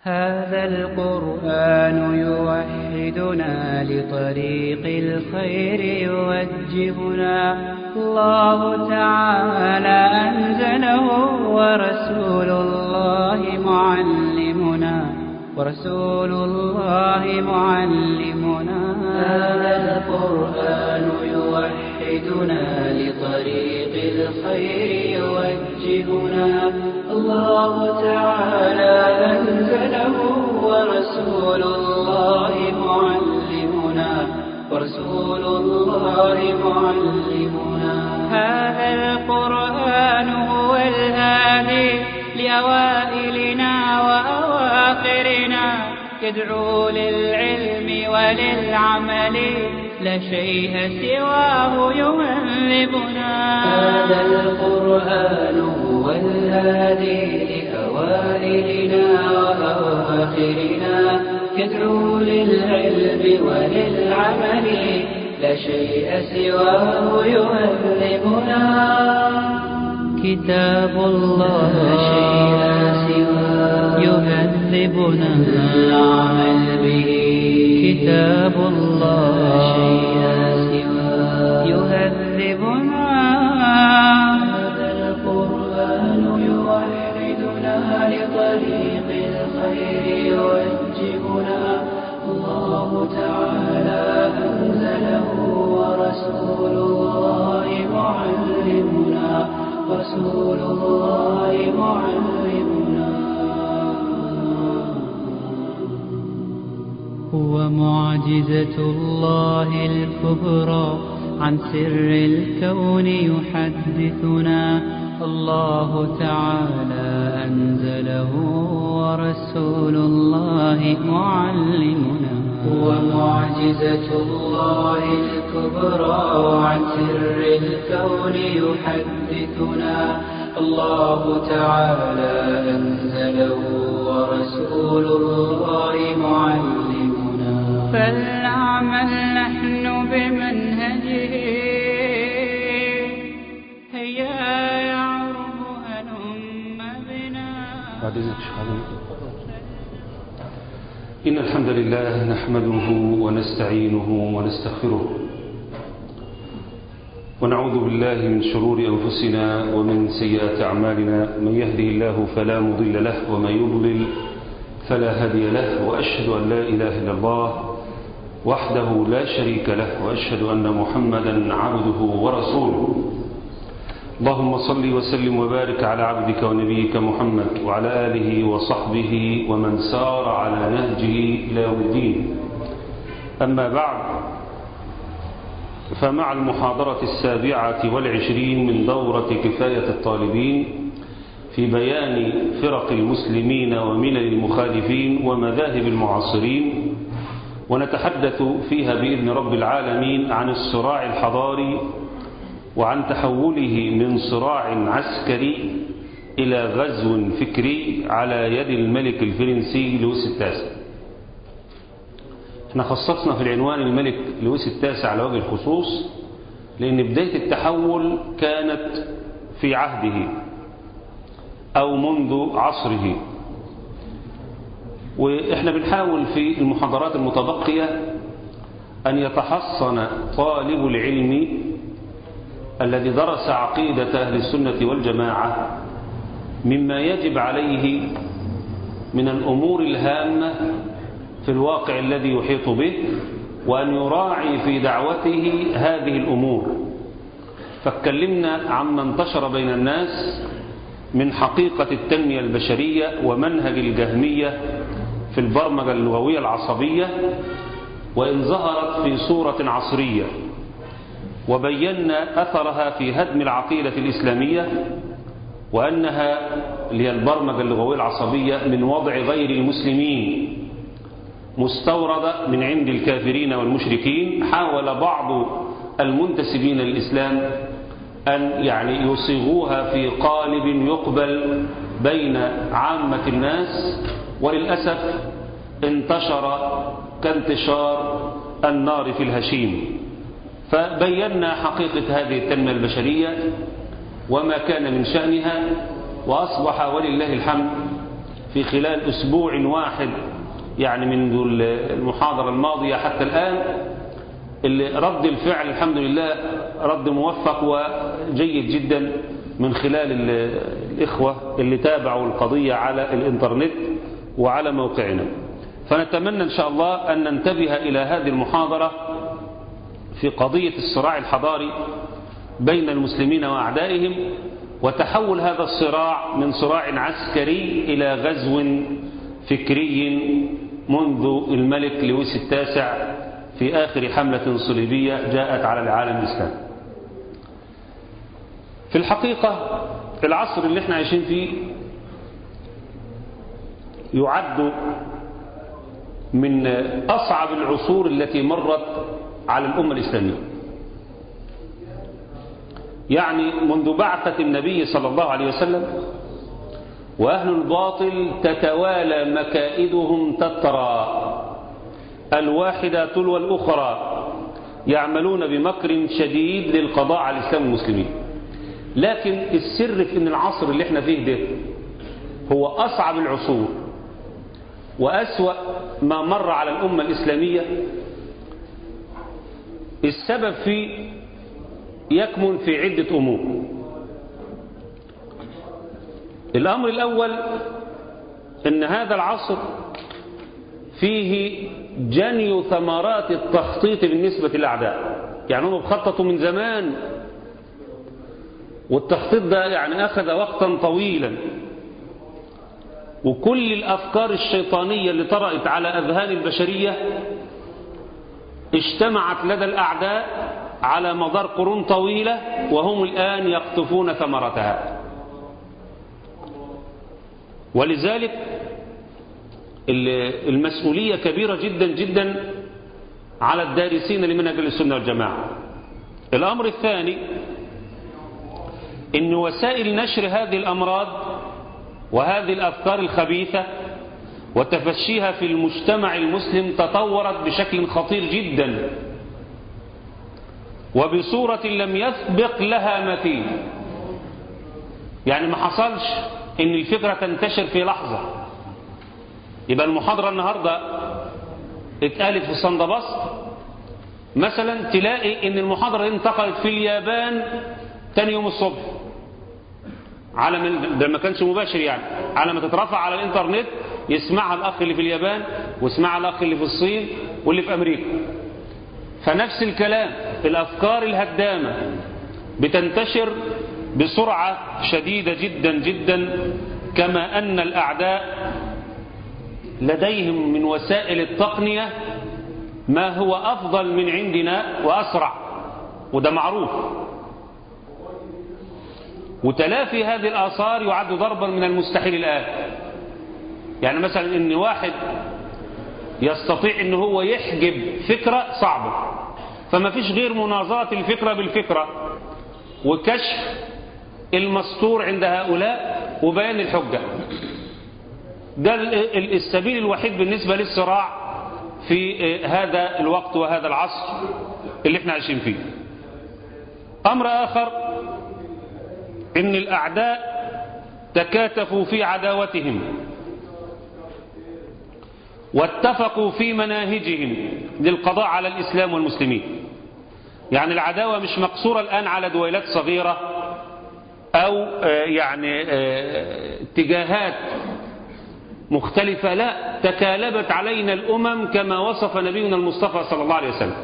هذا القرآن يوحدنا لطريق الخير يوجهنا الله تعالى أنزله ورسول الله معلمنا ورسول الله معلمنا هذا القرآن يوحدنا لطريق الخير يوجهنا الله تعالى أنزله ورسول الله معلمنا ورسول الله معلمنا هذا القرآن هو الهادي لأوائلنا وأواخرنا يدعو للعلم وللعمل لا شيء سواه يهذبنا هذا القرآن هو الهادي لأوائلنا وأواخرنا يدعو للعلم وللعمل لا شيء سواه يهذبنا كتاب الله لا شيء سواه يهذبنا العمل به كتاب الله لا شيء سواه يهذبنا هذا القرآن يوحدنا لطريق الخير يوجهنا الله تعالى أنزله ورسول الله معلمنا رسول الله معلمنا هو معجزة الله الكبرى عن سر الكون يحدثنا الله تعالى أنزله ورسول الله معلمنا هو معجزة الله الكبرى عن سر الكون يحدثنا الله تعالى أنزله ورسول الله معلمنا فلنعمل نحن بمنهجه هيا يعرب هلم بنا بعد إذنك شحال إن الحمد لله نحمده ونستعينه ونستغفره ونعوذ بالله من شرور أنفسنا ومن سيئات أعمالنا من يهده الله فلا مضل له ومن يضلل فلا هادي له وأشهد أن لا إله إلا الله وحده لا شريك له وأشهد أن محمدا عبده ورسوله اللهم صل وسلم وبارك على عبدك ونبيك محمد وعلى آله وصحبه ومن سار على نهجه إلى يوم الدين أما بعد فمع المحاضرة السابعة والعشرين من دورة كفاية الطالبين في بيان فرق المسلمين وملل المخالفين ومذاهب المعاصرين ونتحدث فيها بإذن رب العالمين عن الصراع الحضاري وعن تحوله من صراع عسكري إلى غزو فكري على يد الملك الفرنسي لويس التاسع احنا خصصنا في العنوان الملك لويس التاسع على وجه الخصوص لأن بداية التحول كانت في عهده أو منذ عصره وإحنا بنحاول في المحاضرات المتبقية أن يتحصن طالب العلم الذي درس عقيدة أهل السنة والجماعة مما يجب عليه من الأمور الهامة في الواقع الذي يحيط به وأن يراعي في دعوته هذه الأمور فاتكلمنا عما انتشر بين الناس من حقيقة التنمية البشرية ومنهج الجهمية في البرمجة اللغوية العصبية وإن ظهرت في صورة عصرية وبينا أثرها في هدم العقيدة الإسلامية وأنها اللي هي البرمجة اللغوية العصبية من وضع غير المسلمين مستوردة من عند الكافرين والمشركين حاول بعض المنتسبين للإسلام أن يعني يصيغوها في قالب يقبل بين عامة الناس وللأسف انتشر كانتشار النار في الهشيم فبينا حقيقة هذه التنمية البشرية وما كان من شأنها وأصبح ولله الحمد في خلال أسبوع واحد يعني منذ المحاضرة الماضية حتى الآن اللي رد الفعل الحمد لله رد موفق وجيد جدا من خلال الإخوة اللي تابعوا القضية على الإنترنت وعلى موقعنا فنتمنى إن شاء الله أن ننتبه إلى هذه المحاضرة في قضية الصراع الحضاري بين المسلمين وأعدائهم وتحول هذا الصراع من صراع عسكري إلى غزو فكري منذ الملك لويس التاسع في آخر حملة صليبية جاءت على العالم الإسلامي في الحقيقة العصر اللي احنا عايشين فيه يعد من أصعب العصور التي مرت على الأمة الإسلامية يعني منذ بعثة النبي صلى الله عليه وسلم وأهل الباطل تتوالى مكائدهم تترى الواحدة تلو الأخرى يعملون بمكر شديد للقضاء على الإسلام والمسلمين لكن السر في أن العصر اللي احنا فيه ده هو أصعب العصور وأسوأ ما مر على الأمة الإسلامية السبب فيه يكمن في عدة أمور الأمر الأول أن هذا العصر فيه جني ثمرات التخطيط بالنسبة للأعداء يعني هم خططوا من زمان والتخطيط ده يعني أخذ وقتا طويلا وكل الأفكار الشيطانية اللي طرأت على أذهان البشرية اجتمعت لدى الأعداء على مدار قرون طويلة وهم الآن يقطفون ثمرتها ولذلك المسؤولية كبيرة جدا جدا على الدارسين لمنهج السنة والجماعة الأمر الثاني أن وسائل نشر هذه الأمراض وهذه الأفكار الخبيثة وتفشيها في المجتمع المسلم تطورت بشكل خطير جدا وبصورة لم يسبق لها مثيل يعني ما حصلش ان الفكرة تنتشر في لحظة يبقى المحاضرة النهاردة اتقالت في الصندبسط مثلا تلاقي ان المحاضرة انتقلت في اليابان تاني يوم الصبح على من ده ما كانش مباشر يعني على ما تترفع على الانترنت يسمعها الاخ اللي في اليابان ويسمعها الاخ اللي في الصين واللي في امريكا فنفس الكلام الافكار الهدامة بتنتشر بسرعة شديدة جدا جدا كما ان الاعداء لديهم من وسائل التقنية ما هو افضل من عندنا واسرع وده معروف وتلافي هذه الآثار يعد ضربا من المستحيل الآن يعني مثلا ان واحد يستطيع ان هو يحجب فكرة صعبة فما فيش غير مناظرة الفكرة بالفكرة وكشف المستور عند هؤلاء وبيان الحجة ده السبيل الوحيد بالنسبة للصراع في هذا الوقت وهذا العصر اللي احنا عايشين فيه أمر آخر إن الأعداء تكاتفوا في عداوتهم واتفقوا في مناهجهم للقضاء على الإسلام والمسلمين يعني العداوة مش مقصورة الآن على دويلات صغيرة أو يعني اتجاهات مختلفة لا تكالبت علينا الأمم كما وصف نبينا المصطفى صلى الله عليه وسلم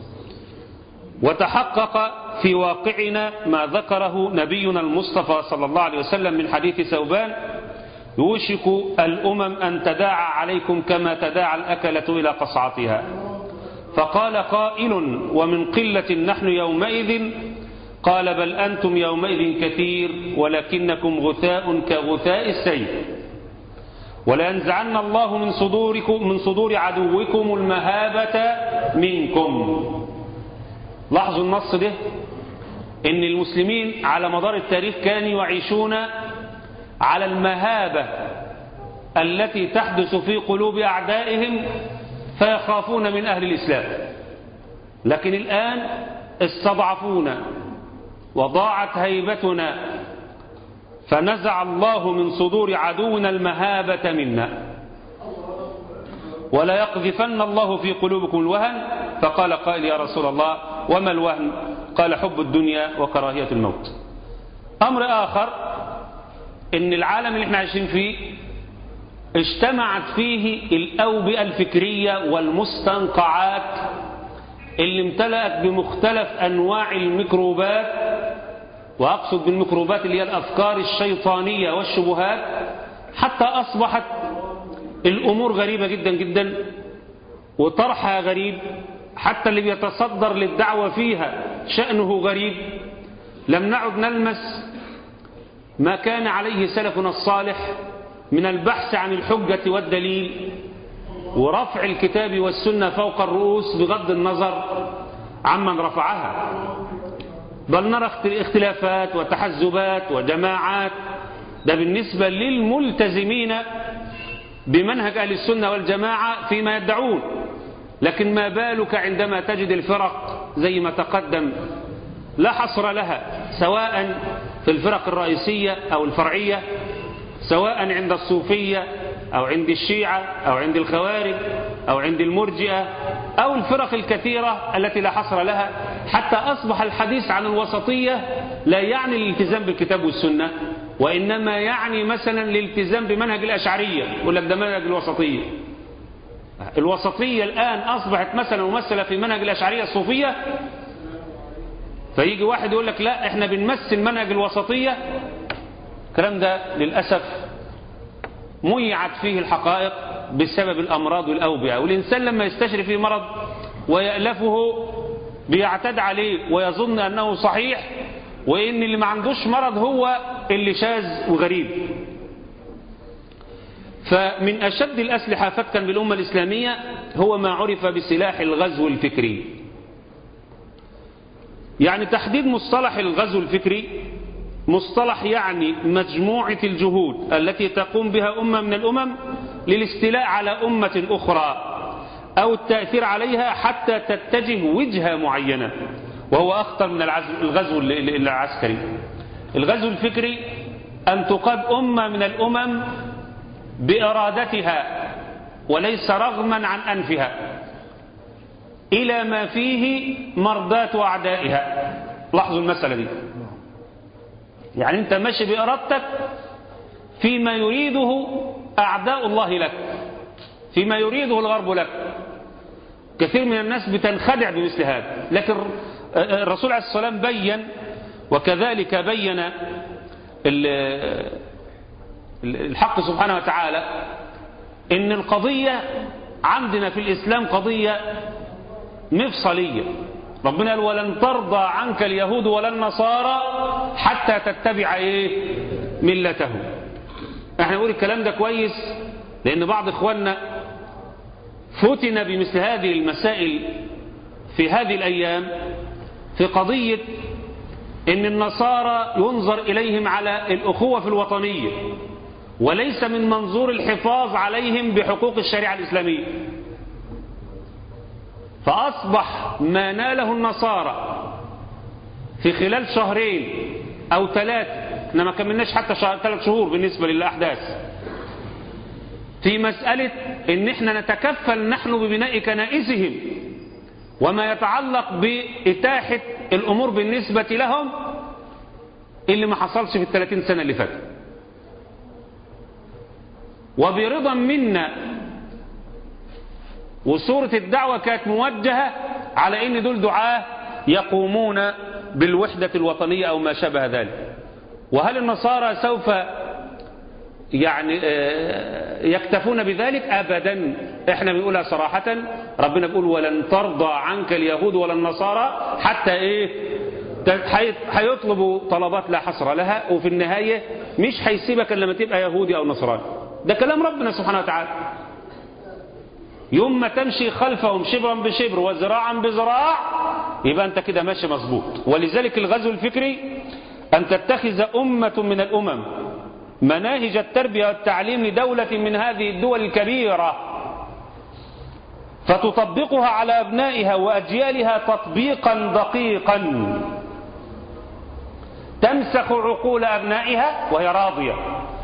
وتحقق في واقعنا ما ذكره نبينا المصطفى صلى الله عليه وسلم من حديث ثوبان يوشك الأمم أن تداعى عليكم كما تداعى الأكلة إلى قصعتها فقال قائل ومن قلة نحن يومئذ قال بل أنتم يومئذ كثير ولكنكم غثاء كغثاء السيل ولينزعن الله من صدوركم من صدور عدوكم المهابة منكم لاحظوا النص ده ان المسلمين على مدار التاريخ كانوا يعيشون على المهابة التي تحدث في قلوب أعدائهم فيخافون من أهل الإسلام لكن الآن استضعفونا وضاعت هيبتنا فنزع الله من صدور عدونا المهابة منا ولا يقذفن الله في قلوبكم الوهن فقال قائل يا رسول الله وما الوهن قال حب الدنيا وكراهية الموت أمر آخر إن العالم اللي احنا عايشين فيه اجتمعت فيه الأوبئة الفكرية والمستنقعات اللي امتلأت بمختلف أنواع الميكروبات وأقصد بالميكروبات اللي هي الأفكار الشيطانية والشبهات حتى أصبحت الأمور غريبة جدا جدا وطرحها غريب حتى اللي بيتصدر للدعوة فيها شأنه غريب لم نعد نلمس ما كان عليه سلفنا الصالح من البحث عن الحجة والدليل ورفع الكتاب والسنة فوق الرؤوس بغض النظر عمن رفعها بل نرى اختلافات وتحزبات وجماعات ده بالنسبة للملتزمين بمنهج أهل السنة والجماعة فيما يدعون لكن ما بالك عندما تجد الفرق زي ما تقدم لا حصر لها سواء في الفرق الرئيسية أو الفرعية سواء عند الصوفية أو عند الشيعة أو عند الخوارج أو عند المرجئة أو الفرق الكثيرة التي لا حصر لها حتى أصبح الحديث عن الوسطية لا يعني الالتزام بالكتاب والسنة وإنما يعني مثلا الالتزام بمنهج الأشعرية يقول لك ده منهج الوسطية الوسطية الآن أصبحت مثلا ممثلة في منهج الأشعرية الصوفية فيجي واحد يقول لك لا احنا بنمثل منهج الوسطية الكلام ده للأسف ميعت فيه الحقائق بسبب الأمراض والأوبئة والإنسان لما يستشري فيه مرض ويألفه بيعتد عليه ويظن أنه صحيح وإن اللي ما عندوش مرض هو اللي شاذ وغريب فمن أشد الأسلحة فتكا بالأمة الإسلامية هو ما عرف بسلاح الغزو الفكري يعني تحديد مصطلح الغزو الفكري مصطلح يعني مجموعة الجهود التي تقوم بها أمة من الأمم للاستيلاء على أمة أخرى أو التأثير عليها حتى تتجه وجهة معينة وهو أخطر من الغزو العسكري الغزو الفكري أن تقاد أمة من الأمم بإرادتها وليس رغما عن أنفها إلى ما فيه مرضات أعدائها لاحظوا المسألة دي يعني أنت ماشي بإرادتك فيما يريده أعداء الله لك فيما يريده الغرب لك كثير من الناس بتنخدع بمثل هذا لكن الرسول عليه الصلاة والسلام بين وكذلك بين الحق سبحانه وتعالى ان القضية عندنا في الإسلام قضية مفصلية ربنا قال ولن ترضى عنك اليهود ولا النصارى حتى تتبع ايه ملتهم احنا نقول الكلام ده كويس لان بعض اخواننا فتن بمثل هذه المسائل في هذه الايام في قضية ان النصارى ينظر اليهم على الاخوة في الوطنية وليس من منظور الحفاظ عليهم بحقوق الشريعة الإسلامية فأصبح ما ناله النصارى في خلال شهرين أو ثلاثة احنا ما كملناش حتى ثلاث شهور بالنسبة للأحداث في مسألة ان احنا نتكفل نحن ببناء كنائسهم وما يتعلق بإتاحة الأمور بالنسبة لهم اللي ما حصلش في الثلاثين سنة اللي فاتت وبرضا منا وصورة الدعوة كانت موجهة على ان دول دعاة يقومون بالوحدة الوطنية او ما شابه ذلك وهل النصارى سوف يعني يكتفون بذلك ابدا احنا بنقولها صراحة ربنا بيقول ولن ترضى عنك اليهود ولا النصارى حتى ايه هيطلبوا طلبات لا حصر لها وفي النهاية مش هيسيبك لما تبقى يهودي او نصراني ده كلام ربنا سبحانه وتعالى يوم ما تمشي خلفهم شبرا بشبر وذراعا بذراع يبقى انت كده ماشي مظبوط ولذلك الغزو الفكري ان تتخذ امة من الامم مناهج التربية والتعليم لدولة من هذه الدول الكبيرة فتطبقها على ابنائها واجيالها تطبيقا دقيقا تمسخ عقول أبنائها وهي راضية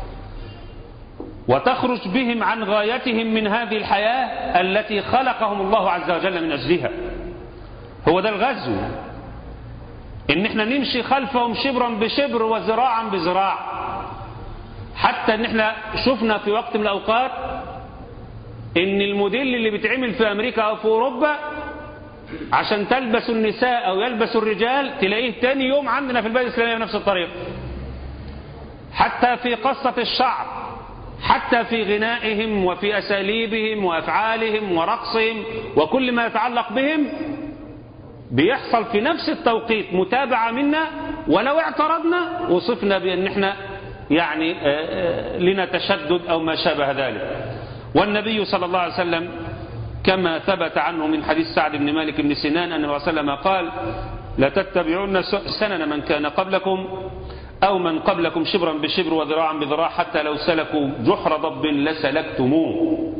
وتخرج بهم عن غايتهم من هذه الحياة التي خلقهم الله عز وجل من أجلها هو ده الغزو ان احنا نمشي خلفهم شبرا بشبر وذراعا بذراع حتى ان احنا شفنا في وقت من الاوقات ان الموديل اللي بيتعمل في امريكا او في اوروبا عشان تلبس النساء او يلبس الرجال تلاقيه تاني يوم عندنا في البلد الاسلاميه بنفس الطريقه حتى في قصه الشعر حتى في غنائهم وفي اساليبهم وافعالهم ورقصهم وكل ما يتعلق بهم بيحصل في نفس التوقيت متابعة منا ولو اعترضنا وصفنا بأن احنا يعني لنا تشدد أو ما شابه ذلك والنبي صلى الله عليه وسلم كما ثبت عنه من حديث سعد بن مالك بن سنان أن الرسول صلى الله عليه وسلم قال لتتبعون سنن من كان قبلكم أو من قبلكم شبرا بشبر وذراعا بذراع حتى لو سلكوا جحر ضب لسلكتموه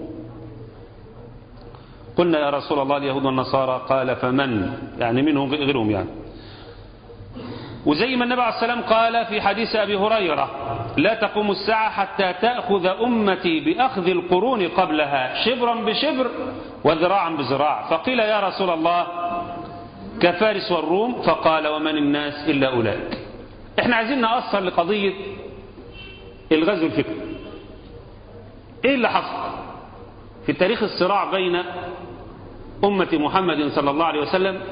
قلنا يا رسول الله اليهود والنصارى قال فمن يعني منهم غيرهم يعني وزي ما النبي عليه السلام قال في حديث أبي هريرة لا تقوم الساعة حتى تأخذ أمتي بأخذ القرون قبلها شبرا بشبر وذراعا بذراع فقيل يا رسول الله كفارس والروم فقال ومن الناس إلا أولئك احنا عايزين نأثر لقضية الغزو الفكري ايه اللي حصل في تاريخ الصراع بين أمة محمد صلى الله عليه وسلم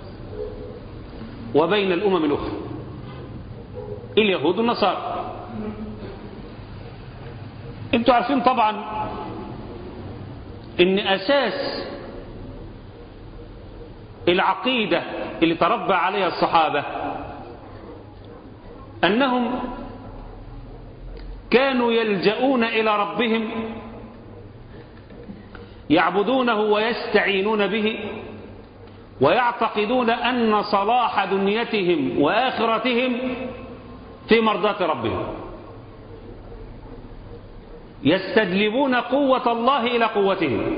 وبين الأمم الأخرى اليهود والنصارى انتوا عارفين طبعا ان أساس العقيدة اللي تربى عليها الصحابة أنهم كانوا يلجؤون إلى ربهم يعبدونه ويستعينون به ويعتقدون أن صلاح دنيتهم وآخرتهم في مرضاة ربهم يستجلبون قوة الله إلى قوتهم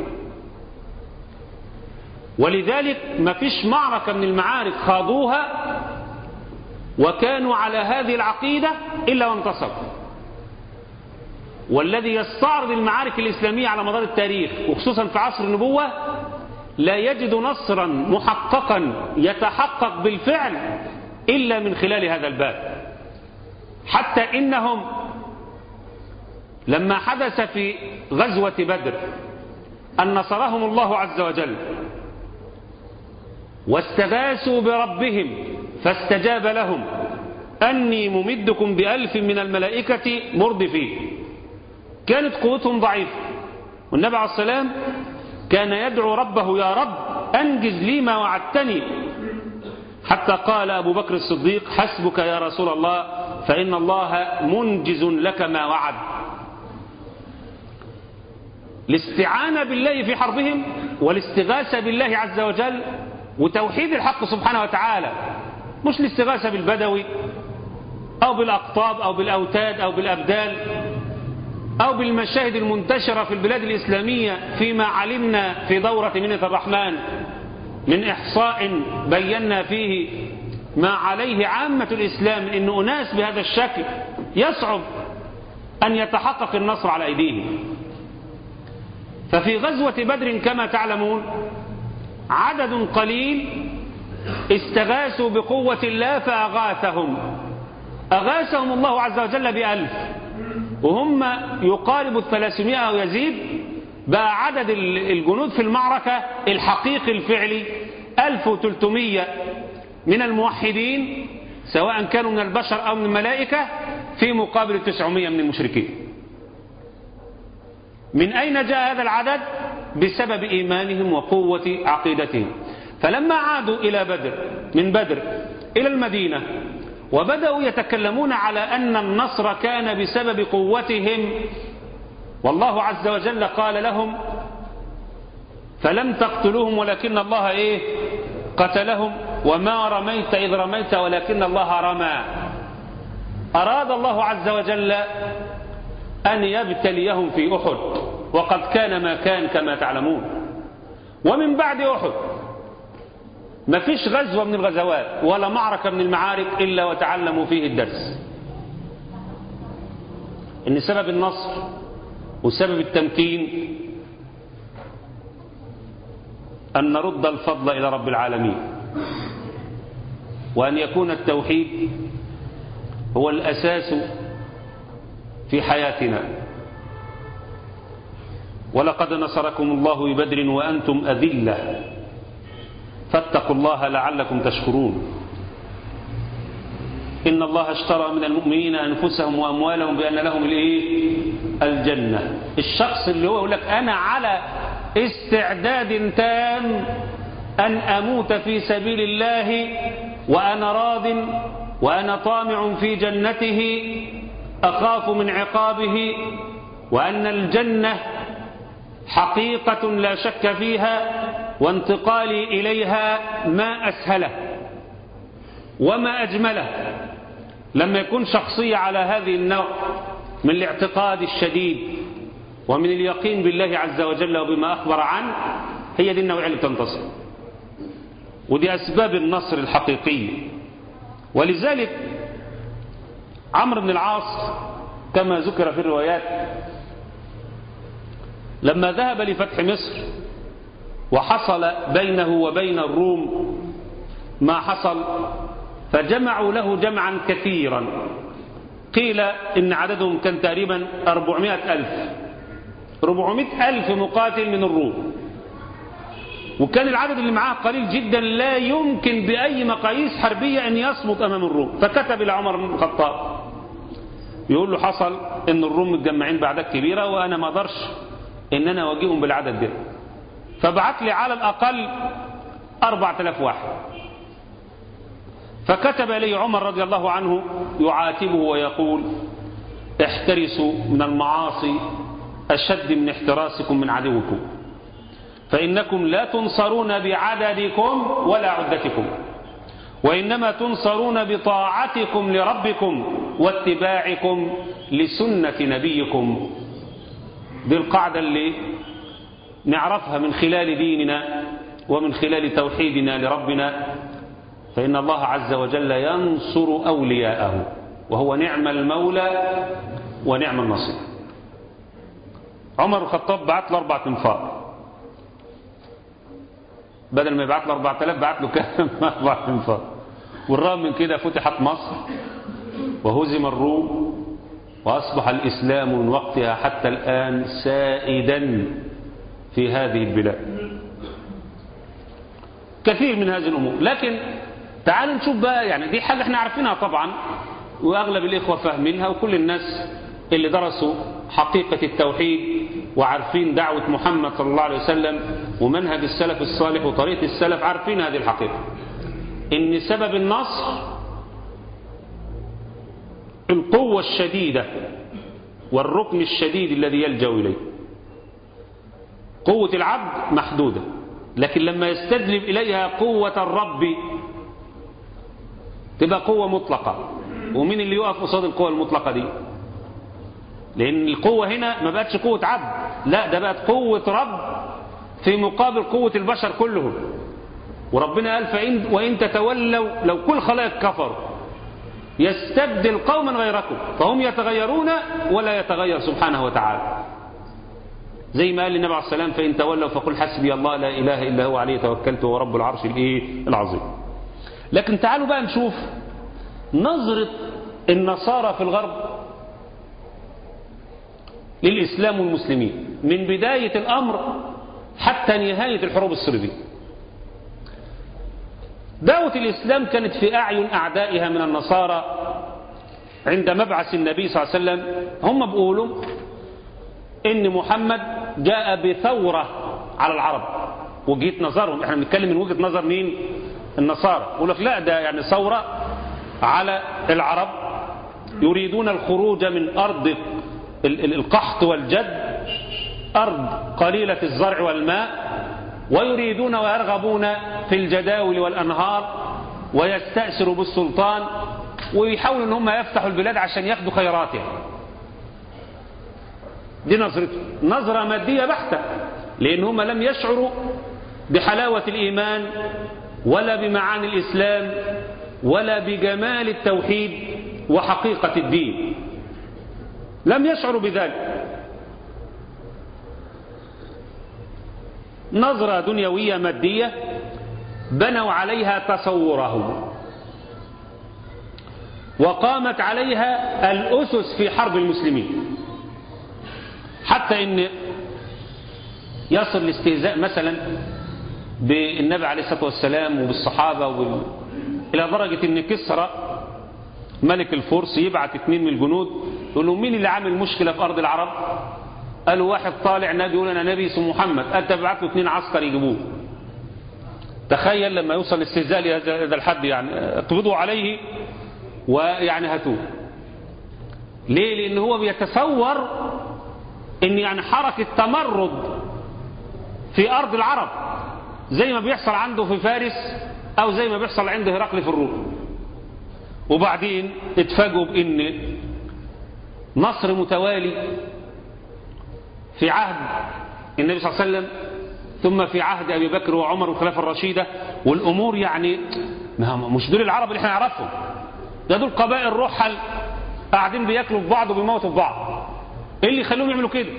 ولذلك ما فيش معركة من المعارك خاضوها وكانوا على هذه العقيدة إلا وانتصروا والذي يستعرض المعارك الإسلامية على مدار التاريخ وخصوصا في عصر النبوة لا يجد نصرا محققا يتحقق بالفعل إلا من خلال هذا الباب حتى إنهم لما حدث في غزوة بدر أن نصرهم الله عز وجل واستغاثوا بربهم فاستجاب لهم أني ممدكم بألف من الملائكة مردفين كانت قوتهم ضعيفة والنبي عليه السلام كان يدعو ربه يا رب أنجز لي ما وعدتني حتى قال أبو بكر الصديق حسبك يا رسول الله فإن الله منجز لك ما وعد الاستعانة بالله في حربهم والاستغاثة بالله عز وجل وتوحيد الحق سبحانه وتعالى مش الاستغاثة بالبدوي أو بالأقطاب أو بالأوتاد أو بالأبدال أو بالمشاهد المنتشرة في البلاد الإسلامية فيما علمنا في دورة منة الرحمن من إحصاء بينا فيه ما عليه عامة الإسلام إن أناس بهذا الشكل يصعب أن يتحقق النصر على أيديهم ففي غزوة بدر كما تعلمون عدد قليل استغاثوا بقوة الله فأغاثهم أغاثهم الله عز وجل بألف وهم يقارب الثلاثمائة أو يزيد بقى عدد الجنود في المعركة الحقيقي الفعلي 1300 من الموحدين سواء كانوا من البشر أو من الملائكة في مقابل 900 من المشركين من أين جاء هذا العدد بسبب إيمانهم وقوة عقيدتهم فلما عادوا إلى بدر من بدر إلى المدينة وبدأوا يتكلمون على أن النصر كان بسبب قوتهم والله عز وجل قال لهم فلم تقتلوهم ولكن الله إيه قتلهم وما رميت إذ رميت ولكن الله رمى أراد الله عز وجل أن يبتليهم في أحد وقد كان ما كان كما تعلمون ومن بعد أحد ما فيش غزوة من الغزوات ولا معركة من المعارك إلا وتعلموا فيه الدرس إن سبب النصر وسبب التمكين أن نرد الفضل إلى رب العالمين وأن يكون التوحيد هو الأساس في حياتنا ولقد نصركم الله ببدر وأنتم أذلة فاتقوا الله لعلكم تشكرون إن الله اشترى من المؤمنين أنفسهم وأموالهم بأن لهم الإيه؟ الجنة الشخص اللي هو يقول لك أنا على استعداد تام أن أموت في سبيل الله وأنا راض وأنا طامع في جنته أخاف من عقابه وأن الجنة حقيقة لا شك فيها وانتقالي إليها ما أسهله وما أجمله لما يكون شخصية على هذه النوع من الاعتقاد الشديد ومن اليقين بالله عز وجل وبما أخبر عنه هي دي النوعية اللي تنتصر ودي أسباب النصر الحقيقي ولذلك عمرو بن العاص كما ذكر في الروايات لما ذهب لفتح مصر وحصل بينه وبين الروم ما حصل فجمعوا له جمعا كثيرا قيل إن عددهم كان تقريبا أربعمائة ألف ربعمائة ألف مقاتل من الروم وكان العدد اللي معاه قليل جدا لا يمكن بأي مقاييس حربية أن يصمت أمام الروم فكتب إلى عمر بن الخطاب يقول له حصل أن الروم متجمعين بأعداد كبيرة وأنا ما أقدرش أن أنا أواجههم بالعدد ده فبعت لي على الأقل أربعة آلاف واحد فكتب لي عمر رضي الله عنه يعاتبه ويقول احترسوا من المعاصي أشد من احتراسكم من عدوكم فإنكم لا تنصرون بعددكم ولا عدتكم وإنما تنصرون بطاعتكم لربكم واتباعكم لسنة نبيكم دي القاعدة اللي نعرفها من خلال ديننا ومن خلال توحيدنا لربنا فإن الله عز وجل ينصر أولياءه وهو نعم المولى ونعم النصير عمر الخطاب بعت له أربعة انفار بدل ما يبعت له 4000 بعت له كام أربعة انفار والرغم من كده فتحت مصر وهزم الروم وأصبح الإسلام من وقتها حتى الآن سائدا في هذه البلاد كثير من هذه الأمور لكن تعالوا نشوف بقى يعني دي حاجة احنا عارفينها طبعا وأغلب الإخوة فاهمينها وكل الناس اللي درسوا حقيقة التوحيد وعارفين دعوة محمد صلى الله عليه وسلم ومنهج السلف الصالح وطريقة السلف عارفين هذه الحقيقة إن سبب النصر القوة الشديدة والركن الشديد الذي يلجأ إليه قوة العبد محدودة لكن لما يستجلب إليها قوة الرب تبقى قوة مطلقة ومين اللي يقف قصاد القوة المطلقة دي لأن القوة هنا ما بقتش قوة عبد لا ده بقت قوة رب في مقابل قوة البشر كلهم وربنا قال فإن وإن تتولوا لو كل خلائق كفروا يستبدل قوما غيركم فهم يتغيرون ولا يتغير سبحانه وتعالى زي ما قال النبي عليه السلام فإن تولوا فقل حسبي الله لا إله إلا هو عليه توكلت وهو رب العرش الإيه العظيم لكن تعالوا بقى نشوف نظرة النصارى في الغرب للإسلام والمسلمين من بداية الأمر حتى نهاية الحروب الصليبية دعوة الإسلام كانت في أعين أعدائها من النصارى عند مبعث النبي صلى الله عليه وسلم هم بيقولوا إن محمد جاء بثورة على العرب وجهة نظرهم احنا بنتكلم من وجهة نظر مين النصارى يقول لك لا ده يعني ثورة على العرب يريدون الخروج من أرض القحط والجد أرض قليلة الزرع والماء ويريدون ويرغبون في الجداول والأنهار ويستأسروا بالسلطان ويحاولوا ان هم يفتحوا البلاد عشان ياخدوا خيراتها دي نظرته نظرة مادية بحتة لأن هم لم يشعروا بحلاوة الإيمان ولا بمعاني الإسلام ولا بجمال التوحيد وحقيقة الدين لم يشعروا بذلك نظرة دنيوية مادية بنوا عليها تصورهم وقامت عليها الأسس في حرب المسلمين حتى إن يصل الاستهزاء مثلا بالنبي عليه الصلاة والسلام وبالصحابة وبال... إلى درجة إن كسرى ملك الفرس يبعت اثنين من الجنود يقول لهم مين اللي عامل مشكلة في أرض العرب قالوا واحد طالع نبي يقول أنا نبي اسمه محمد قال تبعت له اثنين عسكر يجيبوه تخيل لما يوصل الاستهزاء لهذا الحد يعني اقبضوا عليه ويعني هاتوه ليه لأن هو بيتصور ان يعني حركة تمرد في أرض العرب زي ما بيحصل عنده في فارس أو زي ما بيحصل عند هرقل في الروم وبعدين اتفاجئوا بأن نصر متوالي في عهد النبي صلى الله عليه وسلم ثم في عهد أبي بكر وعمر والخلافة الرشيدة والأمور يعني مش دول العرب اللي احنا نعرفهم ده دول قبائل رحل قاعدين بياكلوا في بعض وبيموتوا في بعض ايه اللي يخليهم يعملوا كده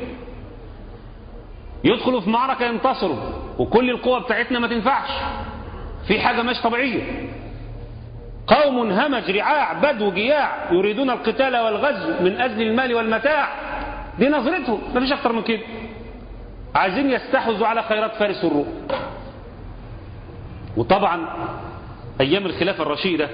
يدخلوا في معركة ينتصروا وكل القوة بتاعتنا ما تنفعش في حاجة مش طبيعية قوم همج رعاع بدو جياع يريدون القتال والغزو من أجل المال والمتاع دي نظرتهم ما فيش أكتر من كده عايزين يستحوذوا على خيرات فارس والروم وطبعا أيام الخلافة الرشيدة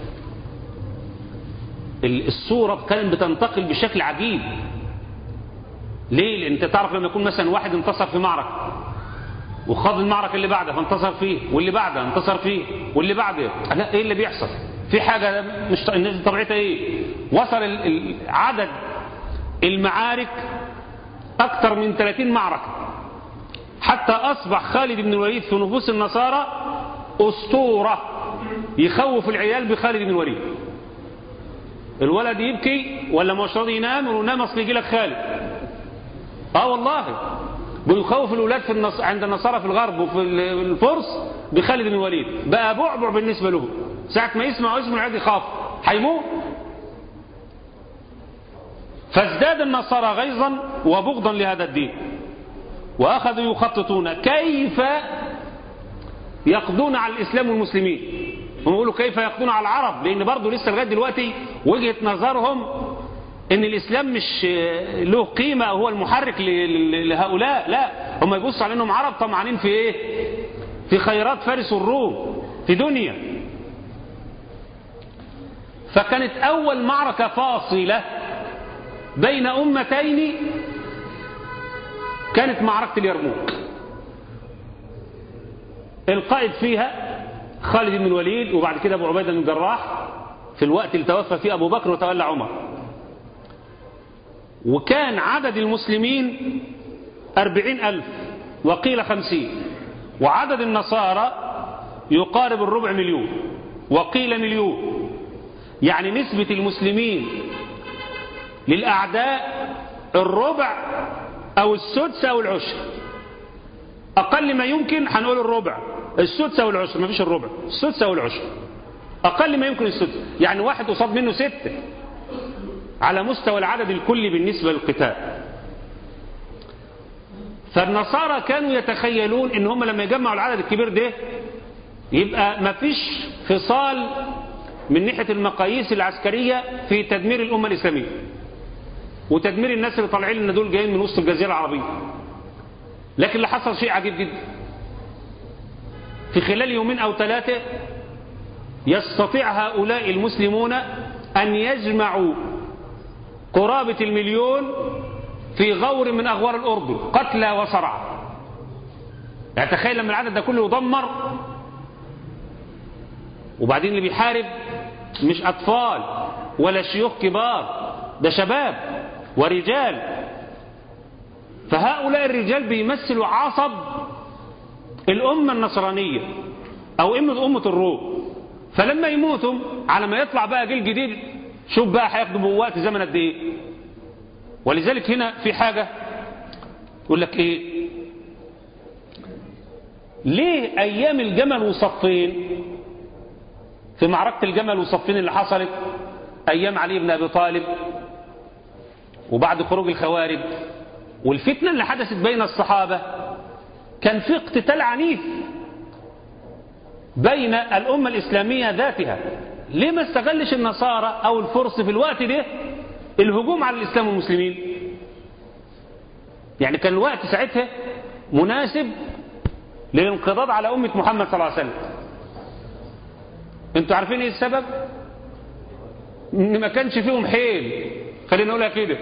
الصورة كانت بتنتقل بشكل عجيب ليه؟ لأن أنت تعرف لما يكون مثلا واحد انتصر في معركة وخاض المعركة اللي بعدها فانتصر فيه واللي بعدها انتصر فيه واللي بعده لا ايه اللي بيحصل في حاجة مش الناس طبيعتها ايه وصل عدد المعارك اكثر من 30 معركة حتى اصبح خالد بن الوليد في نفوس النصارى اسطورة يخوف العيال بخالد بن الوليد الولد يبكي ولا مش راضي ينام ونام اصل يجي لك خالد اه والله بيخوف الولاد في النص... عند النصارى في الغرب وفي الفرس بخالد بن الوليد بقى بعبع بالنسبة له ساعة ما يسمع اسم العيد يخاف هيموت فازداد النصارى غيظا وبغضا لهذا الدين وأخذوا يخططون كيف يقضون على الإسلام والمسلمين هم يقولوا كيف يقضون على العرب لأن برضه لسه لغاية دلوقتي وجهة نظرهم ان الاسلام مش له قيمة او هو المحرك لهؤلاء لا هم يبصوا على انهم عرب طمعانين في ايه في خيرات فارس والروم في دنيا فكانت اول معركة فاصلة بين امتين كانت معركة اليرموك القائد فيها خالد بن الوليد وبعد كده ابو عبيدة بن الجراح في الوقت اللي توفى فيه ابو بكر وتولى عمر وكان عدد المسلمين أربعين ألف وقيل خمسين وعدد النصارى يقارب الربع مليون وقيل مليون يعني نسبة المسلمين للأعداء الربع أو السدس أو العشر أقل ما يمكن هنقول الربع السدس أو العشر ما فيش الربع السدس أو العشر أقل ما يمكن السدس يعني واحد قصاد منه ستة على مستوى العدد الكلي بالنسبة للقتال فالنصارى كانوا يتخيلون ان هم لما يجمعوا العدد الكبير ده يبقى ما فيش فصال من ناحية المقاييس العسكرية في تدمير الأمة الإسلامية وتدمير الناس اللي طالعين لنا دول جايين من وسط الجزيرة العربية لكن اللي حصل شيء عجيب جدا في خلال يومين أو ثلاثة يستطيع هؤلاء المسلمون أن يجمعوا قرابة المليون في غور من أغوار الأردن قتلى وصرع يعني تخيل لما العدد ده كله يدمر وبعدين اللي بيحارب مش أطفال ولا شيوخ كبار ده شباب ورجال فهؤلاء الرجال بيمثلوا عصب الأمة النصرانية أو أمة أمة الروم فلما يموتوا على ما يطلع بقى جيل جديد شوف بقى هياخدوا بوقت زمن قد ايه ولذلك هنا في حاجة يقول لك ايه ليه أيام الجمل وصفين في معركة الجمل وصفين اللي حصلت أيام علي بن أبي طالب وبعد خروج الخوارج والفتنة اللي حدثت بين الصحابة كان في اقتتال عنيف بين الأمة الإسلامية ذاتها ليه ما استغلش النصارى أو الفرس في الوقت ده الهجوم على الإسلام والمسلمين يعني كان الوقت ساعتها مناسب للانقضاض على أمة محمد صلى الله عليه وسلم انتوا عارفين ايه السبب ان ما كانش فيهم حيل خلينا نقولها كده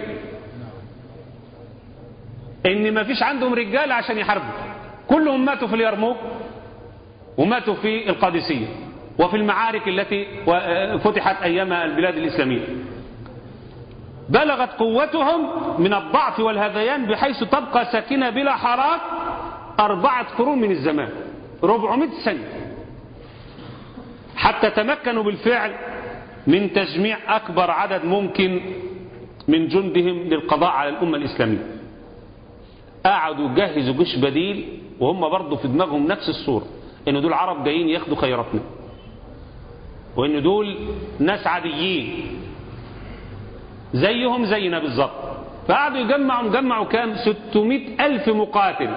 ان ما فيش عندهم رجال عشان يحاربوا كلهم ماتوا في اليرموك وماتوا في القادسية وفي المعارك التي فتحت أيام البلاد الإسلامية بلغت قوتهم من الضعف والهذيان بحيث تبقى ساكنة بلا حراك أربعة قرون من الزمان 400 سنة حتى تمكنوا بالفعل من تجميع أكبر عدد ممكن من جندهم للقضاء على الأمة الإسلامية قعدوا يجهزوا جيش بديل وهم برضه في دماغهم نفس الصورة إن دول عرب جايين ياخدوا خيراتنا وإن دول ناس عاديين زيهم زينا بالظبط فقعدوا يجمعوا جمعوا كام 600 ألف مقاتل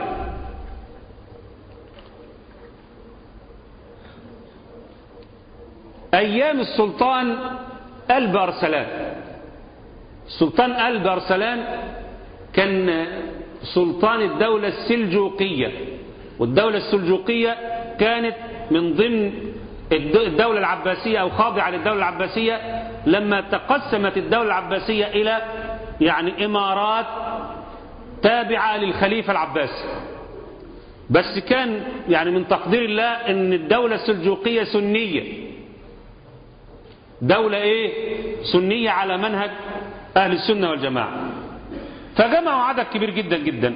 أيام السلطان قلب أرسلان السلطان قلب أرسلان كان سلطان الدولة السلجوقية والدولة السلجوقية كانت من ضمن الدولة العباسية أو خاضعة للدولة العباسية لما تقسمت الدولة العباسية إلى يعني إمارات تابعة للخليفة العباسي بس كان يعني من تقدير الله أن الدولة السلجوقية سنية دولة إيه سنية على منهج أهل السنة والجماعة فجمعوا عدد كبير جدا جدا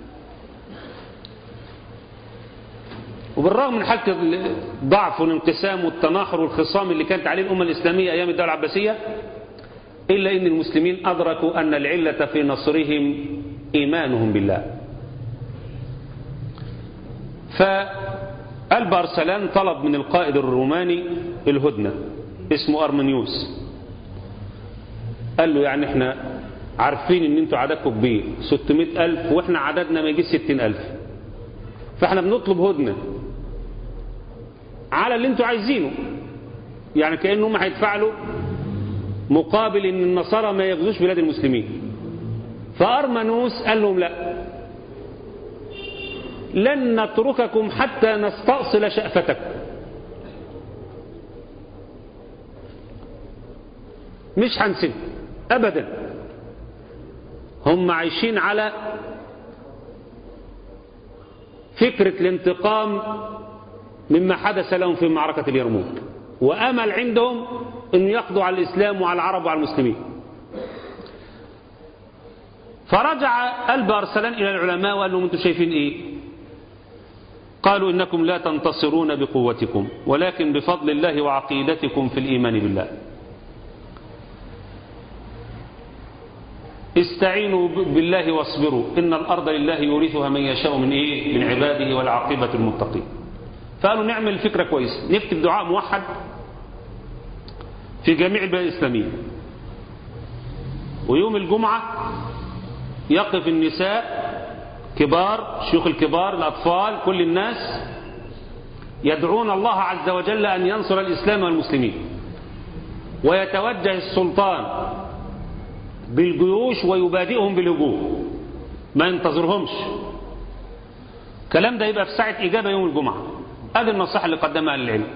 وبالرغم من حالة الضعف والانقسام والتناحر والخصام اللي كانت عليه الأمة الإسلامية أيام الدولة العباسية إلا أن المسلمين أدركوا أن العلة في نصرهم إيمانهم بالله فقلب أرسلان طلب من القائد الروماني الهدنة اسمه أرمنيوس قال له يعني احنا عارفين ان انتوا عددكم كبير 600 ألف واحنا عددنا ما يجيش 60 ألف فاحنا بنطلب هدنة على اللي انتوا عايزينه يعني كأنهم هيدفعوا مقابل ان النصارى ما يغزوش بلاد المسلمين فأرمنوس قال لهم لا لن نترككم حتى نستأصل شأفتكم مش هنسيب أبدا هم عايشين على فكرة الانتقام مما حدث لهم في معركة اليرموك وأمل عندهم أن يقضوا على الإسلام وعلى العرب وعلى المسلمين فرجع قلب أرسلان إلى العلماء وقال لهم أنتم شايفين إيه قالوا إنكم لا تنتصرون بقوتكم ولكن بفضل الله وعقيدتكم في الإيمان بالله استعينوا بالله واصبروا إن الأرض لله يورثها من يشاء من إيه من عباده والعاقبة المتقين فقالوا نعمل فكرة كويسة نكتب دعاء موحد في جميع البلاد الإسلامية ويوم الجمعة يقف النساء كبار شيوخ الكبار الأطفال كل الناس يدعون الله عز وجل أن ينصر الإسلام والمسلمين ويتوجه السلطان بالجيوش ويبادئهم بالهجوم ما ينتظرهمش الكلام ده يبقى في ساعة إجابة يوم الجمعة هذه النصيحة اللي قدمها للعلم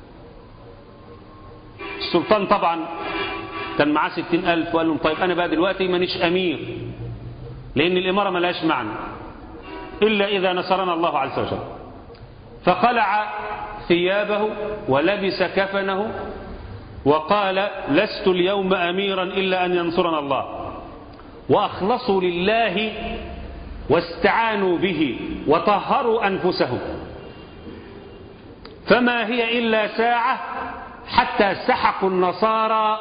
السلطان طبعا كان معاه ستين ألف وقال لهم طيب أنا بقى دلوقتي مانيش أمير لأن الإمارة ملهاش معنى إلا إذا نصرنا الله عز وجل فخلع ثيابه ولبس كفنه وقال لست اليوم أميرا إلا أن ينصرنا الله وأخلصوا لله واستعانوا به وطهروا أنفسهم فما هي إلا ساعة حتى سحقوا النصارى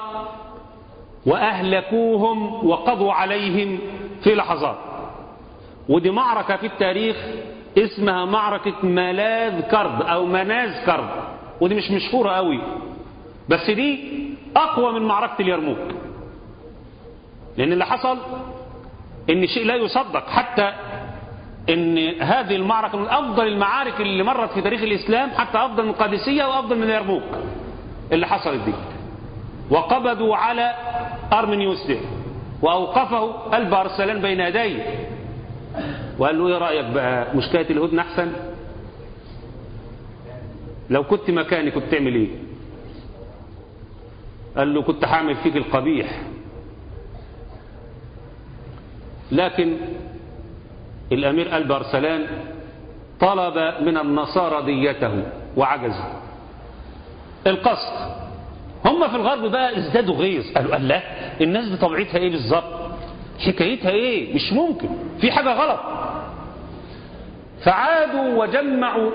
وأهلكوهم وقضوا عليهم في لحظات ودي معركة في التاريخ اسمها معركة ملاذ كرد أو مناز كرد ودي مش مشهورة قوي بس دي أقوى من معركة اليرموك لأن اللي حصل إن شيء لا يصدق حتى إن هذه المعركة من أفضل المعارك اللي مرت في تاريخ الإسلام حتى أفضل من القادسية وأفضل من اليرموك اللي حصلت دي وقبضوا على أرمنيوس ده وأوقفه البارسلان بين يديه وقال له ايه رأيك بقى مشكلة الهدن أحسن لو كنت مكاني كنت تعمل ايه قال له كنت حامل فيك القبيح لكن الأمير البارسلان طلب من النصارى ديته وعجزوا القصد هم في الغرب بقى ازدادوا غيظ قالوا قال لا الناس دي طبيعتها ايه بالظبط حكايتها ايه مش ممكن في حاجة غلط فعادوا وجمعوا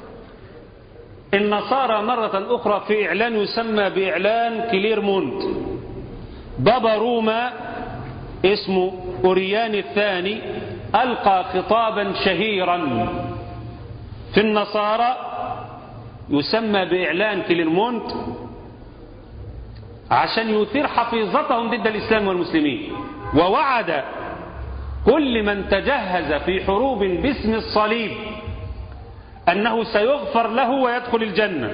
النصارى مرة أخرى في إعلان يسمى بإعلان كليرمونت بابا روما اسمه أوريان الثاني ألقى خطابا شهيرا في النصارى يسمى بإعلان كليرمونت عشان يثير حفيظتهم ضد الإسلام والمسلمين ووعد كل من تجهز في حروب باسم الصليب أنه سيغفر له ويدخل الجنة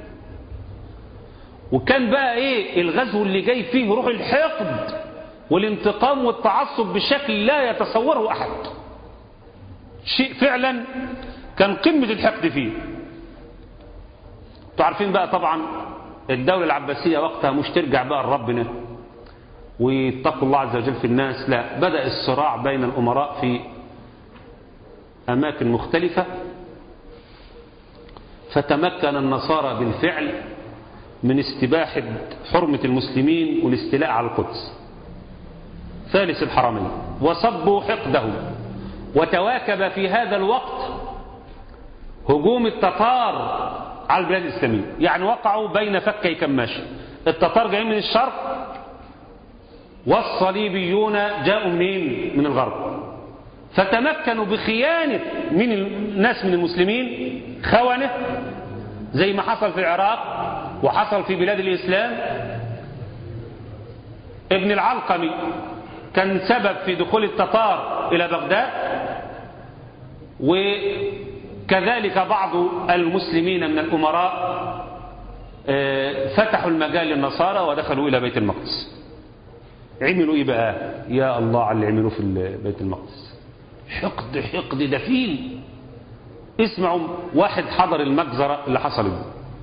وكان بقى إيه الغزو اللي جاي فيه روح الحقد والانتقام والتعصب بشكل لا يتصوره أحد شيء فعلا كان قمة الحقد فيه تعرفين بقى طبعا الدولة العباسية وقتها مش ترجع بقى لربنا ويتقوا الله عز وجل في الناس لا بدأ الصراع بين الأمراء في أماكن مختلفة فتمكن النصارى بالفعل من استباحة حرمة المسلمين والاستيلاء على القدس ثالث الحرمين وصبوا حقدهم وتواكب في هذا الوقت هجوم التتار على البلاد الإسلامية يعني وقعوا بين فكي كماش التتار جايين من الشرق والصليبيون جاءوا منين من الغرب فتمكنوا بخيانة من الناس من المسلمين خونة زي ما حصل في العراق وحصل في بلاد الإسلام ابن العلقمي كان سبب في دخول التتار إلى بغداد وكذلك بعض المسلمين من الأمراء فتحوا المجال للنصارى ودخلوا إلى بيت المقدس عملوا إيه بقى يا الله على اللي عملوه في بيت المقدس حقد حقد دفين اسمعوا واحد حضر المجزرة اللي حصلت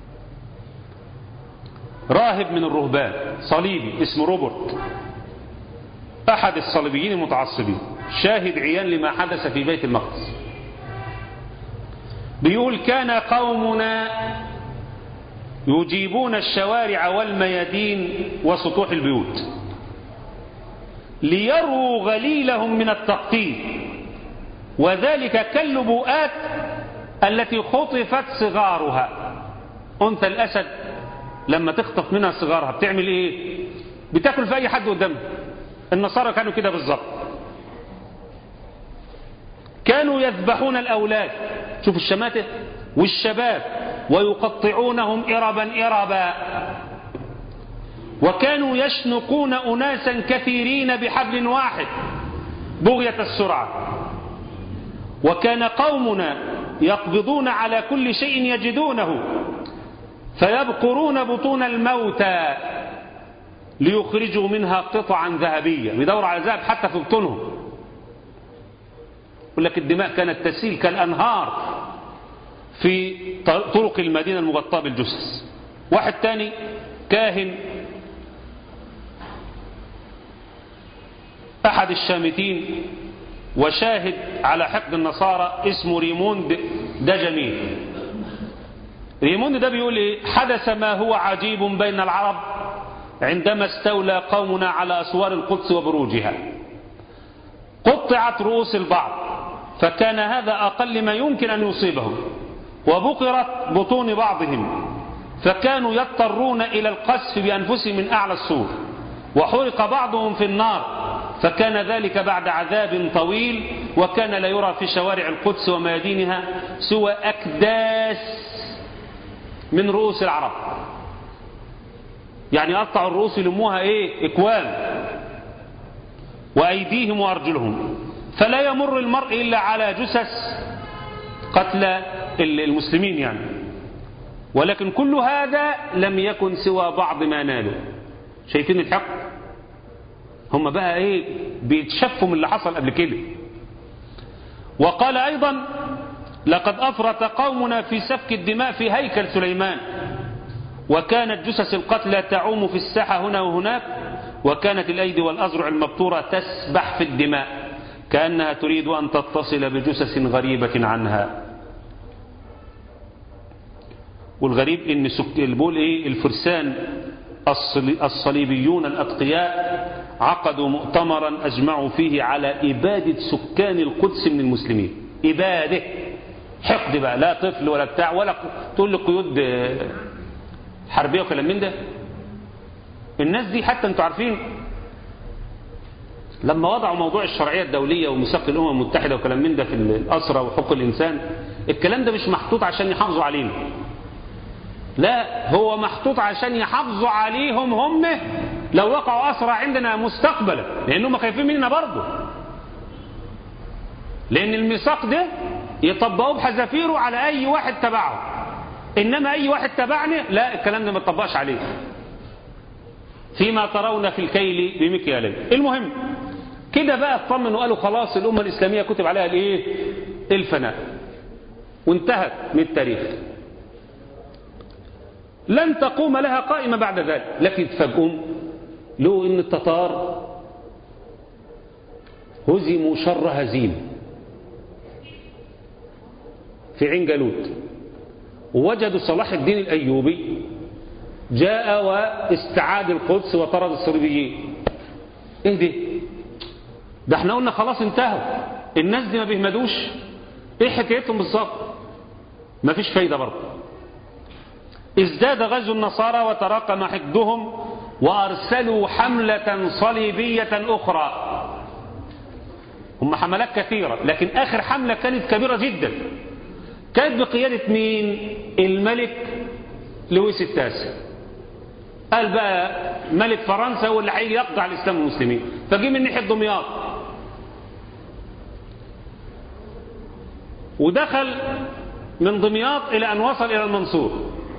راهب من الرهبان صليبي اسمه روبرت أحد الصليبيين المتعصبين شاهد عيان لما حدث في بيت المقدس بيقول كان قومنا يجيبون الشوارع والميادين وسطوح البيوت ليروا غليلهم من التقطيع وذلك كاللبؤات التي خطفت صغارها أنثى الأسد لما تخطف منها صغارها بتعمل إيه بتاكل في أي حد قدامها النصارى كانوا كده بالظبط كانوا يذبحون الأولاد شوف الشماتة والشباب ويقطعونهم إربا إربا وكانوا يشنقون أناسا كثيرين بحبل واحد بغية السرعة وكان قومنا يقبضون على كل شيء يجدونه فيبقرون بطون الموتى ليخرجوا منها قطعا ذهبية بيدور على ذهب حتى في بطونهم يقول لك الدماء كانت تسيل كالأنهار في طرق المدينة المغطاة بالجثث واحد تاني كاهن أحد الشامتين وشاهد على حقد النصارى اسمه ريموند ده جميل ريموند ده بيقول ايه حدث ما هو عجيب بين العرب عندما استولى قومنا على أسوار القدس وبروجها قطعت رؤوس البعض فكان هذا أقل ما يمكن أن يصيبهم وبقرت بطون بعضهم فكانوا يضطرون إلى القذف بأنفسهم من أعلى السور وحرق بعضهم في النار فكان ذلك بعد عذاب طويل وكان لا يرى في شوارع القدس وميادينها سوى أكداس من رؤوس العرب يعني قطعوا الرؤوس يلموها ايه اكوام وايديهم وارجلهم فلا يمر المرء الا على جثث قتلى المسلمين يعني ولكن كل هذا لم يكن سوى بعض ما نالوا شايفين الحق هم بقى ايه بيتشفوا من اللي حصل قبل كده وقال ايضا لقد افرط قومنا في سفك الدماء في هيكل سليمان وكانت جثث القتلى تعوم في الساحة هنا وهناك وكانت الأيدي والأزرع المبتورة تسبح في الدماء كأنها تريد أن تتصل بجثث غريبة عنها والغريب ان البول ايه الفرسان الصليبيون الاتقياء عقدوا مؤتمرا اجمعوا فيه على اباده سكان القدس من المسلمين اباده حقد بقى لا طفل ولا بتاع ولا تقول له قيود حربيه وكلام من ده الناس دي حتى انتوا عارفين لما وضعوا موضوع الشرعيه الدوليه وميثاق الامم المتحده وكلام من ده في الاسرى وحقوق الانسان الكلام ده مش محطوط عشان يحافظوا علينا لا هو محطوط عشان يحافظوا عليهم هم لو وقعوا أسرى عندنا مستقبلا لأنهم خايفين مننا برضه لأن الميثاق ده يطبقوه بحذافيره على أي واحد تبعه إنما أي واحد تبعني لا الكلام ده ما يطبقش عليه فيما ترون في الكيل بمكيالين المهم كده بقى اطمنوا وقالوا خلاص الأمة الإسلامية كتب عليها الإيه الفناء وانتهت من التاريخ لن تقوم لها قائمة بعد ذلك لكن تفاجئون له ان التتار هزموا شر هزيم في عين جالوت ووجدوا صلاح الدين الأيوبي جاء واستعاد القدس وطرد الصليبيين ايه ده ده احنا قلنا خلاص انتهوا الناس دي ما بيهمدوش ايه حكايتهم بالظبط ما فيش فايدة برضه ازداد غزو النصارى وتراكم حقدهم وأرسلوا حملة صليبية أخرى هم حملات كثيرة لكن آخر حملة كانت كبيرة جدا كانت بقيادة مين الملك لويس التاسع قال بقى ملك فرنسا هو اللي هيجي يقضي على الإسلام والمسلمين فجي من ناحية دمياط ودخل من دمياط إلى أن وصل إلى المنصور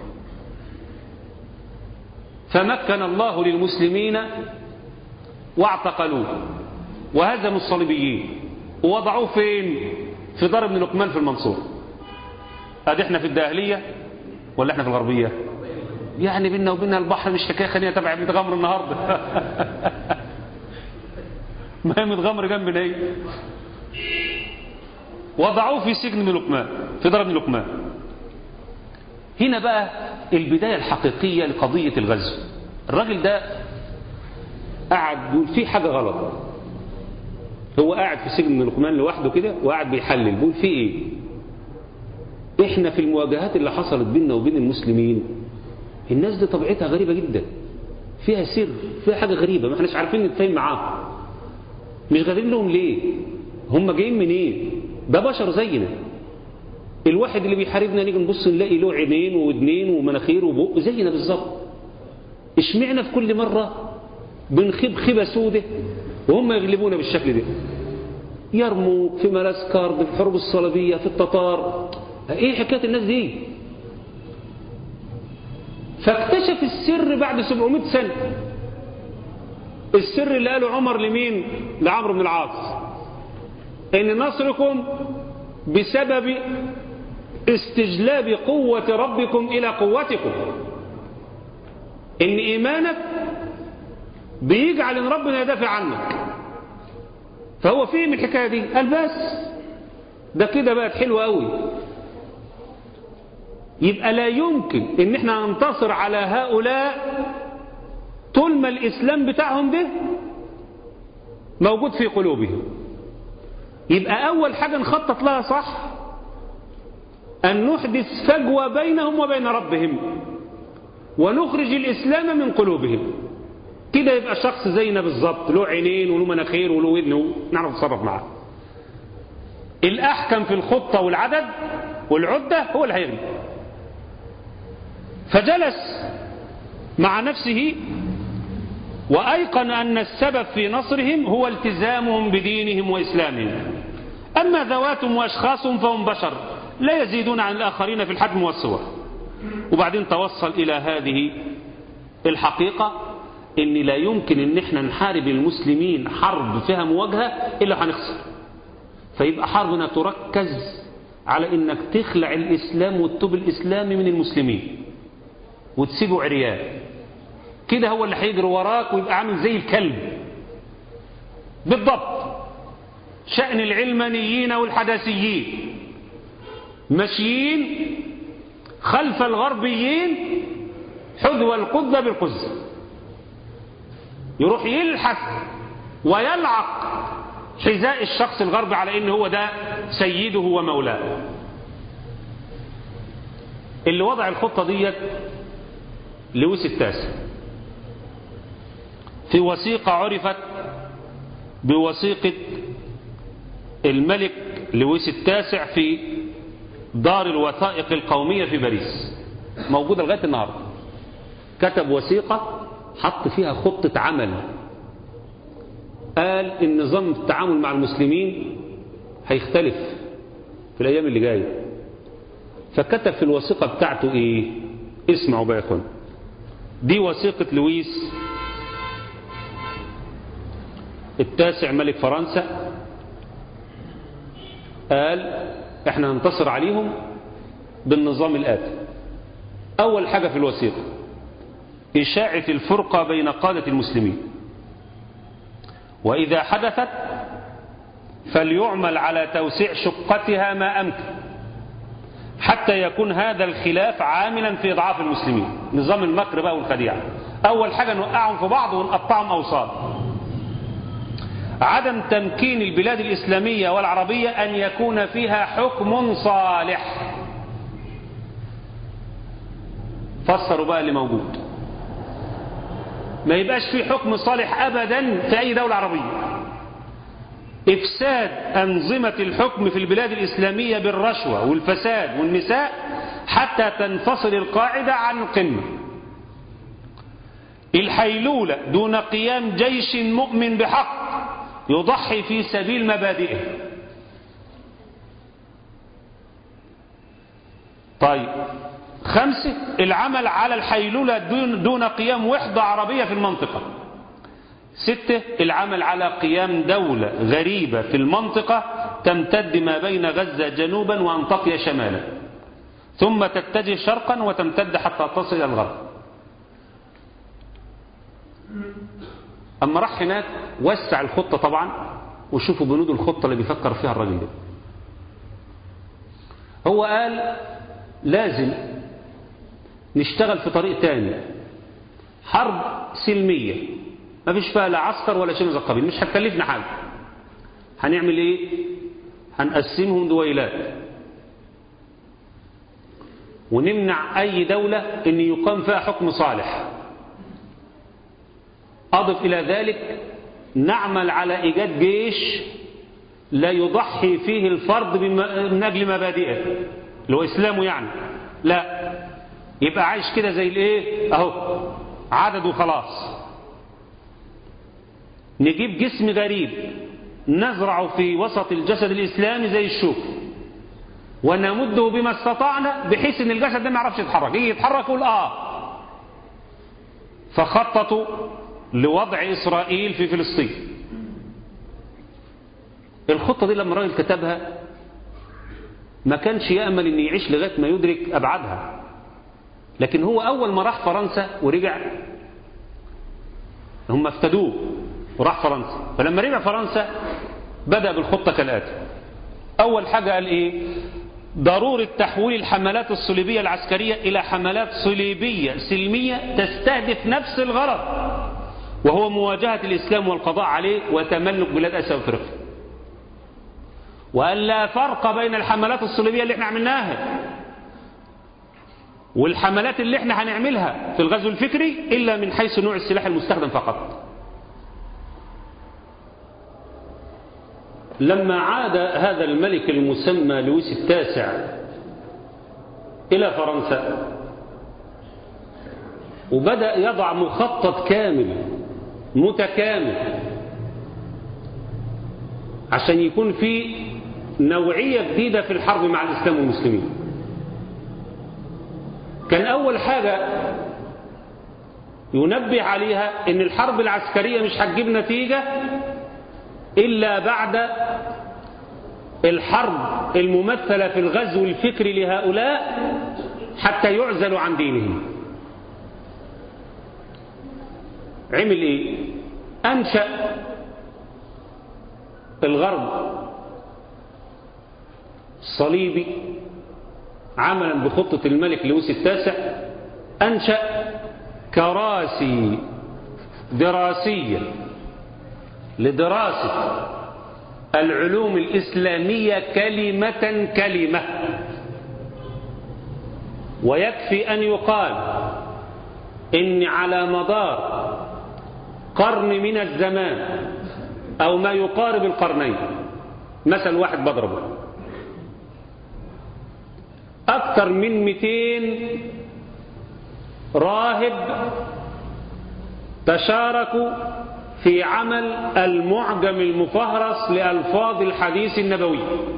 فمكن الله للمسلمين واعتقلوه وهزموا الصليبيين ووضعوه فين في دار ابن لقمان في المنصور ادي احنا في الداهليه ولا احنا في الغربيه يعني بينا وبينها البحر مش حكايه خلينا تبع متغمر النهارده ما هي متغمر جنبنا ايه وضعوه في سجن ابن لقمان في دار ابن لقمان هنا بقى البداية الحقيقية لقضية الغزو الراجل ده قعد بيقول في حاجة غلط هو قاعد في سجن من لقمان لوحده كده وقاعد بيحلل بيقول في ايه احنا في المواجهات اللي حصلت بيننا وبين المسلمين الناس دي طبيعتها غريبة جدا فيها سر فيها حاجة غريبة ما احناش عارفين نتفاهم معاهم مش غادرين لهم ليه هم جايين منين إيه؟ ده بشر زينا الواحد اللي بيحاربنا نيجي نبص نلاقي له عينين وودنين ومناخير وبق زينا بالظبط اشمعنا في كل مرة بنخيب خيبة سودة وهم يغلبونا بالشكل ده يرموا في ملاسكار في الحروب الصليبية في التتار ايه حكاية الناس دي فاكتشف السر بعد 700 سنة السر اللي قاله عمر لمين لعمرو بن العاص ان نصركم بسبب استجلاب قوة ربكم إلى قوتكم إن إيمانك بيجعل إن ربنا يدافع عنك فهو فهم الحكاية دي قال بس ده كده بقت حلوة قوي يبقى لا يمكن إن احنا ننتصر على هؤلاء طول ما الإسلام بتاعهم ده موجود في قلوبهم يبقى أول حاجة نخطط لها صح أن نحدث فجوة بينهم وبين ربهم ونخرج الإسلام من قلوبهم كده يبقى شخص زينا بالظبط له عينين وله مناخير وله ودن نعرف نتصرف معاه الأحكم في الخطة والعدد والعدة هو اللي هيغلب فجلس مع نفسه وأيقن أن السبب في نصرهم هو التزامهم بدينهم وإسلامهم أما ذواتهم وأشخاصهم فهم بشر لا يزيدون عن الآخرين في الحجم والصور وبعدين توصل إلى هذه الحقيقة ان لا يمكن ان احنا نحارب المسلمين حرب فيها مواجهة الا هنخسر فيبقى حربنا تركز على انك تخلع الاسلام والتوب الاسلامي من المسلمين وتسيبه عريان كده هو اللي هيجري وراك ويبقى عامل زي الكلب بالضبط شأن العلمانيين والحداثيين ماشيين خلف الغربيين حذو القذة بالقذة يروح يلحق ويلعق حذاء الشخص الغربي على ان هو ده سيده ومولاه اللي وضع الخطة ديت لويس التاسع في وثيقة عرفت بوثيقة الملك لويس التاسع في دار الوثائق القومية في باريس موجودة لغاية النهاردة كتب وثيقة حط فيها خطة عمل قال ان نظام التعامل مع المسلمين هيختلف في الايام اللي جايه فكتب في الوثيقه بتاعته ايه اسمعوا بقى يا اخوان دي وثيقه لويس التاسع ملك فرنسا قال احنا ننتصر عليهم بالنظام الاتي اول حاجه في الوثيقه اشاعه الفرقه بين قاده المسلمين وإذا حدثت فليعمل على توسيع شقتها ما أمكن حتى يكون هذا الخلاف عاملا في إضعاف المسلمين نظام المكر بقى والخديعة أول حاجة نوقعهم في بعض ونقطعهم أوصال عدم تمكين البلاد الإسلامية والعربية أن يكون فيها حكم صالح فسروا بقى اللي موجود ما يبقاش في حكم صالح أبدا في أي دولة عربية إفساد أنظمة الحكم في البلاد الإسلامية بالرشوة والفساد والنساء حتى تنفصل القاعدة عن القمة الحيلولة دون قيام جيش مؤمن بحق يضحي في سبيل مبادئه طيب خمسة العمل على الحيلولة دون, دون قيام وحدة عربية في المنطقة ستة العمل على قيام دولة غريبة في المنطقة تمتد ما بين غزة جنوبا وأنطاكيا شمالا ثم تتجه شرقا وتمتد حتى تصل إلى الغرب أما راح هناك وسع الخطة طبعا وشوفوا بنود الخطة اللي بيفكر فيها الراجل ده هو قال لازم نشتغل في طريق تاني حرب سلمية ما فيش فيها لا عسكر ولا شيء من القبيل مش هتكلفنا حاجة هنعمل ايه هنقسمهم دويلات ونمنع اي دولة ان يقام فيها حكم صالح اضف الى ذلك نعمل على ايجاد جيش لا يضحي فيه الفرد من اجل مبادئه اللي هو اسلامه يعني لا يبقى عايش كده زي الايه اهو عدد وخلاص نجيب جسم غريب نزرعه في وسط الجسد الاسلامي زي الشوك ونمده بما استطعنا بحيث ان الجسد ده ما يعرفش يتحرك يجي يتحرك يقول اه فخططوا لوضع اسرائيل في فلسطين الخطه دي لما الراجل كتبها ما كانش يامل ان يعيش لغايه ما يدرك ابعادها لكن هو أول ما راح فرنسا ورجع هم افتدوه وراح فرنسا فلما رجع فرنسا بدأ بالخطة كالآتي أول حاجة قال إيه ضرورة تحويل الحملات الصليبية العسكرية إلى حملات صليبية سلمية تستهدف نفس الغرض وهو مواجهة الإسلام والقضاء عليه وتملك بلاد آسيا وأفريقيا وأن لا فرق بين الحملات الصليبية اللي احنا عملناها والحملات اللي احنا هنعملها في الغزو الفكري إلا من حيث نوع السلاح المستخدم فقط لما عاد هذا الملك المسمى لويس التاسع إلى فرنسا وبدأ يضع مخطط كامل متكامل عشان يكون في نوعية جديدة في الحرب مع الإسلام والمسلمين كان أول حاجة ينبه عليها ان الحرب العسكرية مش هتجيب نتيجة إلا بعد الحرب الممثلة في الغزو الفكري لهؤلاء حتى يعزلوا عن دينهم عمل ايه انشأ الغرب الصليبي عملا بخطة الملك لويس التاسع انشأ كراسي دراسية لدراسة العلوم الإسلامية كلمة كلمة ويكفي أن يقال إن على مدار قرن من الزمان أو ما يقارب القرنين مثل واحد بضربه أكثر من 200 راهب تشاركوا في عمل المعجم المفهرس لألفاظ الحديث النبوي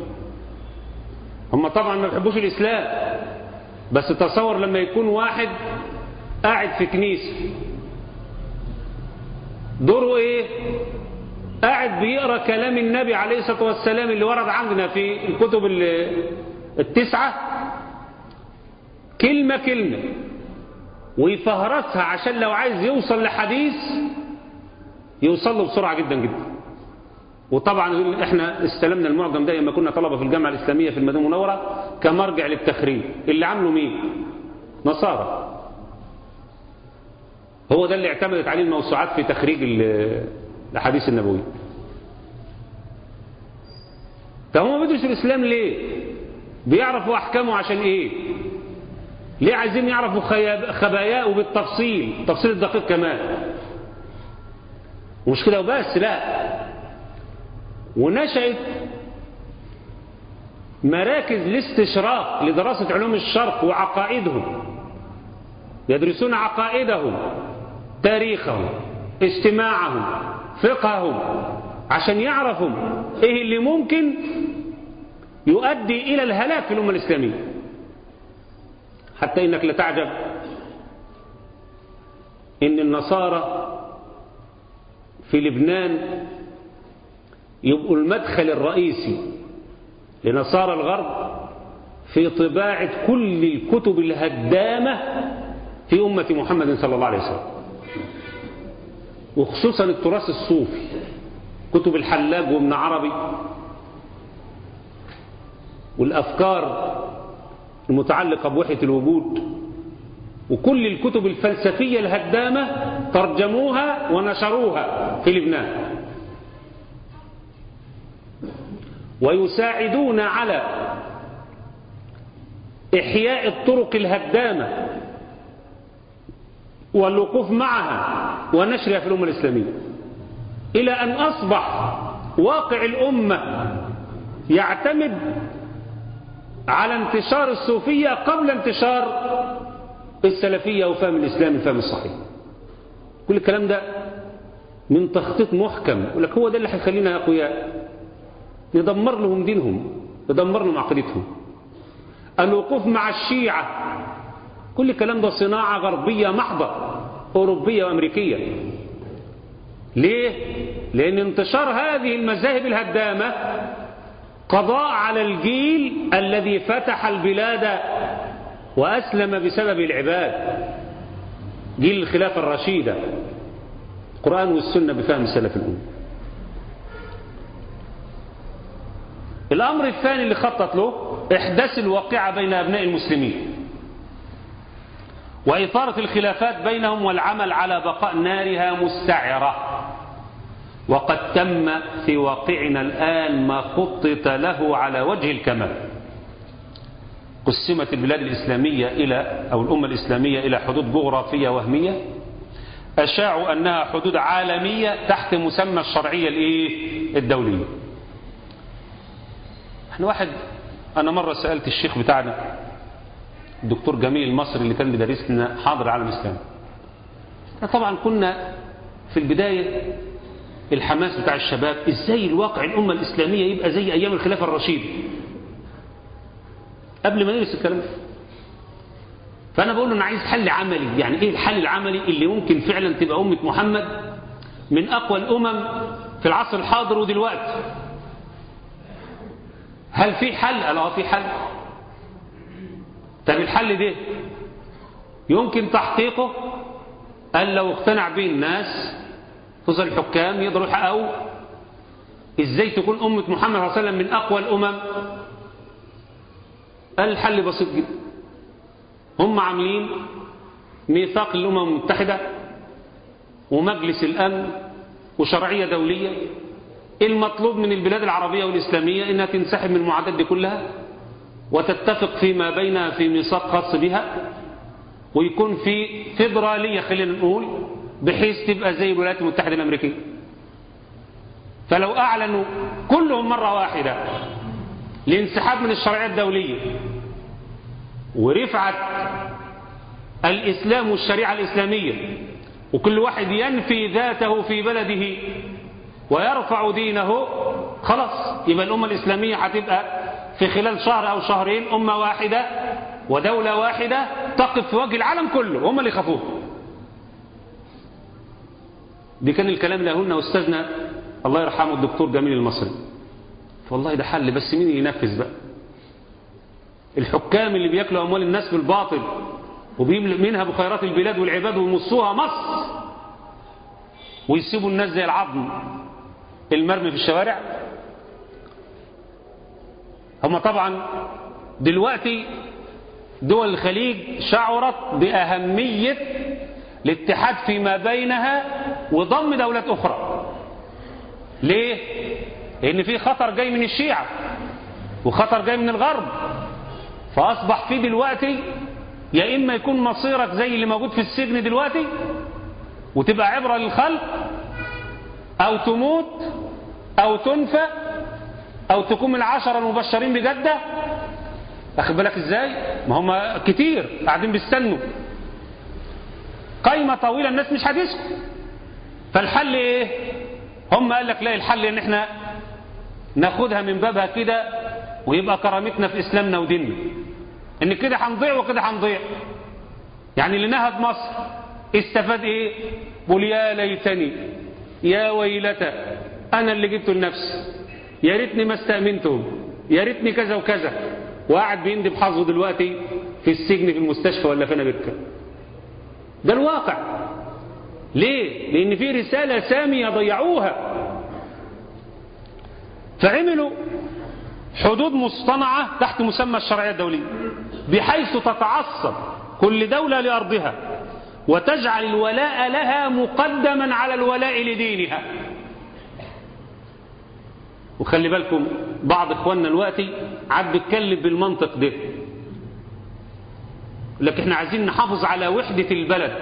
هم طبعا ما بيحبوش الإسلام بس تصور لما يكون واحد قاعد في كنيسة دوره ايه قاعد بيقرأ كلام النبي عليه الصلاة والسلام اللي ورد عندنا في الكتب التسعة كلمة كلمة ويفهرسها عشان لو عايز يوصل لحديث يوصل له بسرعة جدا جدا وطبعا احنا استلمنا المعجم ده لما كنا طلبة في الجامعة الإسلامية في المدينة المنورة كمرجع للتخريج اللي عمله مين نصارى هو ده اللي اعتمدت عليه الموسوعات في تخريج الأحاديث النبوية طب هم بيدرسوا الإسلام ليه بيعرفوا أحكامه عشان إيه ليه عايزين يعرفوا خباياه بالتفصيل تفصيل الدقيق كمان ومش كده وبس لا ونشأت مراكز الاستشراق لدراسة علوم الشرق وعقائدهم يدرسون عقائدهم تاريخهم اجتماعهم فقههم عشان يعرفوا ايه اللي ممكن يؤدي الى الهلاك في الامه الاسلاميه حتى انك لتعجب ان النصارى في لبنان يبقوا المدخل الرئيسي لنصارى الغرب في طباعة كل الكتب الهدامة في أمة محمد صلى الله عليه وسلم وخصوصا التراث الصوفي كتب الحلاج وابن عربي والأفكار المتعلقة بوحدة الوجود وكل الكتب الفلسفية الهدامة ترجموها ونشروها في لبنان ويساعدون على إحياء الطرق الهدامة والوقوف معها ونشرها في الأمة الإسلامية إلى أن أصبح واقع الأمة يعتمد على انتشار الصوفية قبل انتشار السلفية وفهم الإسلام الفهم الصحيح كل الكلام ده من تخطيط محكم يقول لك هو ده اللي هيخلينا أقوياء ندمر لهم دينهم ندمر لهم عقيدتهم الوقوف مع الشيعة كل الكلام ده صناعة غربية محضة أوروبية وأمريكية ليه؟ لأن انتشار هذه المذاهب الهدامة قضاء على الجيل الذي فتح البلاد وأسلم بسبب العباد جيل الخلافة الرشيدة القرآن والسنة بفهم السلف الأول الأمر الثاني اللي خطط له إحداث الواقعة بين أبناء المسلمين وإثارة الخلافات بينهم والعمل على بقاء نارها مستعرة وقد تم في واقعنا الآن ما خطط له على وجه الكمال قسمت البلاد الإسلامية إلى أو الأمة الإسلامية إلى حدود جغرافية وهمية أشاعوا أنها حدود عالمية تحت مسمى الشرعية الإيه؟ الدولية احنا واحد انا مرة سألت الشيخ بتاعنا الدكتور جميل المصري اللي كان بيدرس لنا حاضر العالم الاسلامي طبعا كنا في البداية الحماس بتاع الشباب ازاي الواقع الأمة الإسلامية يبقى زي أيام الخلافة الرشيدة قبل ما ندرس الكلام ده فأنا بقول له أنا عايز حل عملي يعني إيه الحل العملي اللي ممكن فعلا تبقى أمة محمد من أقوى الأمم في العصر الحاضر ودلوقتي هل في حل؟ قال اه في حل طب الحل ده يمكن تحقيقه قال لو اقتنع به الناس خصوصا الحكام يقدروا يحققوا ازاي تكون أمة محمد صلى الله عليه وسلم من أقوى الأمم قال الحل بسيط جدا هم عاملين ميثاق الأمم المتحدة ومجلس الأمن وشرعية دولية المطلوب من البلاد العربية والإسلامية إنها تنسحب من المعادات دي كلها وتتفق فيما بينها في ميثاق خاص بها ويكون في فيدرالية خلينا نقول بحيث تبقى زي الولايات المتحدة الأمريكية فلو أعلنوا كلهم مرة واحدة لانسحاب من الشرعية الدولية ورفعت الإسلام والشريعة الإسلامية وكل واحد ينفي ذاته في بلده ويرفع دينه خلاص يبقى الأمة الإسلامية هتبقى في خلال شهر أو شهرين أمة واحدة ودولة واحدة تقف في وجه العالم كله هم اللي يخافوه دي كان الكلام اللي قلنا أستاذنا الله يرحمه الدكتور جميل المصري فوالله ده حل بس مين ينفذ بقى الحكام اللي بياكلوا أموال الناس بالباطل وبيملئ منها بخيرات البلاد والعباد ويمصوها مص ويسيبوا الناس زي العظم المرمي في الشوارع هم طبعا دلوقتي دول الخليج شعرت بأهمية الاتحاد فيما بينها وضم دولات أخرى ليه؟ لأن في خطر جاي من الشيعة وخطر جاي من الغرب فأصبح في دلوقتي يا إما يكون مصيرك زي اللي موجود في السجن دلوقتي وتبقى عبرة للخلق أو تموت أو تنفى أو تكون من العشرة المبشرين بجدة أخذ بالك إزاي ما هم كتير قاعدين بيستنوا قايمة طويلة الناس مش هتسكت فالحل إيه هم قال لك لا الحل إن إحنا ناخدها من بابها كده ويبقى كرامتنا في إسلامنا وديننا إن كده هنضيع وكده هنضيع يعني اللي نهب مصر استفاد إيه قول يا ليتني يا ويلتى أنا اللي جبته لنفسي يا ريتني ما استأمنتهم يا ريتني كذا وكذا وقاعد بيندب حظه دلوقتي في السجن في المستشفى ولا في أمريكا ده الواقع ليه؟ لأن في رسالة سامية ضيعوها فعملوا حدود مصطنعة تحت مسمى الشرعية الدولية بحيث تتعصب كل دولة لأرضها وتجعل الولاء لها مقدما على الولاء لدينها وخلي بالكم بعض اخواننا دلوقتي عاد بيتكلم بالمنطق ده لكن احنا عايزين نحافظ على وحدة البلد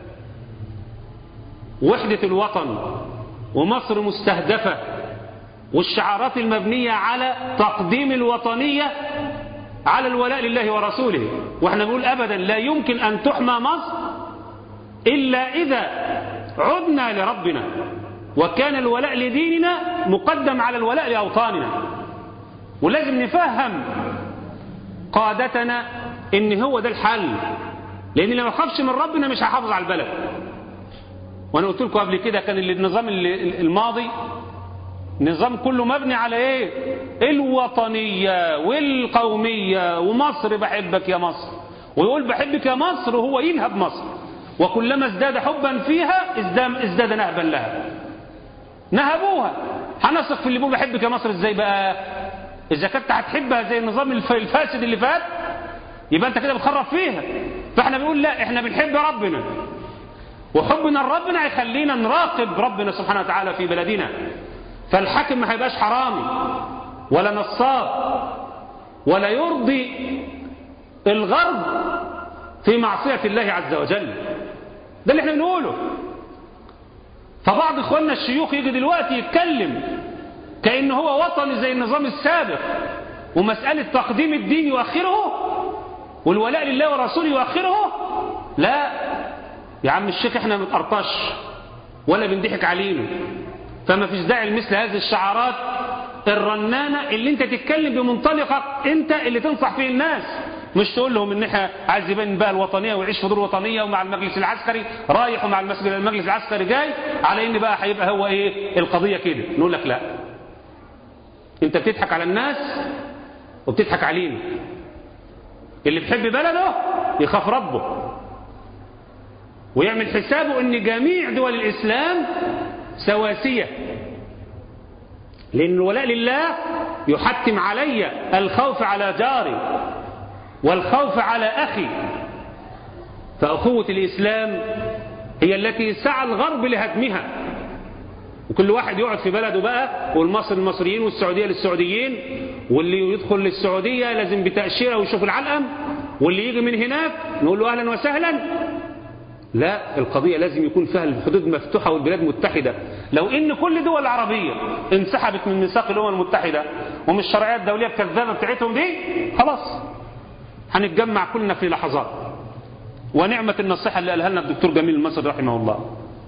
وحدة الوطن ومصر مستهدفة والشعارات المبنية على تقديم الوطنية على الولاء لله ورسوله واحنا بنقول ابدا لا يمكن ان تحمى مصر الا اذا عدنا لربنا وكان الولاء لديننا مقدم على الولاء لأوطاننا ولازم نفهم قادتنا ان هو ده الحل لان اللي ما خافش من ربنا مش هيحافظ على البلد وانا قلت لكم قبل كده كان النظام الماضي نظام كله مبني على ايه الوطنية والقومية ومصر بحبك يا مصر ويقول بحبك يا مصر وهو ينهب مصر وكلما ازداد حبا فيها ازداد نهبا لها نهبوها هنثق في اللي بيقول بحبك يا مصر ازاي بقى اذا كنت هتحبها زي النظام الفاسد اللي فات يبقى انت كده بتخرب فيها فاحنا بنقول لا احنا بنحب ربنا وحبنا لربنا هيخلينا نراقب ربنا سبحانه وتعالى في بلدنا فالحاكم ما هيبقاش حرامي ولا نصاب ولا يرضي الغرب في معصية الله عز وجل ده اللي احنا بنقوله فبعض اخواننا الشيوخ يجي دلوقتي يتكلم كأنه هو وطني زي النظام السابق ومسألة تقديم الدين يؤخره والولاء لله ورسوله يؤخره لا يا عم الشيخ احنا ما بنتقرطش ولا بنضحك علينا فما فيش داعي لمثل هذه الشعارات الرنانة اللي انت تتكلم بمنطلقك انت اللي تنصح فيه الناس مش تقول لهم ان احنا عايز يبان بقى الوطنيه ويعيش في دور وطنيه ومع المجلس العسكري رايح ومع المجلس العسكري جاي على ان بقى هيبقى هو ايه القضيه كده نقول لك لا انت بتضحك على الناس وبتضحك علينا اللي بيحب بلده يخاف ربه ويعمل حسابه ان جميع دول الاسلام سواسيه لان الولاء لله يحتم علي الخوف على جاري والخوف على أخي فأخوة الإسلام هي التي سعى الغرب لهدمها وكل واحد يقعد في بلده بقى والمصر المصريين والسعودية للسعوديين واللي يدخل للسعودية لازم بتأشيرة ويشوف العلقم واللي يجي من هناك نقول له أهلا وسهلا لا القضية لازم يكون فيها الحدود مفتوحة والبلاد متحدة لو ان كل دول العربية انسحبت من ميثاق الأمم المتحدة ومن الشرعيات الدولية الكذابة بتاعتهم دي خلاص هنتجمع كلنا في لحظات ونعمة النصيحة اللي قالها لنا الدكتور جميل المصري رحمه الله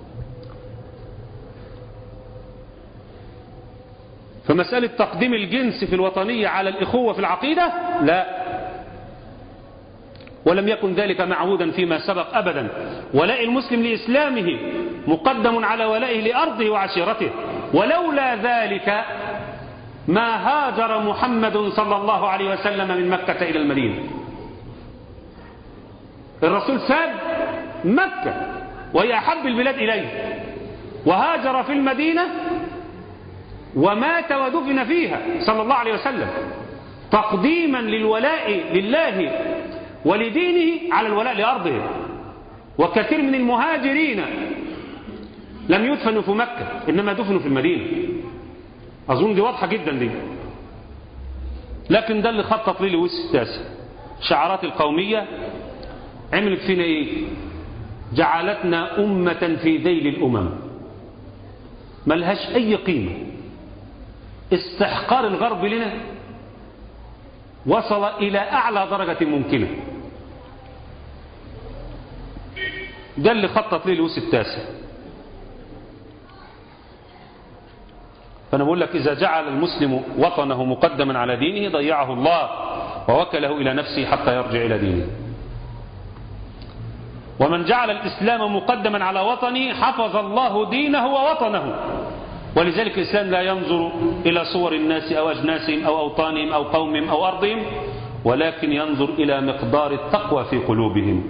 فمسألة تقديم الجنس في الوطنية على الإخوة في العقيدة لا ولم يكن ذلك معهودا فيما سبق أبدا ولاء المسلم لإسلامه مقدم على ولائه لأرضه وعشيرته ولولا ذلك ما هاجر محمد صلى الله عليه وسلم من مكة إلى المدينة الرسول ساب مكة وهي أحب البلاد إليه وهاجر في المدينة ومات ودفن فيها صلى الله عليه وسلم تقديما للولاء لله ولدينه على الولاء لأرضه وكثير من المهاجرين لم يدفنوا في مكة إنما دفنوا في المدينة أظن دي واضحة جدا دي لكن ده اللي خطط لي لويس التاسع شعارات القومية عملت فينا ايه جعلتنا أمة في ذيل الأمم ملهاش أي قيمة استحقار الغرب لنا وصل إلى أعلى درجة ممكنة ده اللي خطط ليه لويس التاسع فأنا بقول لك إذا جعل المسلم وطنه مقدما على دينه ضيعه الله ووكله إلى نفسه حتى يرجع إلى دينه ومن جعل الإسلام مقدما على وطنه حفظ الله دينه ووطنه ولذلك الإسلام لا ينظر إلى صور الناس أو أجناسهم أو أوطانهم أو قومهم أو أرضهم ولكن ينظر إلى مقدار التقوى في قلوبهم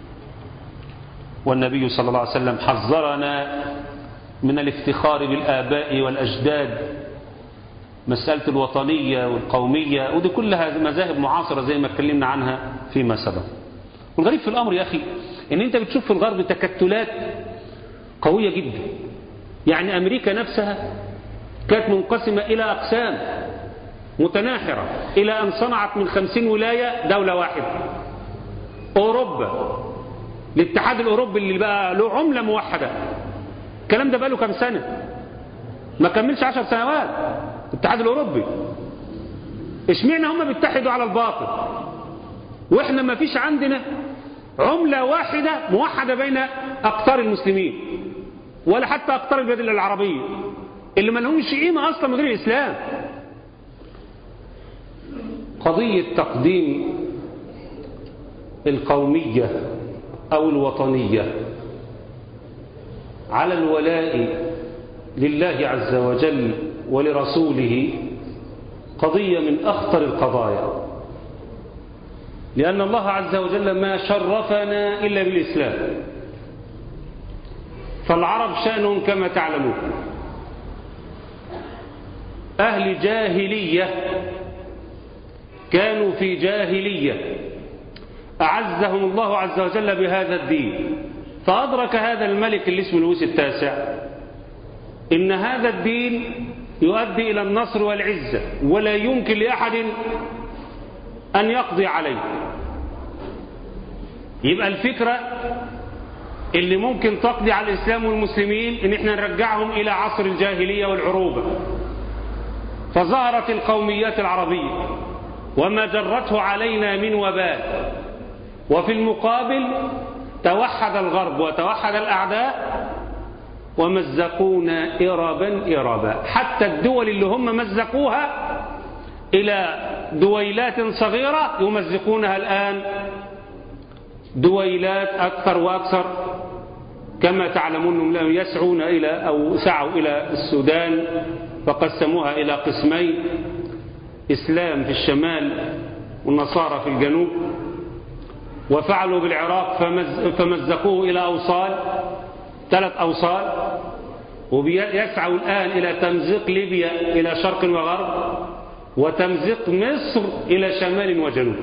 والنبي صلى الله عليه وسلم حذرنا من الافتخار بالآباء والأجداد مسألة الوطنية والقومية ودي كلها مذاهب معاصرة زي ما اتكلمنا عنها فيما سبق والغريب في الأمر يا أخي إن أنت بتشوف في الغرب تكتلات قوية جدا يعني أمريكا نفسها كانت منقسمة إلى أقسام متناحرة إلى أن صنعت من خمسين ولاية دولة واحدة أوروبا الاتحاد الأوروبي اللي بقى له عملة موحدة الكلام ده بقى له كام سنة ما كملش عشر سنوات الاتحاد الأوروبي اشمعنا هم بيتحدوا على الباطل واحنا ما فيش عندنا عملة واحدة موحدة بين أقطار المسلمين ولا حتى أقطار البلاد العربية اللي ما لهمش قيمة أصلا من غير الإسلام قضية تقديم القومية أو الوطنية على الولاء لله عز وجل ولرسوله قضية من أخطر القضايا لأن الله عز وجل ما شرفنا إلا بالإسلام فالعرب شأنهم كما تعلمون أهل جاهلية كانوا في جاهلية أعزهم الله عز وجل بهذا الدين فأدرك هذا الملك اللي اسمه لويس التاسع إن هذا الدين يؤدي إلى النصر والعزة ولا يمكن لأحد أن يقضي عليه يبقى الفكرة اللي ممكن تقضي على الإسلام والمسلمين إن احنا نرجعهم إلى عصر الجاهلية والعروبة فظهرت القوميات العربية وما جرته علينا من وبال وفي المقابل توحد الغرب وتوحد الأعداء ومزقونا إربا إربا حتى الدول اللي هم مزقوها إلى دويلات صغيرة يمزقونها الآن دويلات أكثر وأكثر كما تعلمون أنهم يسعون إلى أو سعوا إلى السودان فقسموها إلى قسمين إسلام في الشمال والنصارى في الجنوب وفعلوا بالعراق فمز فمزقوه إلى أوصال ثلاث أوصال ويسعوا الآن إلى تمزيق ليبيا إلى شرق وغرب وتمزيق مصر إلى شمال وجنوب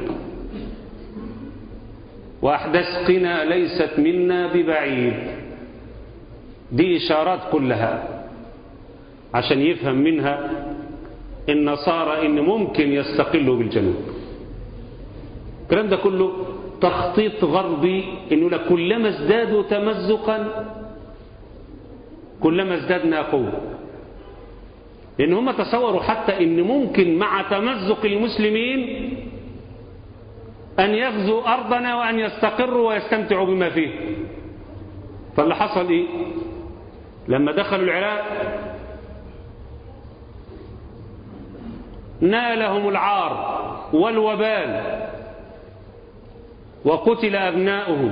وأحداث قنا ليست منا ببعيد دي إشارات كلها عشان يفهم منها النصارى إن ممكن يستقلوا بالجنوب الكلام ده كله تخطيط غربي إنه لك كلما ازدادوا تمزقا كلما ازدادنا قوة لأن هم تصوروا حتى إن ممكن مع تمزق المسلمين أن يغزوا أرضنا وأن يستقروا ويستمتعوا بما فيه فاللي حصل إيه لما دخلوا العراق نالهم العار والوبال وقتل أبناؤهم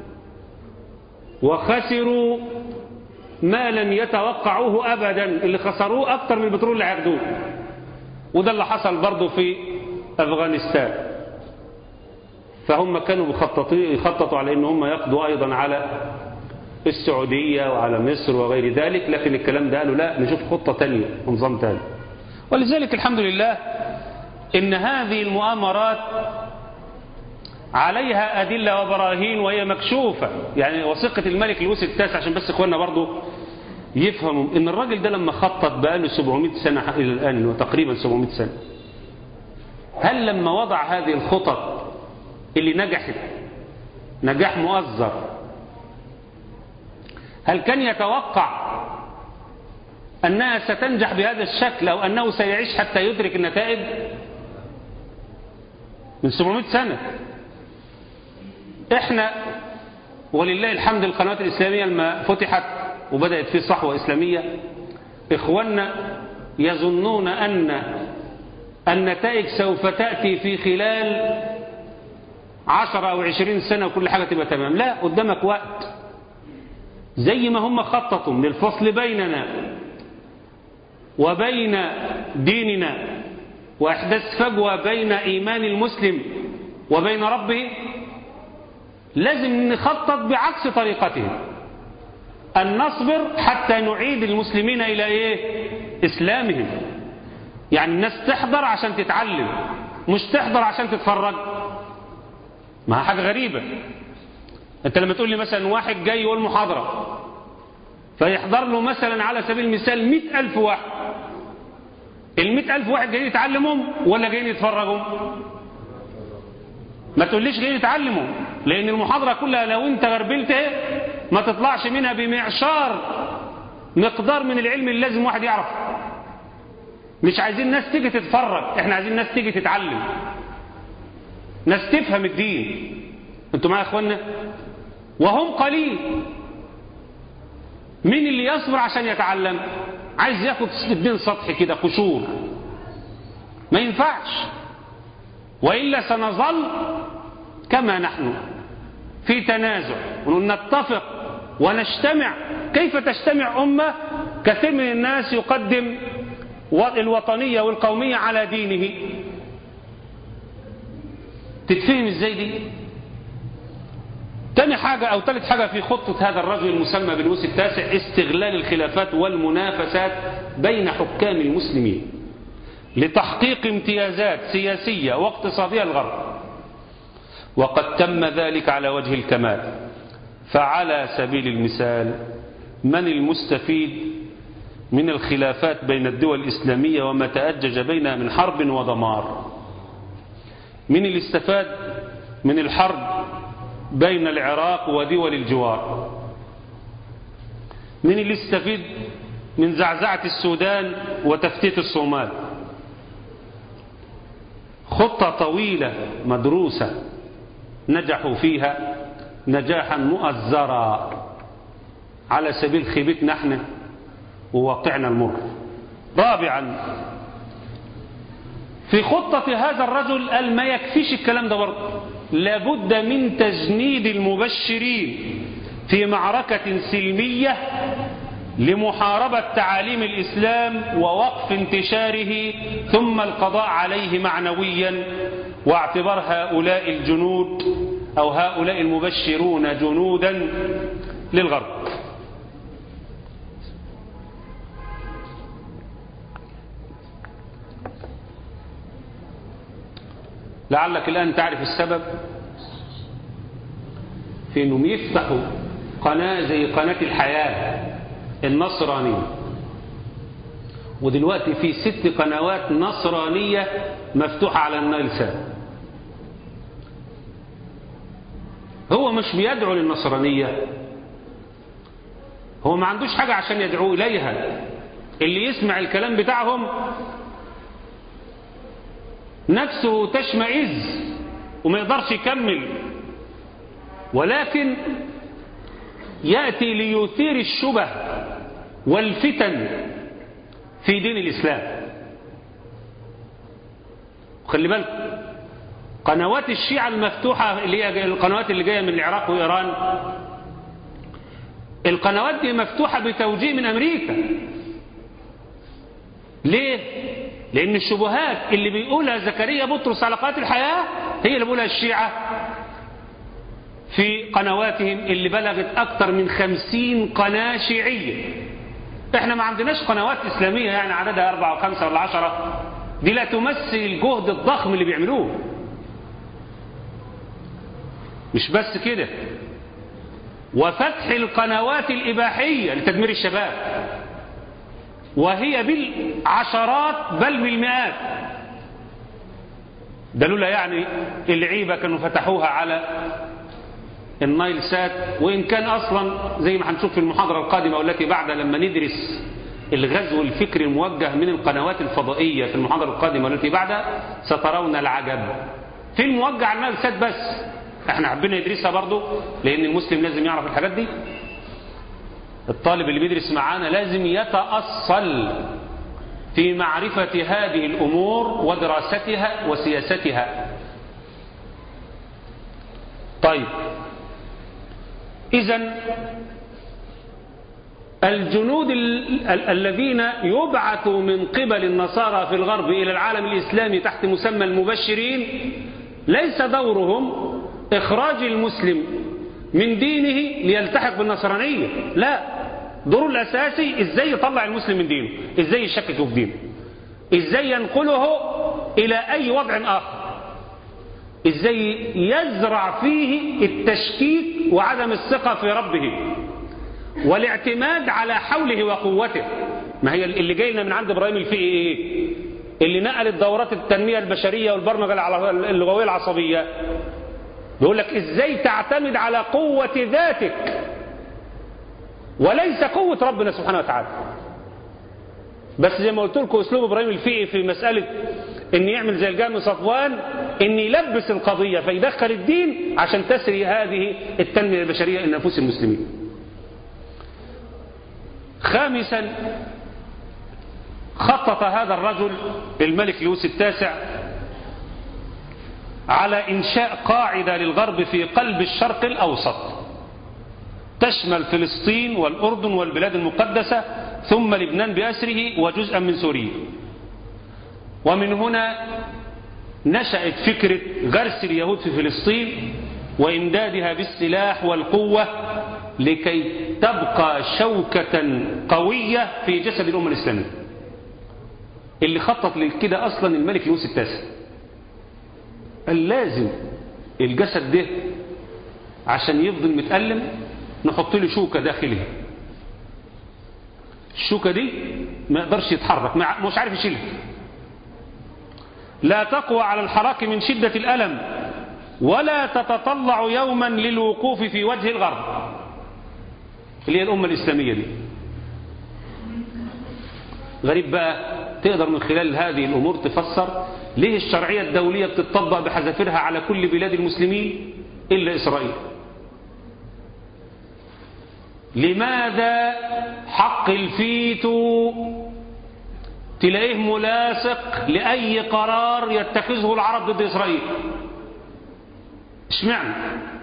وخسروا ما لم يتوقعوه أبدا اللي خسروه أكتر من البترول اللي هياخدوه وده اللي حصل برضه في أفغانستان فهم كانوا يخططوا على ان هم يقضوا ايضا على السعودية وعلى مصر وغير ذلك لكن الكلام ده قالوا لا نشوف خطة تانية ونظام تاني ولذلك الحمد لله ان هذه المؤامرات عليها أدلة وبراهين وهي مكشوفة يعني وثيقة الملك لويس التاسع عشان بس اخواننا برضو يفهموا ان الراجل ده لما خطط بقاله 700 سنة الى الآن تقريبا 700 سنة هل لما وضع هذه الخطط اللي نجحت نجاح مؤزر هل كان يتوقع أنها ستنجح بهذا الشكل أو أنه سيعيش حتى يدرك النتائج من 700 سنة احنا ولله الحمد القنوات الإسلامية لما فتحت وبدأت في صحوة إسلامية إخواننا يظنون أن النتائج سوف تأتي في خلال عشرة أو عشرين سنة وكل حاجة تبقى تمام لا قدامك وقت زي ما هم خططوا للفصل بيننا وبين ديننا وإحداث فجوة بين إيمان المسلم وبين ربه لازم نخطط بعكس طريقتهم أن نصبر حتى نعيد المسلمين إلى إيه؟ إسلامهم يعني الناس تحضر عشان تتعلم مش تحضر عشان تتفرج ما حاجة غريبة انت لما تقول لي مثلا واحد جاي يقول محاضرة فيحضر له مثلا على سبيل المثال مئة ألف واحد المئة ألف واحد جايين يتعلمهم ولا جايين يتفرجوا ما تقوليش جايين يتعلموا لأن المحاضرة كلها لو انت غربلتها ما تطلعش منها بمعشار مقدار من العلم اللي لازم واحد يعرف مش عايزين ناس تيجي تتفرج احنا عايزين ناس تيجي تتعلم ناس تفهم الدين انتوا معايا يا اخوانا وهم قليل مين اللي يصبر عشان يتعلم عايز ياخد الدين سطحي كده قشور ما ينفعش وإلا سنظل كما نحن في تنازع نتفق ونجتمع كيف تجتمع أمة كثير من الناس يقدم الوطنية والقومية على دينه تتفهم ازاي دي تاني حاجة أو ثالث حاجة في خطة هذا الرجل المسمى بالوس التاسع استغلال الخلافات والمنافسات بين حكام المسلمين لتحقيق امتيازات سياسية واقتصادية الغرب وقد تم ذلك على وجه الكمال فعلى سبيل المثال من المستفيد من الخلافات بين الدول الإسلامية وما تأجج بينها من حرب ودمار من اللي استفاد من الحرب بين العراق ودول الجوار من اللي استفيد من زعزعة السودان وتفتيت الصومال خطة طويلة مدروسة نجحوا فيها نجاحا مؤزرا على سبيل خيبتنا احنا وواقعنا المر رابعا في خطة هذا الرجل قال ما يكفيش الكلام ده برضه لابد من تجنيد المبشرين في معركة سلمية لمحاربة تعاليم الإسلام ووقف انتشاره ثم القضاء عليه معنويا واعتبار هؤلاء الجنود أو هؤلاء المبشرون جنودا للغرب لعلك الآن تعرف السبب في أنهم يفتحوا قناة زي قناة الحياة النصرانية ودلوقتي في ست قنوات نصرانية مفتوحة على النايل سات هو مش بيدعو للنصرانية هو ما عندوش حاجة عشان يدعو إليها اللي يسمع الكلام بتاعهم نفسه تشمئز وما يقدرش يكمل ولكن يأتي ليثير الشبه والفتن في دين الإسلام خلي بالك قنوات الشيعة المفتوحة اللي هي القنوات اللي جاية من العراق وإيران القنوات دي مفتوحة بتوجيه من أمريكا ليه؟ لأن الشبهات اللي بيقولها زكريا بطرس على قناة الحياة هي اللي بيقولها الشيعة في قنواتهم اللي بلغت أكثر من خمسين قناة شيعية احنا ما عندناش قنوات إسلامية يعني عددها أربعة وخمسة ولا عشرة دي لا تمثل الجهد الضخم اللي بيعملوه مش بس كده وفتح القنوات الإباحية لتدمير الشباب وهي بالعشرات بل بالمئات ده لولا يعني العيبة كانوا فتحوها على النايل سات وإن كان أصلا زي ما هنشوف في المحاضرة القادمة والتي بعد لما ندرس الغزو الفكري الموجه من القنوات الفضائية في المحاضرة القادمة والتي بعدها سترون العجب في الموجه على النايل سات بس احنا حبينا ندرسها برضو لأن المسلم لازم يعرف الحاجات دي الطالب اللي بيدرس معانا لازم يتأصل في معرفة هذه الأمور ودراستها وسياستها طيب إذا الجنود ال ال الذين يبعثوا من قبل النصارى في الغرب إلى العالم الإسلامي تحت مسمى المبشرين ليس دورهم إخراج المسلم من دينه ليلتحق بالنصرانية لا دوره الأساسي إزاي يطلع المسلم من دينه إزاي يشككه في دينه إزاي ينقله إلى أي وضع آخر إزاي يزرع فيه التشكيك وعدم الثقة في ربه والاعتماد على حوله وقوته ما هي اللي جاي لنا من عند إبراهيم الفقي إيه اللي نقل الدورات التنمية البشرية والبرمجة اللغوية العصبية بيقول لك ازاي تعتمد على قوة ذاتك وليس قوة ربنا سبحانه وتعالى بس زي ما قلت لكم اسلوب ابراهيم الفقي في مسألة ان يعمل زي الجامع صفوان ان يلبس القضية فيدخل الدين عشان تسري هذه التنمية البشرية الى نفوس المسلمين خامسا خطط هذا الرجل الملك لوس التاسع على إنشاء قاعدة للغرب في قلب الشرق الأوسط تشمل فلسطين والأردن والبلاد المقدسة ثم لبنان بأسره وجزءا من سوريا ومن هنا نشأت فكرة غرس اليهود في فلسطين وإمدادها بالسلاح والقوة لكي تبقى شوكة قوية في جسد الأمة الإسلامية اللي خطط لكده أصلا الملك لوس التاسع قال لازم الجسد ده عشان يفضل متألم نحط له شوكة داخلها الشوكة دي ما يقدرش يتحرك مش عارف يشيلها لا تقوى على الحراك من شدة الألم ولا تتطلع يوما للوقوف في وجه الغرب اللي هي الأمة الإسلامية دي غريب بقى تقدر من خلال هذه الأمور تفسر ليه الشرعية الدولية بتطبق بحذافيرها على كل بلاد المسلمين إلا إسرائيل لماذا حق الفيتو تلاقيه ملاصق لأي قرار يتخذه العرب ضد إسرائيل اشمعنى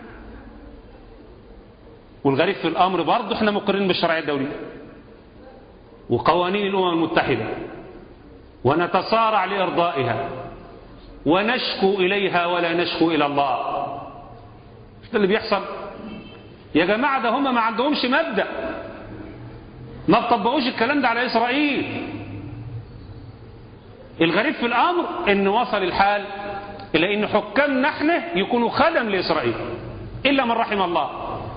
والغريب في الأمر برضه احنا مقرين بالشرعية الدولية وقوانين الأمم المتحدة ونتصارع لإرضائها ونشكو إليها ولا نشكو إلى الله ده اللي بيحصل يا جماعة ده هم ما عندهمش مبدأ ما بطبقوش الكلام ده على إسرائيل الغريب في الأمر أن وصل الحال إلى أن حكام نحن يكونوا خدم لإسرائيل إلا من رحم الله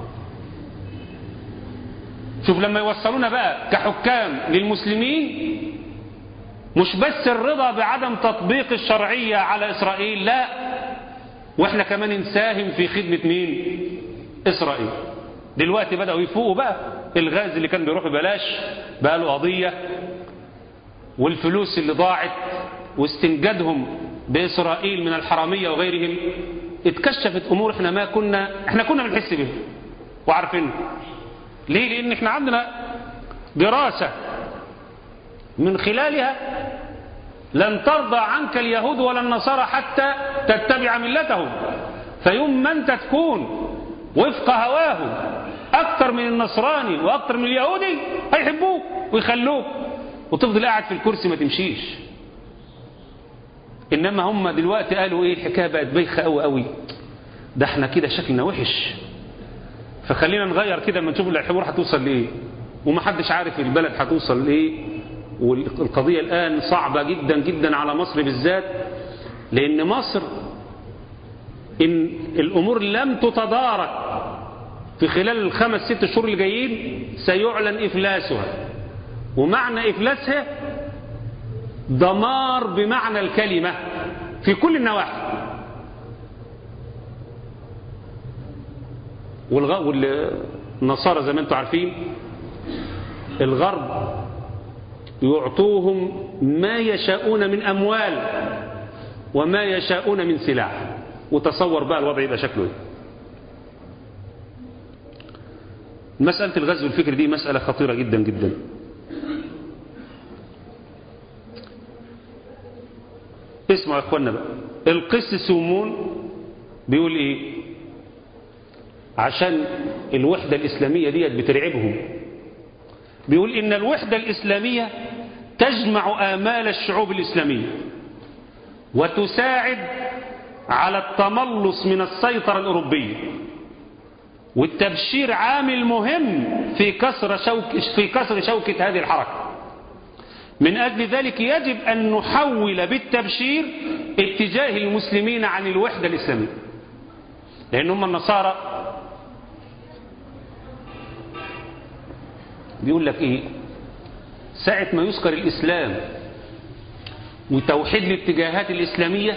شوف لما يوصلونا بقى كحكام للمسلمين مش بس الرضا بعدم تطبيق الشرعية على إسرائيل لا وإحنا كمان نساهم في خدمة مين إسرائيل دلوقتي بدأوا يفوقوا بقى الغاز اللي كان بيروح ببلاش بقى له قضية والفلوس اللي ضاعت واستنجادهم بإسرائيل من الحرامية وغيرهم اتكشفت أمور احنا ما كنا احنا كنا بنحس بها وعارفينها ليه لأن احنا عندنا دراسة من خلالها لن ترضى عنك اليهود ولا النصارى حتى تتبع ملتهم فيوم ما انت تكون وفق هواهم أكثر من النصراني وأكثر من اليهودي هيحبوك ويخلوك وتفضل قاعد في الكرسي ما تمشيش إنما هم دلوقتي قالوا إيه الحكاية بقت بايخة قوي قوي ده احنا كده شكلنا وحش فخلينا نغير كده اما نشوف الحوار هتوصل لإيه ومحدش عارف البلد هتوصل لإيه والقضية الآن صعبة جدا جدا على مصر بالذات لأن مصر إن الأمور لم تتدارك في خلال الخمس ست شهور الجايين سيعلن إفلاسها ومعنى إفلاسها دمار بمعنى الكلمة في كل النواحي والنصارى زي ما انتم عارفين الغرب يعطوهم ما يشاءون من أموال وما يشاءون من سلاح وتصور بقى الوضع يبقى شكله ايه مسألة الغزو الفكري دي مسألة خطيرة جدا جدا اسمعوا يا اخوانا بقى القس سومون بيقول ايه عشان الوحدة الإسلامية ديت بترعبهم بيقول إن الوحدة الإسلامية تجمع آمال الشعوب الإسلامية وتساعد على التملص من السيطرة الأوروبية والتبشير عامل مهم في كسر شوك في كسر شوكة هذه الحركة من أجل ذلك يجب أن نحول بالتبشير اتجاه المسلمين عن الوحدة الإسلامية لأن هم النصارى بيقول لك إيه ساعة ما يذكر الإسلام وتوحيد الاتجاهات الإسلامية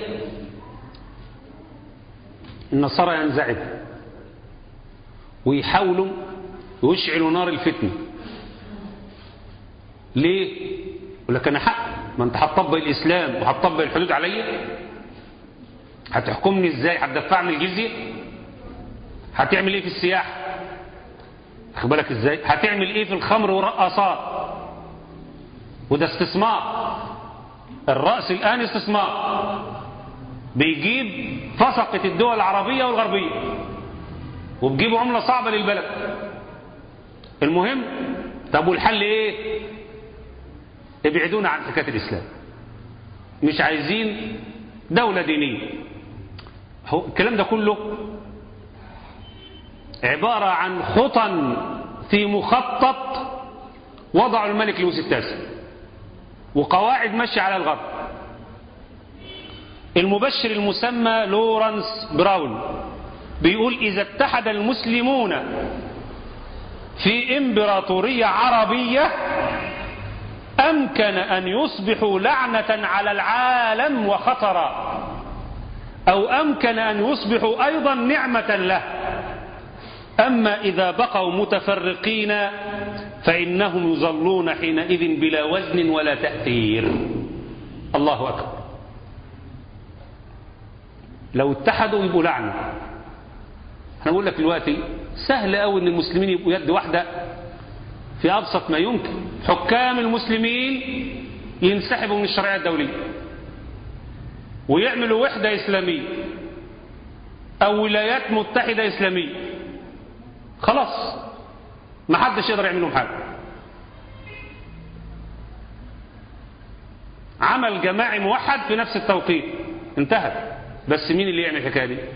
النصارى ينزعجوا ويحاولوا ويشعلوا نار الفتنة ليه؟ يقول لك أنا حق ما أنت هتطبق الإسلام وهتطبق الحدود عليا هتحكمني إزاي هتدفعني الجزية هتعمل إيه في السياحة واخد بالك إزاي هتعمل إيه في الخمر والرقصات وده استثمار الرأس الآن استثمار بيجيب فسقة الدول العربية والغربية وبيجيبوا عملة صعبة للبلد المهم طب والحل ايه ابعدونا عن حكاية الإسلام مش عايزين دولة دينية هو الكلام ده كله عبارة عن خطن في مخطط وضعه الملك لويس التاسع وقواعد ماشية على الغرب المبشر المسمى لورانس براون بيقول إذا اتحد المسلمون في إمبراطورية عربية أمكن أن يصبحوا لعنة على العالم وخطرا أو أمكن أن يصبحوا أيضا نعمة له أما إذا بقوا متفرقين فإنهم يظلون حينئذ بلا وزن ولا تأثير الله أكبر لو اتحدوا يبقوا لعنة انا بقول لك دلوقتي سهل قوي ان المسلمين يبقوا يد واحدة في ابسط ما يمكن حكام المسلمين ينسحبوا من الشرعية الدولية ويعملوا وحدة اسلامية او ولايات متحدة اسلامية خلاص ما حدش يقدر يعمل لهم حاجة عمل جماعي موحد في نفس التوقيت انتهت بس مين اللي يعمل الحكايه دي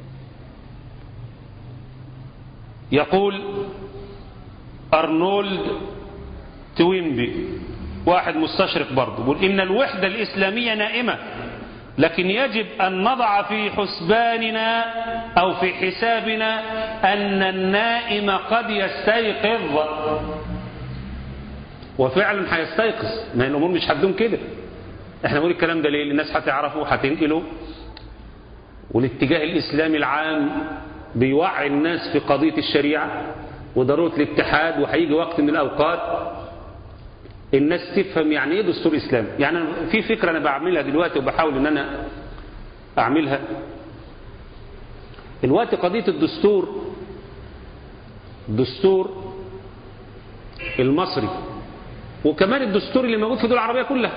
يقول أرنولد توينبي واحد مستشرق برضه يقول إن الوحدة الإسلامية نائمة لكن يجب أن نضع في حسباننا أو في حسابنا أن النائم قد يستيقظ وفعلا هيستيقظ ما الأمور مش هتدوم كده احنا بنقول الكلام ده ليه الناس هتعرفوا هتنقلوا والاتجاه الإسلامي العام بيوعي الناس في قضية الشريعة وضرورة الاتحاد وهيجي وقت من الأوقات الناس تفهم يعني ايه دستور إسلامي يعني في فكرة أنا بعملها دلوقتي وبحاول أن أنا أعملها الوقت قضية الدستور الدستور المصري وكمان الدستور اللي موجود في الدول العربية كلها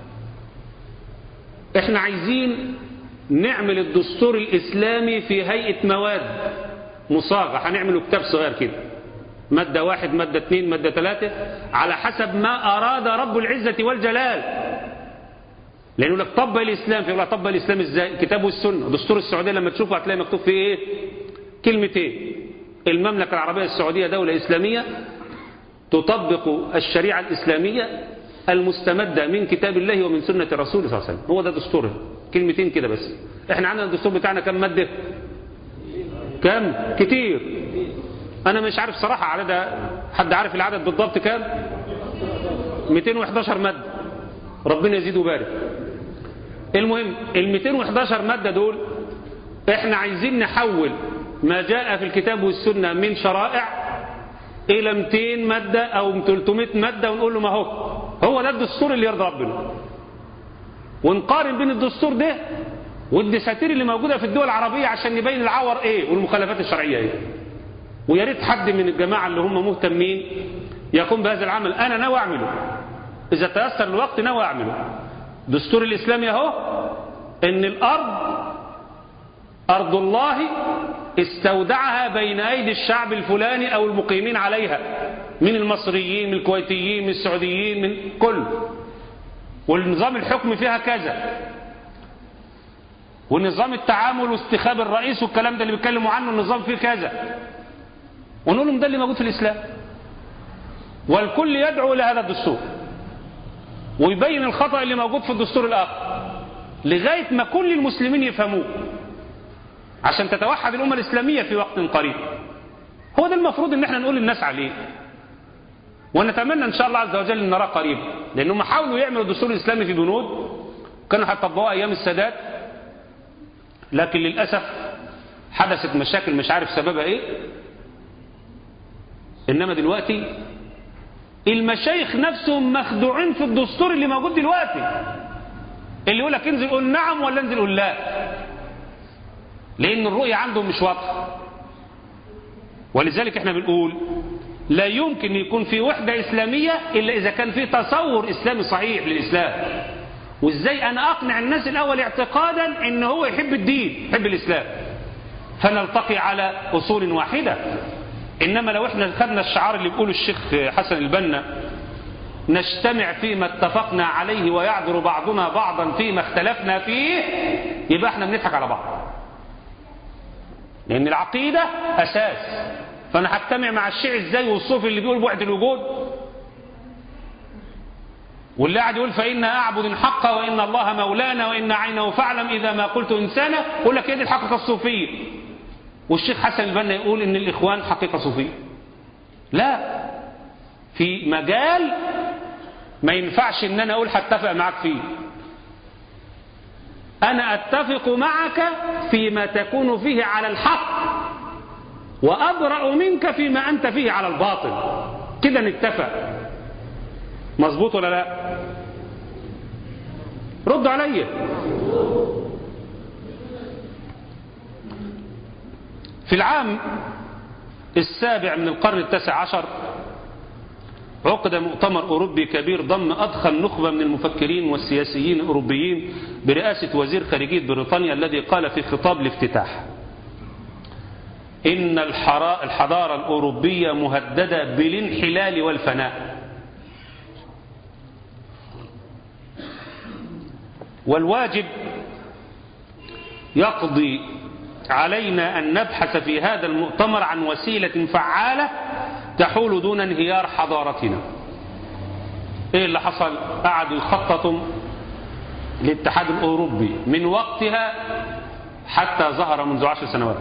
احنا عايزين نعمل الدستور الإسلامي في هيئة مواد مصاغة هنعمله كتاب صغير كده مادة واحد مادة اثنين مادة ثلاثة على حسب ما أراد رب العزة والجلال لأنه لك طبق الإسلام فيقول طبق الإسلام إزاي كتاب والسنة دستور السعودية لما تشوفه هتلاقي مكتوب فيه إيه كلمتين المملكة العربية السعودية دولة إسلامية تطبق الشريعة الإسلامية المستمدة من كتاب الله ومن سنة رسوله صلى الله عليه وسلم هو ده دستوره كلمتين كده بس احنا عندنا الدستور بتاعنا كم مادة كم كتير انا مش عارف صراحة عدد حد عارف العدد بالضبط كام 211 مادة ربنا يزيد ويبارك المهم ال 211 مادة دول احنا عايزين نحول ما جاء في الكتاب والسنة من شرائع الى 200 مادة او 300 مادة ونقول له ما هو هو ده الدستور اللي يرضى ربنا ونقارن بين الدستور ده والدساتير اللي موجودة في الدول العربية عشان نبين العور ايه والمخالفات الشرعية ايه ويا ريت حد من الجماعة اللي هم مهتمين يقوم بهذا العمل انا ناوي اعمله اذا تيسر الوقت ناوي اعمله دستور الاسلامي اهو ان الارض ارض الله استودعها بين ايدي الشعب الفلاني او المقيمين عليها من المصريين من الكويتيين من السعوديين من كل والنظام الحكم فيها كذا والنظام التعامل واستخاب الرئيس والكلام ده اللي بيتكلموا عنه النظام فيه كذا ونقول لهم ده اللي موجود في الإسلام والكل يدعو إلى هذا الدستور ويبين الخطأ اللي موجود في الدستور الآخر لغاية ما كل المسلمين يفهموه عشان تتوحد الأمة الإسلامية في وقت قريب هو ده المفروض ان احنا نقول للناس عليه ونتمنى ان شاء الله عز وجل ان نراه قريبا لانهم حاولوا يعملوا الدستور الاسلامي في بنود كانوا هيطبقوها ايام السادات لكن للاسف حدثت مشاكل مش عارف سببها ايه انما دلوقتي المشايخ نفسهم مخدوعين في الدستور اللي موجود دلوقتي اللي يقول لك انزل قول نعم ولا انزل قول لا لان الرؤيه عندهم مش واضحه ولذلك احنا بنقول لا يمكن يكون في وحدة إسلامية إلا إذا كان في تصور إسلامي صحيح للإسلام وإزاي أنا أقنع الناس الأول اعتقادا إن هو يحب الدين يحب الإسلام فنلتقي على أصول واحدة إنما لو إحنا خدنا الشعار اللي بيقوله الشيخ حسن البنا نجتمع فيما اتفقنا عليه ويعذر بعضنا بعضا فيما اختلفنا فيه يبقى احنا بنضحك على بعض لأن العقيدة أساس فأنا هجتمع مع الشيعي إزاي والصوفي اللي بيقول بوحدة الوجود واللي قاعد يقول فإنا أعبد حقا وإن الله مولانا وإن عينه فاعلم إذا ما قلت إنسانا يقول لك إيه دي الحقيقة الصوفية والشيخ حسن البنا يقول إن الإخوان حقيقة صوفية لا في مجال ما ينفعش إن أنا أقول هتفق معاك فيه أنا أتفق معك فيما تكون فيه على الحق وأبرأ منك فيما أنت فيه على الباطل كده نتفق مظبوط ولا لا رد عليا في العام السابع من القرن التاسع عشر عقد مؤتمر أوروبي كبير ضم أضخم نخبة من المفكرين والسياسيين الأوروبيين برئاسة وزير خارجية بريطانيا الذي قال في خطاب الافتتاح إن الحضارة الأوروبية مهددة بالانحلال والفناء والواجب يقضي علينا أن نبحث في هذا المؤتمر عن وسيلة فعالة تحول دون انهيار حضارتنا ايه اللي حصل قعدوا يخططوا للاتحاد الاوروبي من وقتها حتى ظهر منذ عشر سنوات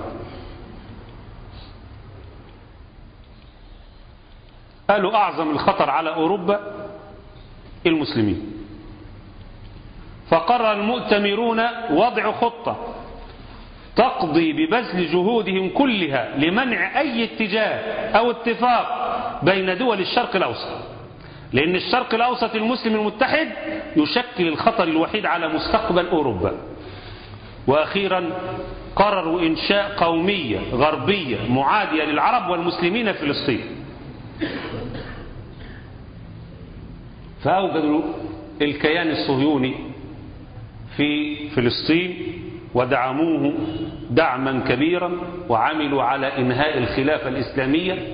قالوا اعظم الخطر على اوروبا المسلمين فقرر المؤتمرون وضع خطة تقضي ببذل جهودهم كلها لمنع أي اتجاه أو اتفاق بين دول الشرق الأوسط لأن الشرق الأوسط المسلم المتحد يشكل الخطر الوحيد على مستقبل أوروبا وأخيرا قرروا إنشاء قومية غربية معادية للعرب والمسلمين في فلسطين فأوجدوا الكيان الصهيوني في فلسطين ودعموه دعما كبيرا وعملوا على إنهاء الخلافة الإسلامية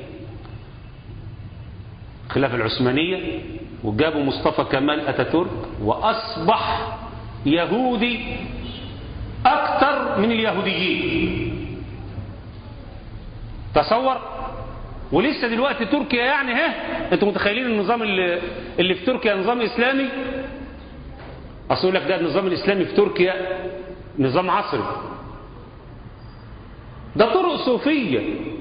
الخلافة العثمانية وجابوا مصطفى كمال أتاتورك وأصبح يهودي أكثر من اليهوديين تصور ولسه دلوقتي تركيا يعني ها انتوا متخيلين النظام اللي, اللي في تركيا نظام اسلامي اصل يقول لك ده النظام الاسلامي في تركيا نظام عصري ده طرق صوفية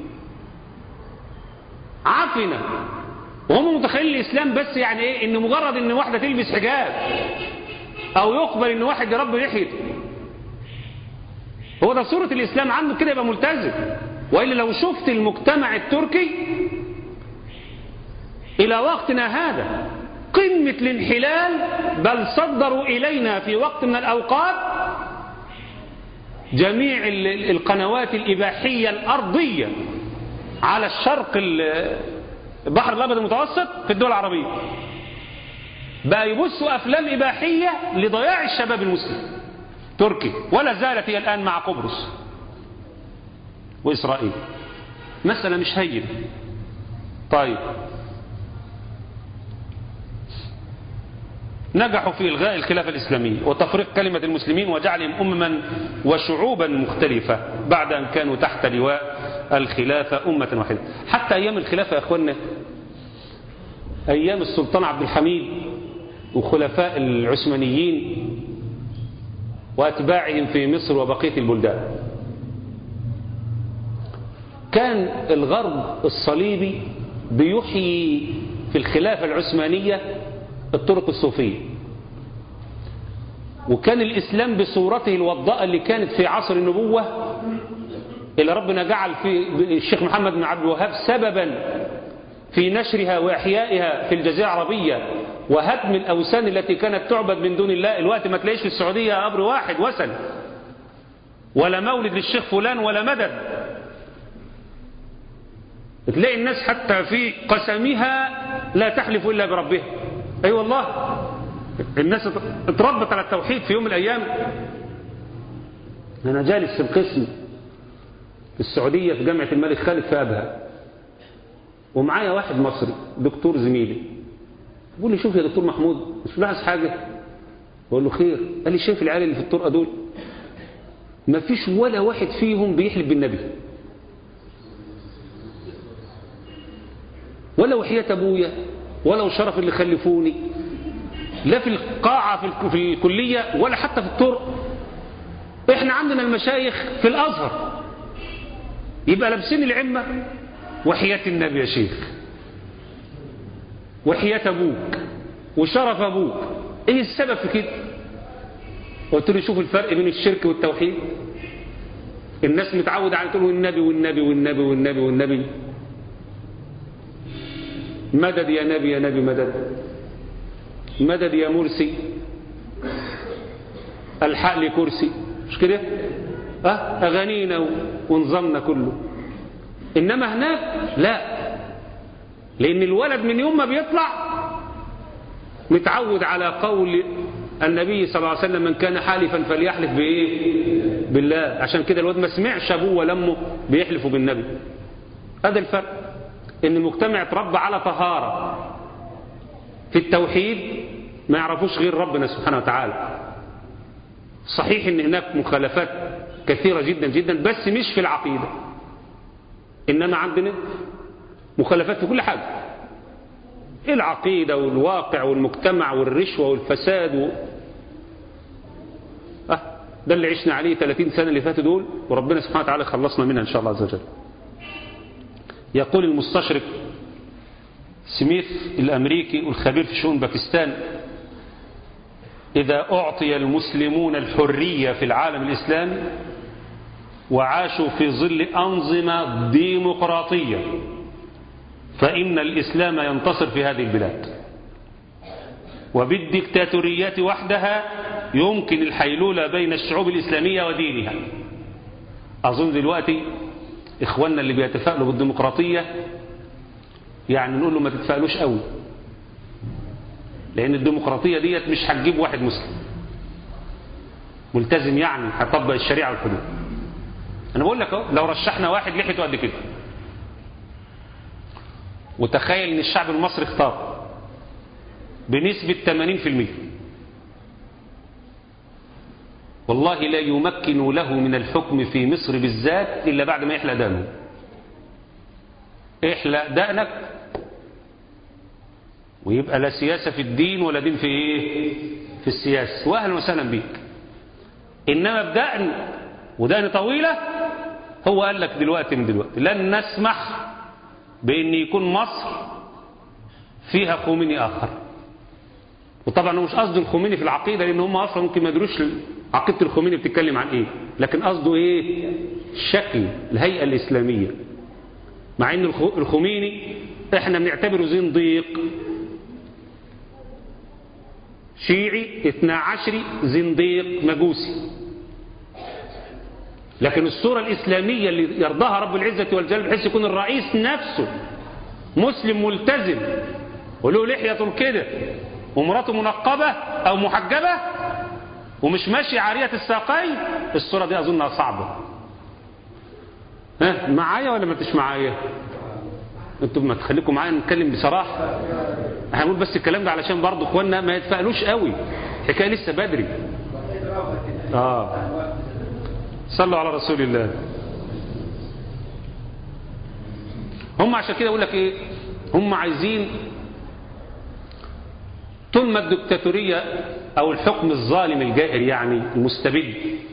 عفنة وهم متخيلين الإسلام بس يعني إيه إن مجرد إن واحدة تلبس حجاب أو يقبل إن واحد يربي لحيته هو ده صورة الإسلام عنده كده يبقى ملتزم وإلا لو شفت المجتمع التركي إلى وقتنا هذا قمة الانحلال بل صدروا إلينا في وقت من الأوقات جميع القنوات الإباحية الأرضية على الشرق البحر الأبيض المتوسط في الدول العربية بقى يبثوا أفلام إباحية لضياع الشباب المسلم تركي ولا زالت هي الآن مع قبرص وإسرائيل مسألة مش هين طيب نجحوا في إلغاء الخلافة الإسلامية وتفريق كلمة المسلمين وجعلهم أمما وشعوبا مختلفة بعد أن كانوا تحت لواء الخلافة أمة واحدة حتى أيام الخلافة يا أخوانا أيام السلطان عبد الحميد وخلفاء العثمانيين وأتباعهم في مصر وبقية البلدان كان الغرب الصليبي بيحيي في الخلافة العثمانية الطرق الصوفية وكان الإسلام بصورته الوضاءة اللي كانت في عصر النبوة اللي ربنا جعل في الشيخ محمد بن عبد الوهاب سببا في نشرها وإحيائها في الجزيرة العربية وهدم الأوثان التي كانت تعبد من دون الله الوقت ما تلاقيش في السعودية قبر واحد وثن ولا مولد للشيخ فلان ولا مدد تلاقي الناس حتى في قسمها لا تحلف إلا بربها أي أيوة والله الناس اتربت على التوحيد في يوم من الأيام أنا جالس في القسم في السعودية في جامعة الملك خالد في أبها ومعايا واحد مصري دكتور زميلي بيقول لي شوف يا دكتور محمود مش ملاحظ حاجة بقول له خير قال لي شايف العيال اللي في الطرقة دول ما فيش ولا واحد فيهم بيحلف بالنبي ولا وحياة أبويا ولا وشرف اللي خلفوني لا في القاعة في الكلية ولا حتى في الطرق احنا عندنا المشايخ في الأزهر يبقى لابسين العمة وحياة النبي يا شيخ وحياة أبوك وشرف أبوك ايه السبب في كده قلت له شوف الفرق بين الشرك والتوحيد الناس متعودة على تقول النبي والنبي والنبي والنبي والنبي مدد يا نبي يا نبي مدد مدد يا مرسي الحق لي كرسي مش كده أه؟ أغانينا ونظامنا كله إنما هناك لا لأن الولد من يوم ما بيطلع متعود على قول النبي صلى الله عليه وسلم من كان حالفا فليحلف بإيه بالله عشان كده الولد ما سمعش أبوه ولا أمه بيحلفوا بالنبي هذا الفرق إن المجتمع اتربى على طهارة في التوحيد ما يعرفوش غير ربنا سبحانه وتعالى صحيح ان هناك مخالفات كثيرة جدا جدا بس مش في العقيدة انما عندنا مخالفات في كل حاجة العقيدة والواقع والمجتمع والرشوة والفساد و... أه ده اللي عشنا عليه 30 سنة اللي فاتوا دول وربنا سبحانه وتعالى خلصنا منها ان شاء الله عز وجل يقول المستشرق سميث الأمريكي والخبير في شؤون باكستان إذا أعطي المسلمون الحرية في العالم الإسلامي وعاشوا في ظل أنظمة ديمقراطية فإن الإسلام ينتصر في هذه البلاد وبالدكتاتوريات وحدها يمكن الحيلولة بين الشعوب الإسلامية ودينها أظن دلوقتي إخواننا اللي بيتفائلوا بالديمقراطية يعني نقول له ما تتفائلوش قوي لأن الديمقراطية ديت مش هتجيب واحد مسلم ملتزم يعني هيطبق الشريعة والحدود أنا بقول لك اهو لو رشحنا واحد لحيته قد كده وتخيل إن الشعب المصري اختار بنسبة 80% والله لا يمكن له من الحكم في مصر بالذات إلا بعد ما يحلق دانه احلق دقنك ويبقى لا سياسة في الدين ولا دين في ايه في السياسة واهلا وسهلا بيك انما بدقن ودقن طويلة هو قال لك دلوقتي من دلوقتي لن نسمح بان يكون مصر فيها خميني اخر وطبعا هو مش قصده الخميني في العقيدة لان هم اصلا ممكن ما يدروش عقيدة الخميني بتتكلم عن ايه لكن قصده ايه شكل الهيئة الاسلامية مع ان الخميني احنا بنعتبره زنديق شيعي اثنا عشري زنديق مجوسي لكن الصورة الإسلامية اللي يرضاها رب العزة والجلال بحيث يكون الرئيس نفسه مسلم ملتزم وله لحية كده ومراته منقبة أو محجبة ومش ماشي عارية الساقين الصورة دي أظنها صعبة ها معايا ولا ما انتش معايا انتوا ما تخليكم معايا نتكلم بصراحة هنقول بس الكلام ده علشان برضه اخواننا ما يتفائلوش قوي حكاية لسه بدري اه صلوا على رسول الله هم عشان كده اقول لك ايه هم عايزين طول ما الدكتاتورية او الحكم الظالم الجائر يعني المستبد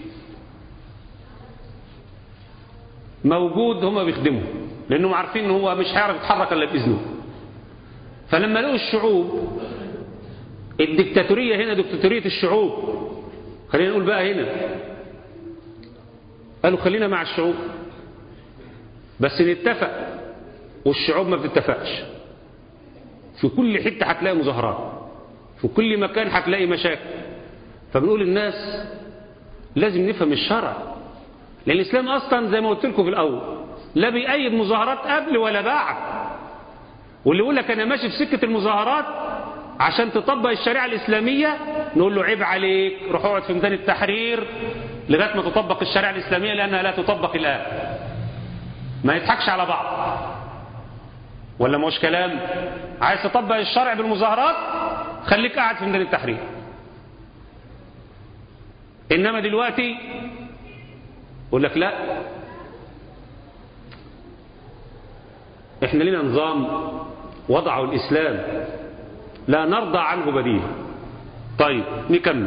موجود هم بيخدموا لانهم عارفين ان هو مش هيعرف يتحرك الا باذنه فلما لقوا الشعوب الدكتاتورية هنا دكتاتورية الشعوب خلينا نقول بقى هنا قالوا خلينا مع الشعوب بس نتفق والشعوب ما بتتفقش في كل حتة هتلاقي مظاهرات في كل مكان هتلاقي مشاكل فبنقول للناس لازم نفهم الشرع لأن الإسلام أصلا زي ما قلت لكم في الأول لا بيأيد مظاهرات قبل ولا بعد واللي يقول لك أنا ماشي في سكة المظاهرات عشان تطبق الشريعة الإسلامية نقول له عيب عليك روح اقعد في ميدان التحرير لغاية ما تطبق الشريعة الإسلامية لأنها لا تطبق الآن ما يضحكش على بعض ولا مش كلام عايز تطبق الشرع بالمظاهرات خليك قاعد في ميدان التحرير إنما دلوقتي يقول لك لا احنا لنا نظام وضعه الإسلام لا نرضى عنه بديل طيب نكمل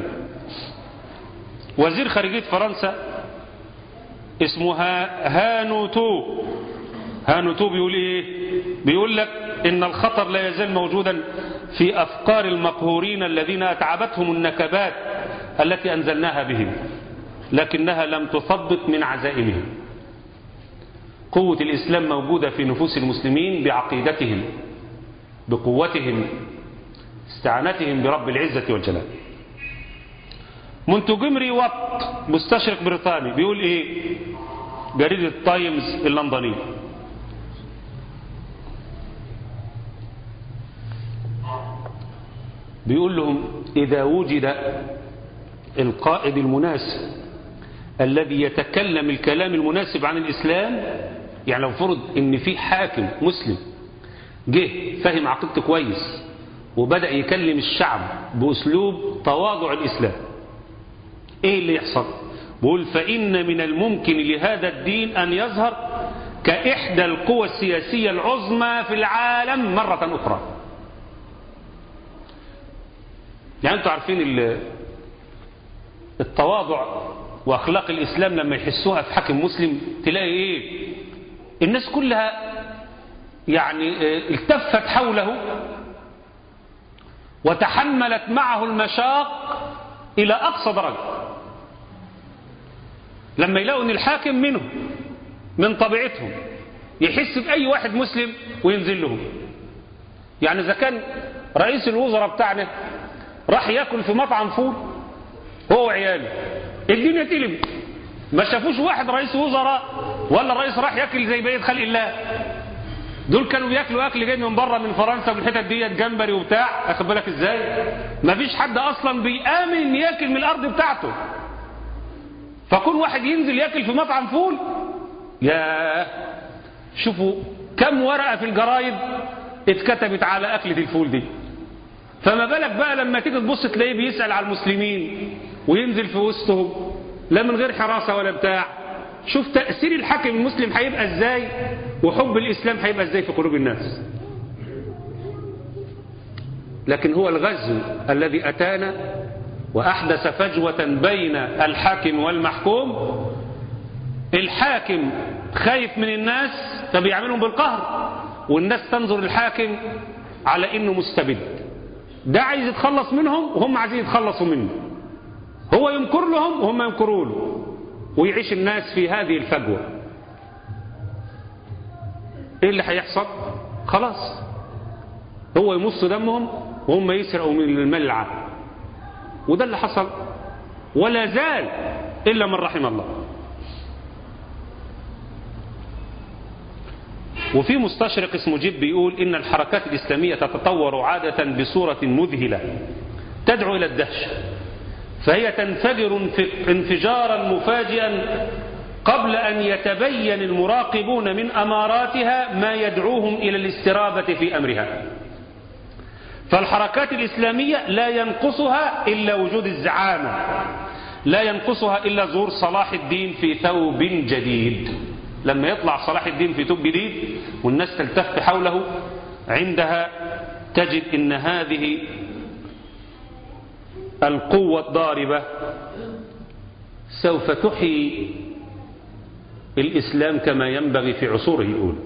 وزير خارجية فرنسا اسمه هانوتو هانوتو بيقول ايه بيقول لك ان الخطر لا يزال موجودا في افكار المقهورين الذين اتعبتهم النكبات التي انزلناها بهم لكنها لم تثبط من عزائمهم قوة الإسلام موجودة في نفوس المسلمين بعقيدتهم بقوتهم استعانتهم برب العزة والجلال مونتجومري وات مستشرق بريطاني بيقول ايه جريدة تايمز اللندنية بيقول لهم إذا وجد القائد المناسب الذي يتكلم الكلام المناسب عن الإسلام يعني لو فرض ان في حاكم مسلم جه فهم عقيدته كويس وبدأ يكلم الشعب بأسلوب تواضع الإسلام ايه اللي يحصل بقول فإن من الممكن لهذا الدين أن يظهر كإحدى القوى السياسية العظمى في العالم مرة أخرى يعني أنتوا عارفين التواضع وأخلاق الإسلام لما يحسوها في حاكم مسلم تلاقي إيه الناس كلها يعني التفت حوله وتحملت معه المشاق إلى أقصى درجة لما يلاقوا أن الحاكم منهم من طبيعتهم يحس بأي واحد مسلم وينزل لهم يعني إذا كان رئيس الوزراء بتاعنا راح ياكل في مطعم فول هو وعياله الدنيا تلم ما شافوش واحد رئيس وزراء ولا رئيس راح ياكل زي بقيه خلق الله دول كانوا بياكلوا اكل جاي من بره من فرنسا من الحتت ديت جمبري وبتاع اخد بالك ازاي ما فيش حد اصلا بيامن ان ياكل من الارض بتاعته فكون واحد ينزل ياكل في مطعم فول يا شوفوا كم ورقه في الجرايد اتكتبت على اكله الفول دي فما بالك بقى لما تيجي تبص تلاقيه بيسال على المسلمين وينزل في وسطهم لا من غير حراسه ولا بتاع شوف تأثير الحاكم المسلم هيبقى ازاي وحب الإسلام هيبقى ازاي في قلوب الناس لكن هو الغزو الذي أتانا وأحدث فجوة بين الحاكم والمحكوم الحاكم خايف من الناس فبيعملهم بالقهر والناس تنظر الحاكم على انه مستبد ده عايز يتخلص منهم وهم عايزين يتخلصوا منه هو ينكر لهم وهم ينكروا له ويعيش الناس في هذه الفجوة ايه اللي هيحصل خلاص هو يمص دمهم وهم يسرقوا من المال العام وده اللي حصل ولا زال إلا من رحم الله وفي مستشرق اسمه جيب بيقول إن الحركات الإسلامية تتطور عادة بصورة مذهلة تدعو إلى الدهشة فهي تنفجر انفجارا مفاجئا قبل أن يتبين المراقبون من أماراتها ما يدعوهم إلى الاسترابة في أمرها فالحركات الإسلامية لا ينقصها إلا وجود الزعامة لا ينقصها إلا ظهور صلاح الدين في ثوب جديد لما يطلع صلاح الدين في ثوب جديد والناس تلتف حوله عندها تجد إن هذه القوة الضاربة سوف تحيي الإسلام كما ينبغي في عصوره الأولى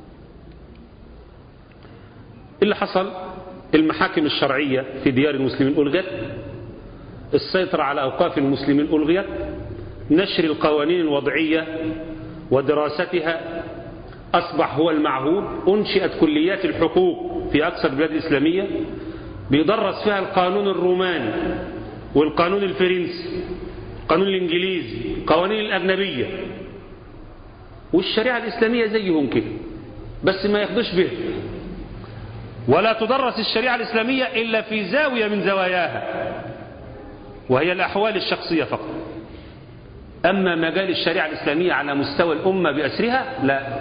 اللي حصل المحاكم الشرعية في ديار المسلمين ألغت السيطرة على أوقاف المسلمين ألغيت نشر القوانين الوضعية ودراستها أصبح هو المعهود أنشئت كليات الحقوق في أكثر البلاد الإسلامية بيدرس فيها القانون الروماني والقانون الفرنسي القانون الإنجليزي القوانين الأجنبية والشريعة الإسلامية زيهم كده بس ما ياخدوش به ولا تدرس الشريعة الإسلامية إلا في زاوية من زواياها وهي الأحوال الشخصية فقط أما مجال الشريعة الإسلامية على مستوى الأمة بأسرها لا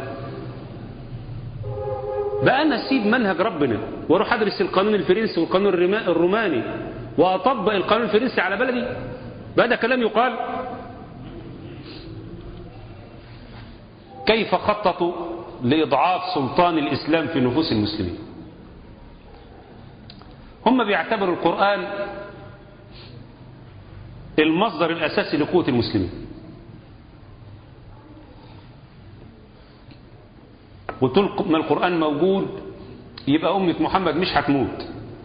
بقى أنا أسيب منهج ربنا واروح أدرس القانون الفرنسي والقانون الروماني وأطبق القانون الفرنسي على بلدي بقى ده كلام يقال كيف خططوا لإضعاف سلطان الإسلام في نفوس المسلمين هم بيعتبروا القرآن المصدر الأساسي لقوة المسلمين وطول ما القرآن موجود يبقى أمة محمد مش هتموت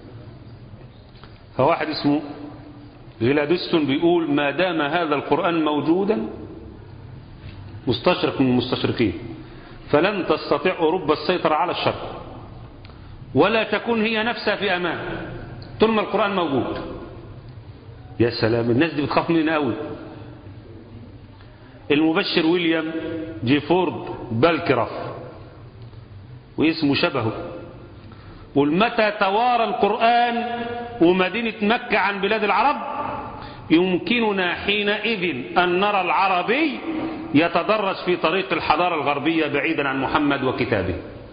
فواحد اسمه غلادستون بيقول ما دام هذا القرآن موجودا مستشرق من المستشرقين فلن تستطيع أوروبا السيطرة على الشرق ولا تكون هي نفسها في أمان طول ما القرآن موجود يا سلام الناس دي بتخاف مننا قوي المبشر ويليام جيفورد بالكرف واسمه شبهه والمتى توارى القرآن ومدينة مكة عن بلاد العرب يمكننا حينئذ أن نرى العربي يتدرج في طريق الحضارة الغربية بعيدا عن محمد وكتابه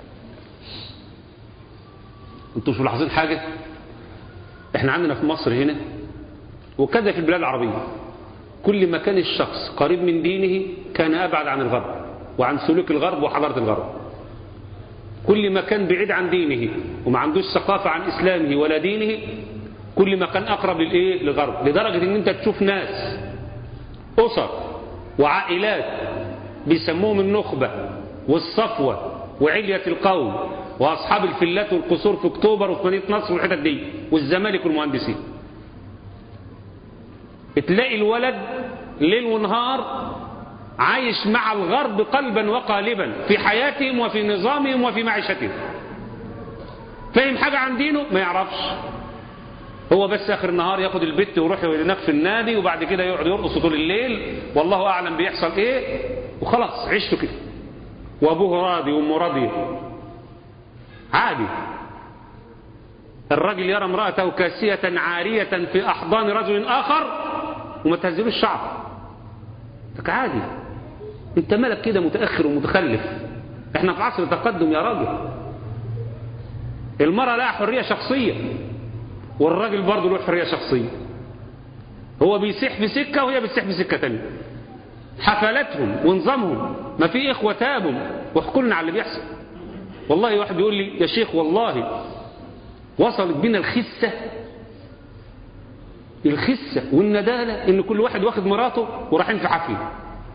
انتوا مش ملاحظين حاجة احنا عندنا في مصر هنا وكذا في البلاد العربية كل ما كان الشخص قريب من دينه كان أبعد عن الغرب وعن سلوك الغرب وحضارة الغرب كل ما كان بعيد عن دينه وما عندوش ثقافة عن إسلامه ولا دينه كل ما كان أقرب للإيه للغرب لدرجة أن أنت تشوف ناس أسر وعائلات بيسموهم النخبة والصفوة وعلية القوم وأصحاب الفلات والقصور في أكتوبر وفي مدينة نصر والحتت دي والزمالك والمهندسين تلاقي الولد ليل ونهار عايش مع الغرب قلبا وقالبا في حياتهم وفي نظامهم وفي معيشتهم فاهم حاجة عن دينه ما يعرفش هو بس آخر النهار ياخد البت ويروح هناك في النادي وبعد كده يقعد يرقص طول الليل والله أعلم بيحصل إيه وخلاص عشته كده وأبوه راضي وأمه راضية عادي الرجل يرى امرأته كاسية عارية في أحضان رجل آخر وما تهزلوش الشعر لك عادي انت مالك كده متأخر ومتخلف احنا في عصر تقدم يا راجل المرأة لها حرية شخصية والراجل برضه له حرية شخصية هو بيسيح في سكة وهي بتسيح في سكة تانية حفلاتهم ونظامهم ما في إخوة تابوا واحكوا لنا على اللي بيحصل والله واحد بيقول لي يا شيخ والله وصلت بنا الخسة الخسة والندالة ان كل واحد واخد مراته ورايحين في حفلة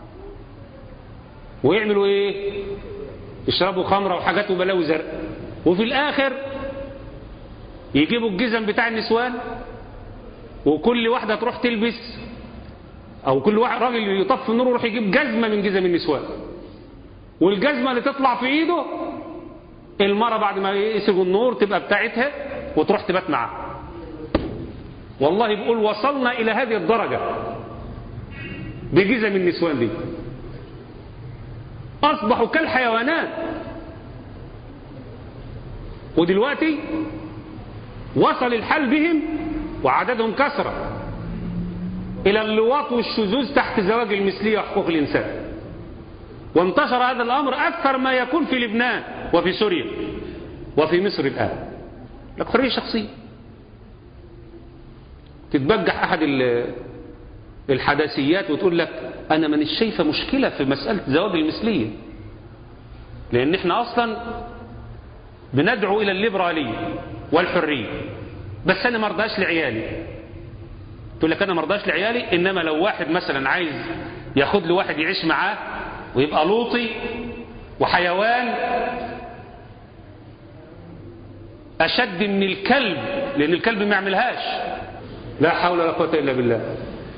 ويعملوا ايه يشربوا خمرة وحاجات وبلاوي زرق وفي الاخر يجيبوا الجزم بتاع النسوان وكل واحدة تروح تلبس او كل واحد راجل يطفي النور ويروح يجيب جزمة من جزم النسوان والجزمة اللي تطلع في ايده المرة بعد ما يسيبوا النور تبقى بتاعتها وتروح تبات معاه والله بيقول وصلنا إلى هذه الدرجة بجزم النسوان دي أصبحوا كالحيوانات ودلوقتي وصل الحال بهم وعددهم كثرة إلى اللواط والشذوذ تحت زواج المثلية وحقوق الإنسان وانتشر هذا الأمر أكثر ما يكون في لبنان وفي سوريا وفي مصر الآن لك حرية شخصية تتبجح أحد الحداثيات وتقول لك أنا من الشايفة مشكلة في مسألة زواج المثلية لأن احنا أصلا بندعو إلى الليبرالية والحرية بس أنا مرضاش لعيالي تقول لك أنا مرضاش لعيالي إنما لو واحد مثلا عايز ياخد له واحد يعيش معاه ويبقى لوطي وحيوان أشد من الكلب لأن الكلب ما يعملهاش لا حول ولا قوة إلا بالله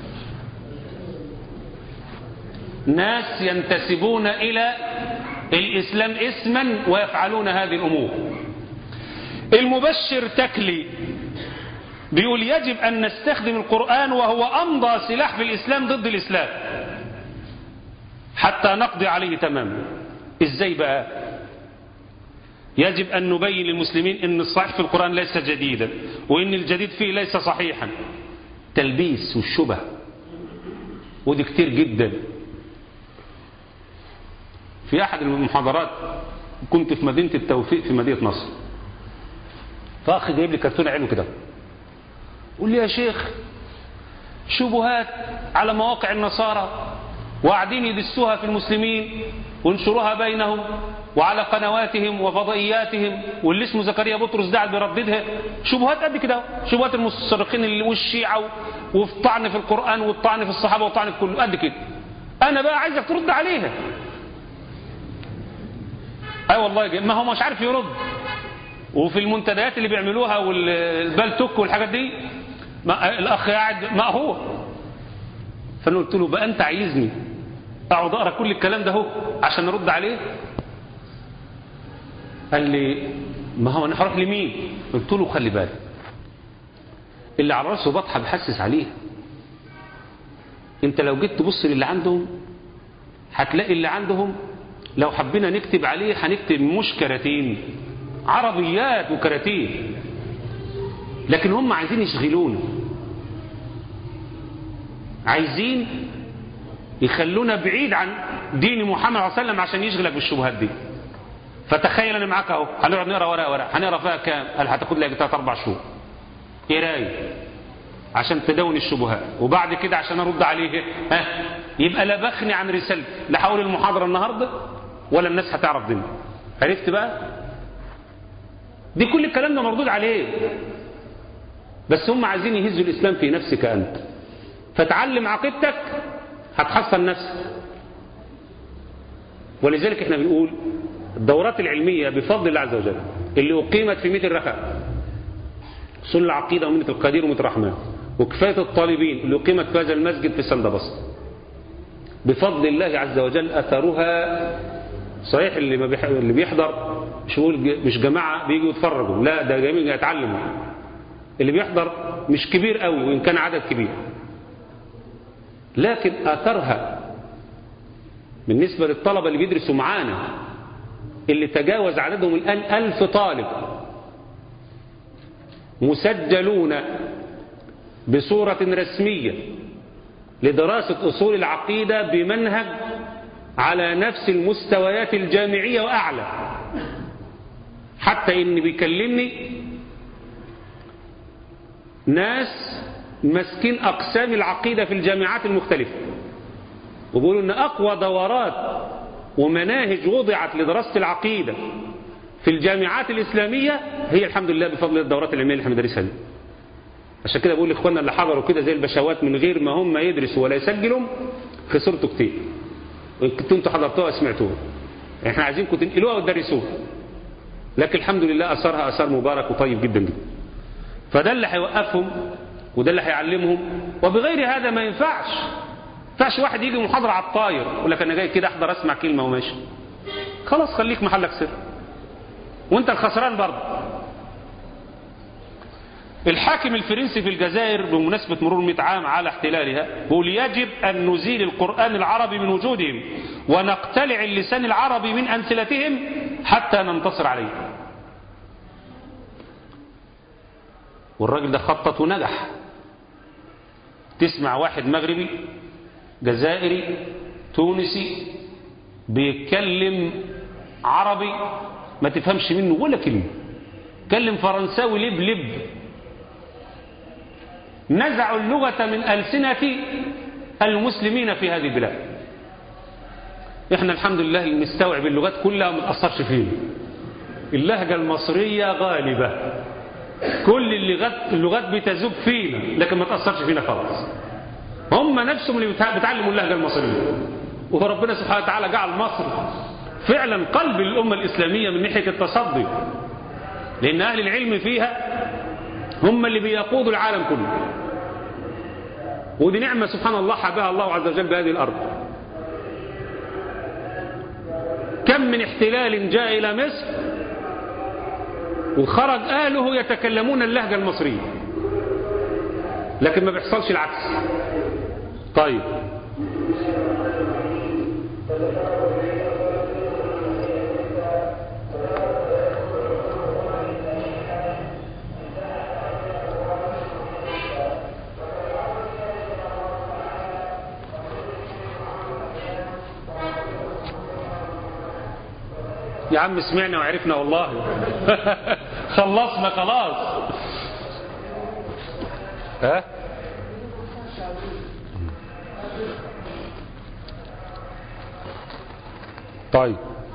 ناس ينتسبون إلى الإسلام اسما ويفعلون هذه الأمور المبشر تكلي بيقول يجب أن نستخدم القرآن وهو أمضى سلاح في الإسلام ضد الإسلام حتى نقضي عليه تماما إزاي بقى يجب أن نبين للمسلمين أن الصحيح في القرآن ليس جديدا وأن الجديد فيه ليس صحيحا تلبيس والشبه ودي كتير جدا في أحد المحاضرات كنت في مدينة التوفيق في مدينة نصر فأخي جايب لي كرتون عينه كده قول لي يا شيخ شبهات على مواقع النصارى وقاعدين يدسوها في المسلمين وينشروها بينهم وعلى قنواتهم وفضائياتهم واللي اسمه زكريا بطرس ده بيرددها شبهات قد كده شبهات المستشرقين والشيعة والطعن في القرآن والطعن في الصحابة والطعن في كله قد كده أنا بقى عايزك ترد عليها أي أيوة والله ما هو مش عارف يرد وفي المنتديات اللي بيعملوها والبالتوك والحاجات دي ما الأخ قاعد ما هو فأنا قلت له بقى أنت عايزني أقعد أقرأ كل الكلام ده هو عشان نرد عليه قال لي ما هو أنا هروح لمين قلت له خلي بالك اللي على راسه بطحة بحسس عليه انت لو جيت تبص للي عندهم هتلاقي اللي عندهم لو حبينا نكتب عليه هنكتب مش كراتين عربيات وكراتين لكن هم عايزين يشغلونا عايزين يخلونا بعيد عن دين محمد صلى الله عليه وسلم عشان يشغلك بالشبهات دي فتخيل انا معاك اهو هنقعد نقرا ورقه ورقه هنقرا فيها كام قال هتاخد لك ثلاث اربع شهور قرايه عشان تدون الشبهات وبعد كده عشان ارد عليه ها يبقى لا بخني عن رسالتي لا هقول المحاضره النهارده ولا الناس هتعرف دي عرفت بقى دي كل الكلام ده مردود عليه بس هم عايزين يهزوا الاسلام في نفسك انت فتعلم عقيدتك هتحصن نفسك ولذلك احنا بنقول الدورات العلمية بفضل الله عز وجل اللي أقيمت في ميت الرخاء أصول العقيدة ومنة القدير ومنة الرحمن وكفاية الطالبين اللي أقيمت في هذا المسجد في سندبسط بفضل الله عز وجل أثرها صحيح اللي, ما بيح... اللي بيحضر مش بقول مش جماعة بيجوا يتفرجوا لا ده جميع يتعلموا اللي بيحضر مش كبير قوي وإن كان عدد كبير لكن أثرها بالنسبة للطلبة اللي بيدرسوا معانا اللي تجاوز عددهم الآن ألف طالب مسجلون بصورة رسمية لدراسة أصول العقيدة بمنهج على نفس المستويات الجامعية وأعلى حتى إن بيكلمني ناس ماسكين أقسام العقيدة في الجامعات المختلفة وبيقولوا إن أقوى دورات ومناهج وضعت لدراسة العقيدة في الجامعات الإسلامية هي الحمد لله بفضل الدورات العلمية اللي احنا بندرسها دي عشان كده بقول لاخواننا اللي حضروا كده زي البشوات من غير ما هم يدرسوا ولا يسجلوا خسرتوا كتير كنتوا انتوا حضرتوها سمعتوها احنا عايزينكم تنقلوها وتدرسوها لكن الحمد لله اثرها اثار مبارك وطيب جدا جدا فده اللي هيوقفهم وده اللي هيعلمهم وبغير هذا ما ينفعش ينفعش واحد يجي محاضرة على الطاير يقول لك انا جاي كده احضر اسمع كلمة وماشي خلاص خليك محلك سر وانت الخسران برضه الحاكم الفرنسي في الجزائر بمناسبة مرور 100 عام على احتلالها بيقول يجب أن نزيل القرآن العربي من وجودهم ونقتلع اللسان العربي من أمثلتهم حتى ننتصر عليه والراجل ده خطط ونجح تسمع واحد مغربي جزائري تونسي بيتكلم عربي ما تفهمش منه ولا كلمة كلم فرنساوي لب لب نزعوا اللغة من ألسنة المسلمين في هذه البلاد احنا الحمد لله نستوعب اللغات كلها وما تأثرش فينا اللهجة المصرية غالبة كل اللغات اللغات بتذوب فينا لكن ما تأثرش فينا خالص هم نفسهم اللي بيتعلموا اللهجة المصرية وربنا سبحانه وتعالى جعل مصر فعلا قلب الأمة الإسلامية من ناحية التصدي لأن أهل العلم فيها هم اللي بيقودوا العالم كله ودي نعمة سبحان الله حبها الله عز وجل بهذه الأرض كم من احتلال جاء إلى مصر وخرج أهله يتكلمون اللهجة المصرية لكن ما بيحصلش العكس طيب يا عم سمعنا وعرفنا والله خلصنا خلاص ها طيب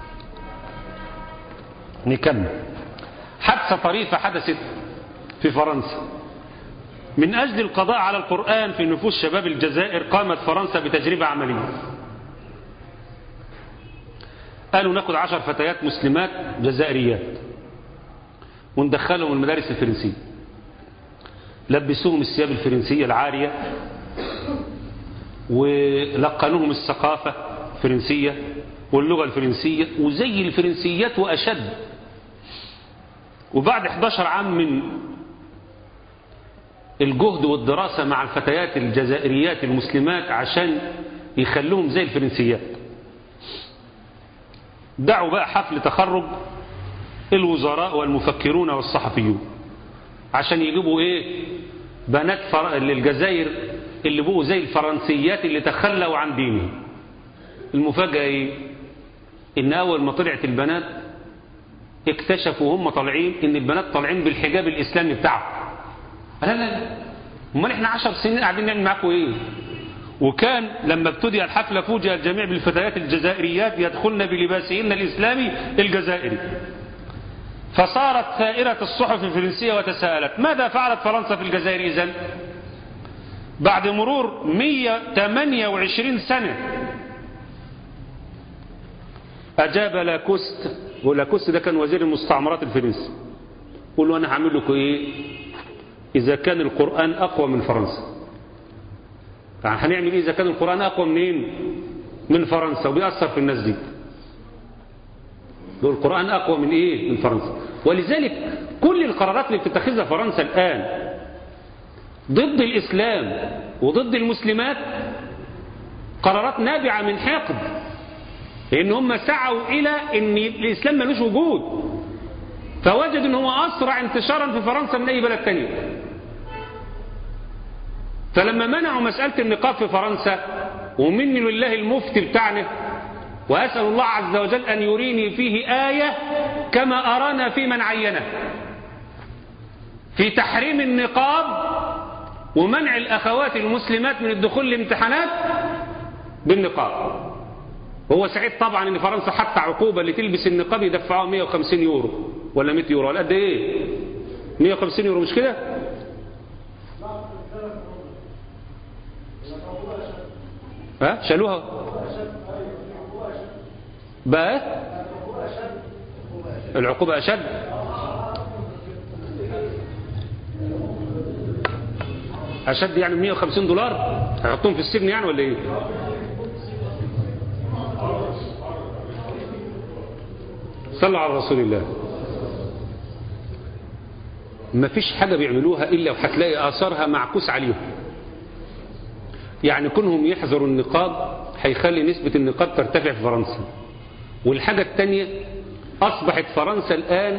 نكمل حادثة طريفة حدثت في فرنسا من أجل القضاء على القرآن في نفوس شباب الجزائر قامت فرنسا بتجربة عملية قالوا ناخد عشر فتيات مسلمات جزائريات وندخلهم المدارس الفرنسية لبسوهم الثياب الفرنسية العارية ولقنوهم الثقافة الفرنسية واللغة الفرنسية وزي الفرنسيات وأشد وبعد 11 عام من الجهد والدراسة مع الفتيات الجزائريات المسلمات عشان يخلوهم زي الفرنسيات دعوا بقى حفل تخرج الوزراء والمفكرون والصحفيون عشان يجيبوا ايه بنات فر... للجزائر اللي بقوا زي الفرنسيات اللي تخلوا عن دينهم المفاجأة ايه ان اول ما طلعت البنات اكتشفوا هم طالعين ان البنات طالعين بالحجاب الاسلامي بتاعهم لا لا لا امال احنا عشر سنين قاعدين نعمل معاكم ايه وكان لما ابتدي الحفلة فوجئ الجميع بالفتيات الجزائريات يدخلن بلباسهن الإسلامي الجزائري فصارت ثائرة الصحف الفرنسية وتساءلت ماذا فعلت فرنسا في الجزائر إذن بعد مرور 128 سنة أجاب لاكوست ولاكوست ده كان وزير المستعمرات الفرنسي قول له أنا هعمل لكم إيه إذا كان القرآن أقوى من فرنسا يعني هنعمل إيه إذا كان القرآن أقوى منين من فرنسا وبيأثر في الناس دي دول القرآن أقوى من إيه من فرنسا ولذلك كل القرارات اللي بتتخذها فرنسا الآن ضد الإسلام وضد المسلمات قرارات نابعة من حقد لأن هم سعوا إلى أن الإسلام ملوش وجود فوجدوا أنه هو أسرع انتشارا في فرنسا من أي بلد تاني فلما منعوا مسألة النقاب في فرنسا ومني لله المفتي بتاعنا وأسأل الله عز وجل أن يريني فيه آية كما أرانا في من عينه في تحريم النقاب ومنع الأخوات المسلمات من الدخول لامتحانات بالنقاب هو سعيد طبعا ان فرنسا حتى عقوبة اللي تلبس النقاب يدفعوها 150 يورو ولا 100 يورو ولا قد ايه 150 يورو مش كده ها شالوها بقى العقوبة أشد أشد يعني 150 دولار هيحطوهم في السجن يعني ولا إيه صلوا على رسول الله ما فيش حاجة بيعملوها إلا وهتلاقي آثارها معكوس عليهم يعني كونهم يحذروا النقاب هيخلي نسبة النقاب ترتفع في فرنسا والحاجة الثانية أصبحت فرنسا الآن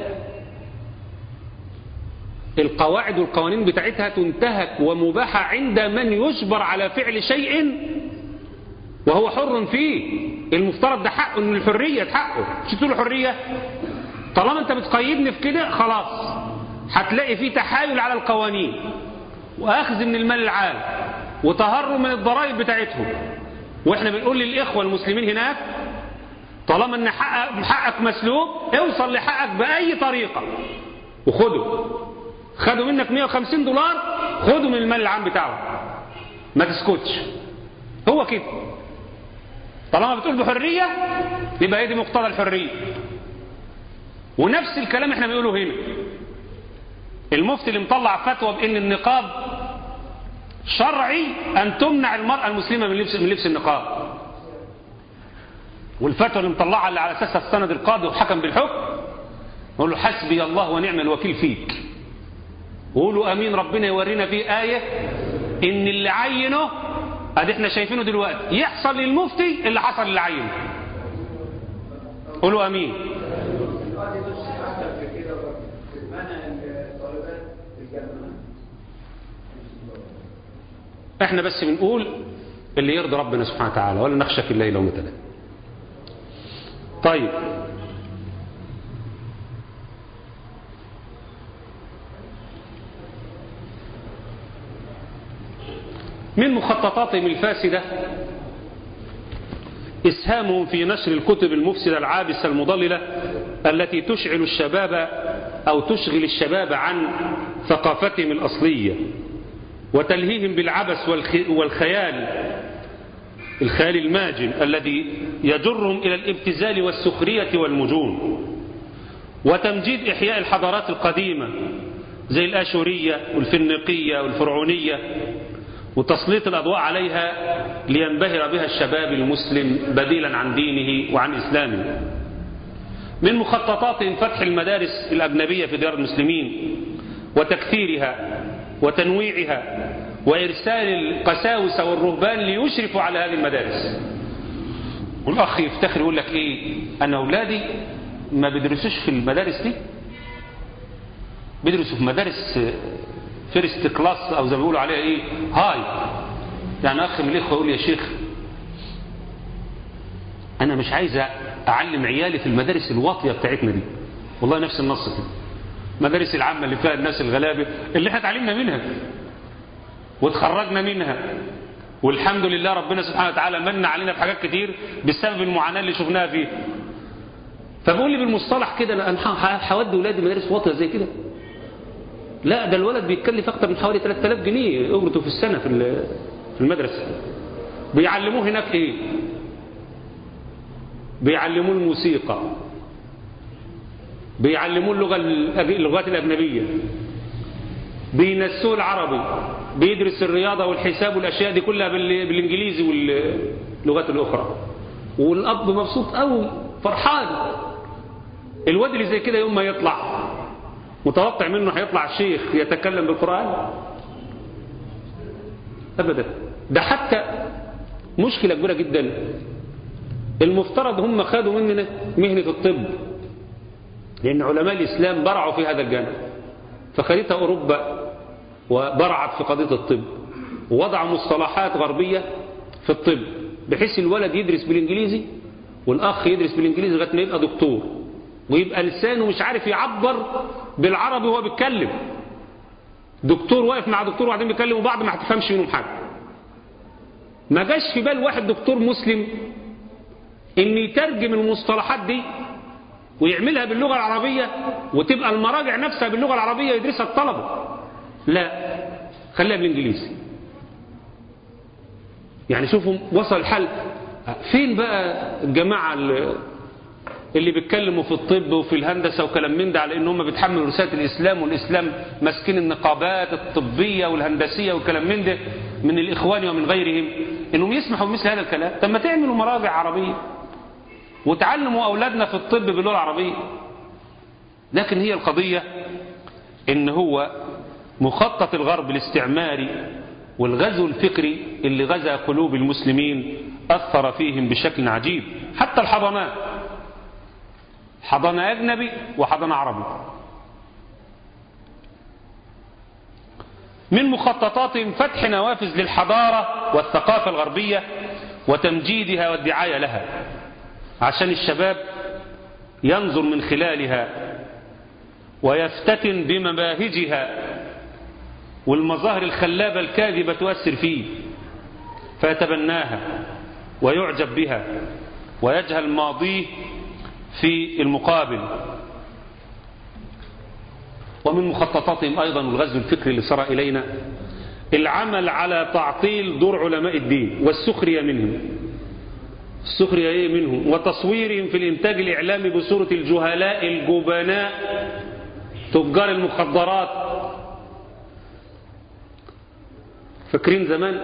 القواعد والقوانين بتاعتها تنتهك ومباحة عند من يجبر على فعل شيء وهو حر فيه المفترض ده حقه ان الحرية حقه مش تقول الحرية طالما انت بتقيدني في كده خلاص هتلاقي فيه تحايل على القوانين واخذ من المال العام وتهرب من الضرائب بتاعتهم واحنا بنقول للاخوة المسلمين هناك طالما ان حقك, حقك مسلوب اوصل لحقك بأي طريقة وخده خدوا منك 150 دولار خدوا من المال العام بتاعه ما تسكتش هو كده طالما بتقول بحرية يبقى هي دي مقتضى الحرية ونفس الكلام احنا بنقوله هنا المفتي اللي مطلع فتوى بان النقاب شرعي ان تمنع المرأة المسلمة من لبس من لبس النقاب والفتوى اللي مطلعها اللي على اساسها السند القاضي وحكم بالحكم نقول له حسبي الله ونعم الوكيل فيك قولوا امين ربنا يورينا فيه آية ان اللي عينه ادي احنا شايفينه دلوقتي يحصل للمفتي اللي حصل اللي عينه قولوا امين احنا بس بنقول اللي يرضي ربنا سبحانه وتعالى ولا نخشى في الليل ومثلا طيب من مخططاتهم الفاسدة إسهامهم في نشر الكتب المفسدة العابسة المضللة التي تشعل الشباب أو تشغل الشباب عن ثقافتهم الأصلية وتلهيهم بالعبث والخيال الخيال الماجن الذي يجرهم إلى الابتزال والسخرية والمجون وتمجيد إحياء الحضارات القديمة زي الآشورية والفنيقية والفرعونية وتسليط الأضواء عليها لينبهر بها الشباب المسلم بديلا عن دينه وعن إسلامه من مخططاتهم فتح المدارس الأجنبية في ديار المسلمين وتكثيرها وتنويعها وإرسال القساوسة والرهبان ليشرفوا على هذه المدارس والأخ يفتخر يقول لك إيه أنا أولادي ما بيدرسوش في المدارس دي بيدرسوا في مدارس فيرست كلاس أو زي ما بيقولوا عليها إيه هاي يعني أخ من الإخوة يقول يا شيخ أنا مش عايز أعلم عيالي في المدارس الواطية بتاعتنا دي والله نفس النص كده مدارس العامة اللي فيها الناس الغلابة اللي احنا اتعلمنا منها وتخرجنا منها والحمد لله ربنا سبحانه وتعالى من علينا بحاجات كتير بسبب المعاناة اللي شفناها فيه فبقول لي بالمصطلح كده انا هودي ولادي مدارس واطيه زي كده لا ده الولد بيتكلف اكتر من حوالي 3000 جنيه اجرته في السنه في في المدرسه بيعلموه هناك ايه بيعلموه الموسيقى بيعلموه اللغه اللغات الاجنبيه بينسوه العربي بيدرس الرياضه والحساب والاشياء دي كلها بالانجليزي واللغات الاخرى والاب مبسوط قوي فرحان الواد اللي زي كده يوم ما يطلع متوقع منه هيطلع شيخ يتكلم بالقرآن أبدا ده حتى مشكلة كبيرة جدا المفترض هم خدوا مننا مهنة الطب لأن علماء الإسلام برعوا في هذا الجانب فخدتها أوروبا وبرعت في قضية الطب ووضعوا مصطلحات غربية في الطب بحيث الولد يدرس بالإنجليزي والأخ يدرس بالإنجليزي لغاية ما يبقى دكتور ويبقى لسانه مش عارف يعبر بالعربي وهو بيتكلم دكتور واقف مع دكتور وبعدين بيكلموا بعض ما هتفهمش منهم حاجه ما جاش في بال واحد دكتور مسلم ان يترجم المصطلحات دي ويعملها باللغه العربيه وتبقى المراجع نفسها باللغه العربيه يدرسها الطلبه لا خليها بالانجليزي يعني شوفوا وصل الحل فين بقى الجماعه اللي بيتكلموا في الطب وفي الهندسة وكلام من ده على ان هم بيتحملوا رسالة الإسلام والإسلام ماسكين النقابات الطبية والهندسية وكلام من ده من الإخوان ومن غيرهم انهم يسمحوا بمثل هذا الكلام طب ما تعملوا مراجع عربية وتعلموا أولادنا في الطب باللغة العربية لكن هي القضية ان هو مخطط الغرب الاستعماري والغزو الفكري اللي غزا قلوب المسلمين أثر فيهم بشكل عجيب حتى الحضانات حضانة أجنبي وحضانة عربي من مخططاتهم فتح نوافذ للحضارة والثقافة الغربية وتمجيدها والدعاية لها عشان الشباب ينظر من خلالها ويفتتن بمباهجها والمظاهر الخلابة الكاذبة تؤثر فيه فيتبناها ويعجب بها ويجهل ماضيه في المقابل ومن مخططاتهم أيضا الغزو الفكري اللي صار إلينا العمل على تعطيل دور علماء الدين والسخرية منهم السخرية إيه منهم وتصويرهم في الإنتاج الإعلامي بصورة الجهلاء الجبناء تجار المخدرات فاكرين زمان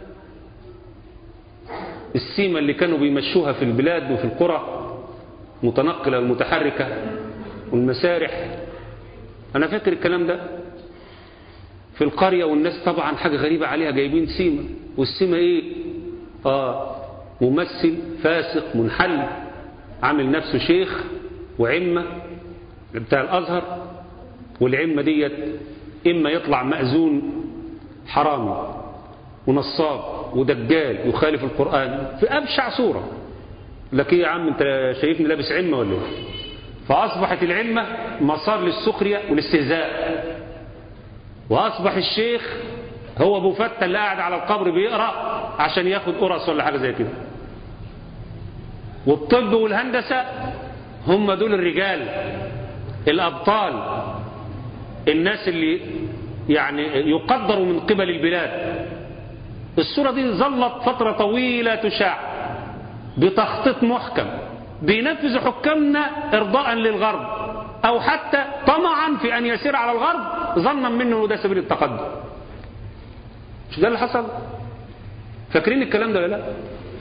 السيمة اللي كانوا بيمشوها في البلاد وفي القرى متنقلة المتحركة والمسارح أنا فاكر الكلام ده في القرية والناس طبعا حاجة غريبة عليها جايبين سيمة والسيمة إيه آه ممثل فاسق منحل عامل نفسه شيخ وعمة بتاع الأزهر والعمة ديت إما يطلع مأذون حرامي ونصاب ودجال يخالف القرآن في أبشع صورة لك يا عم انت شايفني لابس عمة ولا ايه فأصبحت العمة مسار للسخرية والاستهزاء وأصبح الشيخ هو ابو فتة اللي قاعد على القبر بيقرأ عشان ياخد قرص ولا حاجة زي كده والطب والهندسة هم دول الرجال الأبطال الناس اللي يعني يقدروا من قبل البلاد الصورة دي ظلت فترة طويلة تشاع بتخطيط محكم بينفذ حكامنا إرضاء للغرب أو حتى طمعا في أن يسير على الغرب ظنا منه ده سبيل التقدم مش ده اللي حصل فاكرين الكلام ده ولا لا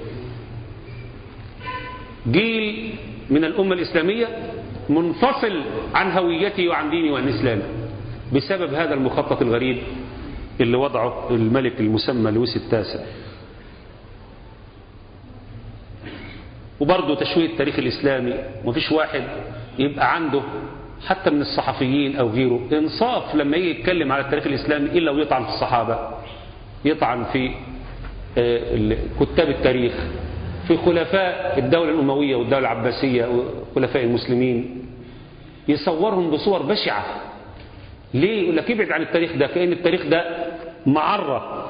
جيل من الأمة الإسلامية منفصل عن هويته وعن دينه وعن إسلامه بسبب هذا المخطط الغريب اللي وضعه الملك المسمى لويس التاسع وبرضه تشويه التاريخ الإسلامي مفيش واحد يبقى عنده حتى من الصحفيين أو غيره إنصاف لما يجي يتكلم على التاريخ الإسلامي إلا ويطعن في الصحابة يطعن في كتاب التاريخ في خلفاء الدولة الأموية والدولة العباسية وخلفاء المسلمين يصورهم بصور بشعة ليه يقول لك ابعد عن التاريخ ده كأن التاريخ ده معرة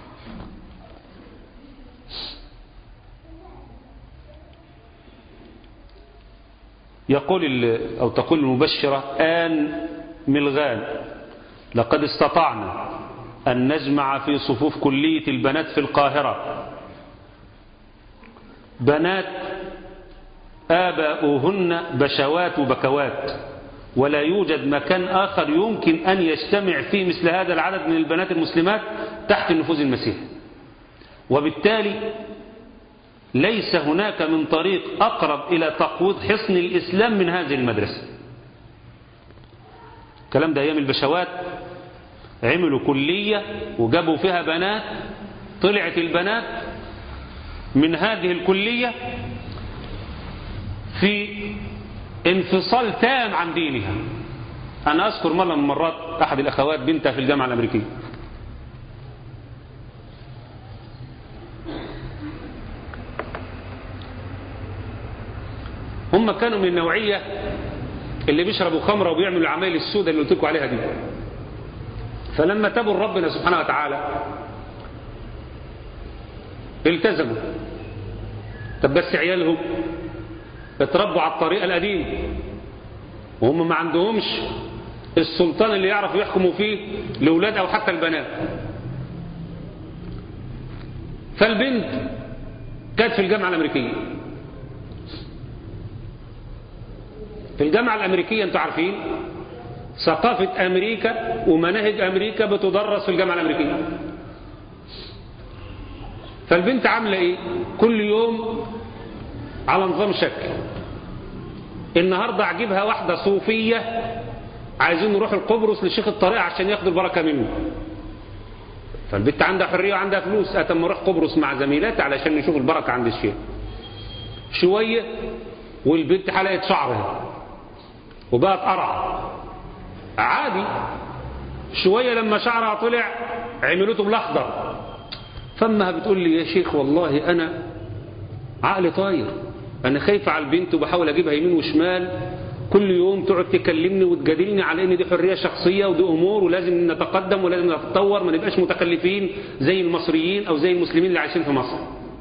يقول أو تقول المبشرة آن ملغان لقد استطعنا أن نجمع في صفوف كلية البنات في القاهرة بنات آباؤهن بشوات وبكوات ولا يوجد مكان آخر يمكن أن يجتمع فيه مثل هذا العدد من البنات المسلمات تحت النفوذ المسيحي وبالتالي ليس هناك من طريق أقرب إلى تقويض حصن الإسلام من هذه المدرسة الكلام ده أيام البشوات عملوا كلية وجابوا فيها بنات طلعت البنات من هذه الكلية في انفصال تام عن دينها أنا أذكر مرة من مرات أحد الأخوات بنتها في الجامعة الأمريكية هم كانوا من النوعية اللي بيشربوا خمرة وبيعملوا العمايل السوداء اللي قلت لكم عليها دي فلما تابوا ربنا سبحانه وتعالى التزموا طب بس عيالهم اتربوا على الطريقة القديمة وهم ما عندهمش السلطان اللي يعرفوا يحكموا فيه لأولاد أو حتى البنات فالبنت كانت في الجامعة الأمريكية في الجامعة الأمريكية أنتوا عارفين ثقافة أمريكا ومناهج أمريكا بتدرس في الجامعة الأمريكية فالبنت عاملة إيه كل يوم على نظام شكل النهاردة عجبها واحدة صوفية عايزين نروح القبرص لشيخ الطريقة عشان ياخدوا البركة منه فالبنت عندها حرية وعندها فلوس أتم نروح قبرص مع زميلاتي علشان نشوف البركة عند الشيخ شوية والبنت حلقت شعرها وبقت قرعة عادي شوية لما شعرها طلع عملته بالاخضر فامها بتقول لي يا شيخ والله أنا عقلي طاير أنا خايفة على البنت وبحاول أجيبها يمين وشمال كل يوم تقعد تكلمني وتجادلني على ان دي حرية شخصية ودي امور ولازم نتقدم ولازم نتطور ما نبقاش متخلفين زي المصريين او زي المسلمين اللي عايشين في مصر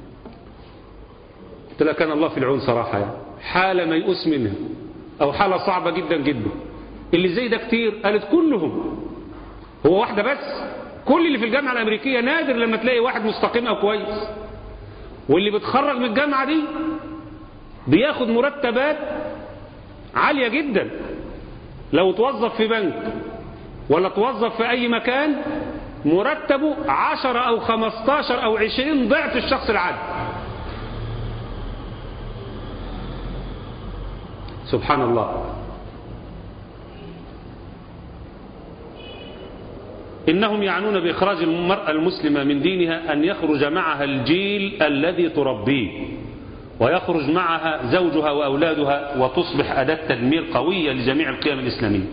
قلت لها كان الله في العون صراحة يعني حالة ميؤوس منها او حالة صعبة جدا جدا اللي زي ده كتير قالت كلهم هو واحدة بس كل اللي في الجامعة الامريكية نادر لما تلاقي واحد مستقيم او كويس واللي بتخرج من الجامعة دي بياخد مرتبات عالية جدا لو توظف في بنك ولا توظف في أي مكان مرتبه عشرة أو خمستاشر أو عشرين ضعف الشخص العادي سبحان الله إنهم يعنون بإخراج المرأة المسلمة من دينها أن يخرج معها الجيل الذي تربيه ويخرج معها زوجها وأولادها وتصبح أداة تدمير قوية لجميع القيم الإسلامية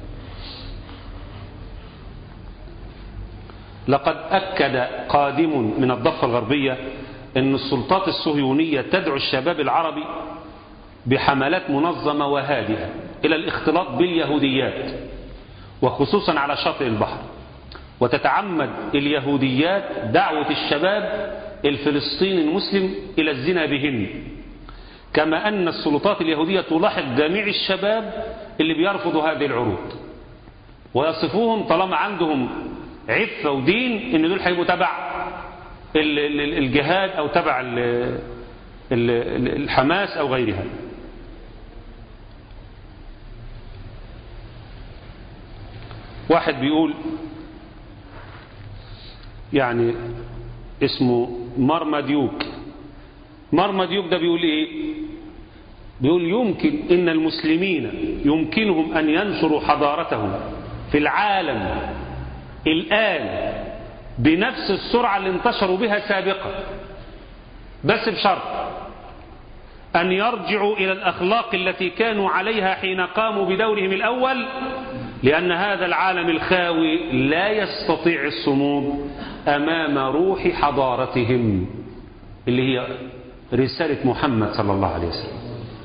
لقد أكد قادم من الضفة الغربية أن السلطات الصهيونية تدعو الشباب العربي بحملات منظمة وهادئة إلى الاختلاط باليهوديات وخصوصا على شاطئ البحر وتتعمد اليهوديات دعوة الشباب الفلسطيني المسلم إلى الزنا بهن كما أن السلطات اليهودية تلاحق جميع الشباب اللي بيرفضوا هذه العروض ويصفوهم طالما عندهم عفة ودين ان دول هيبقوا تبع الجهاد او تبع الحماس او غيرها واحد بيقول يعني اسمه مرمديوك مرمديوك ده بيقول ايه بيقول يمكن ان المسلمين يمكنهم ان ينشروا حضارتهم في العالم الآن بنفس السرعة اللي انتشروا بها سابقا بس بشرط أن يرجعوا إلى الأخلاق التي كانوا عليها حين قاموا بدورهم الأول لأن هذا العالم الخاوي لا يستطيع الصمود أمام روح حضارتهم اللي هي رسالة محمد صلى الله عليه وسلم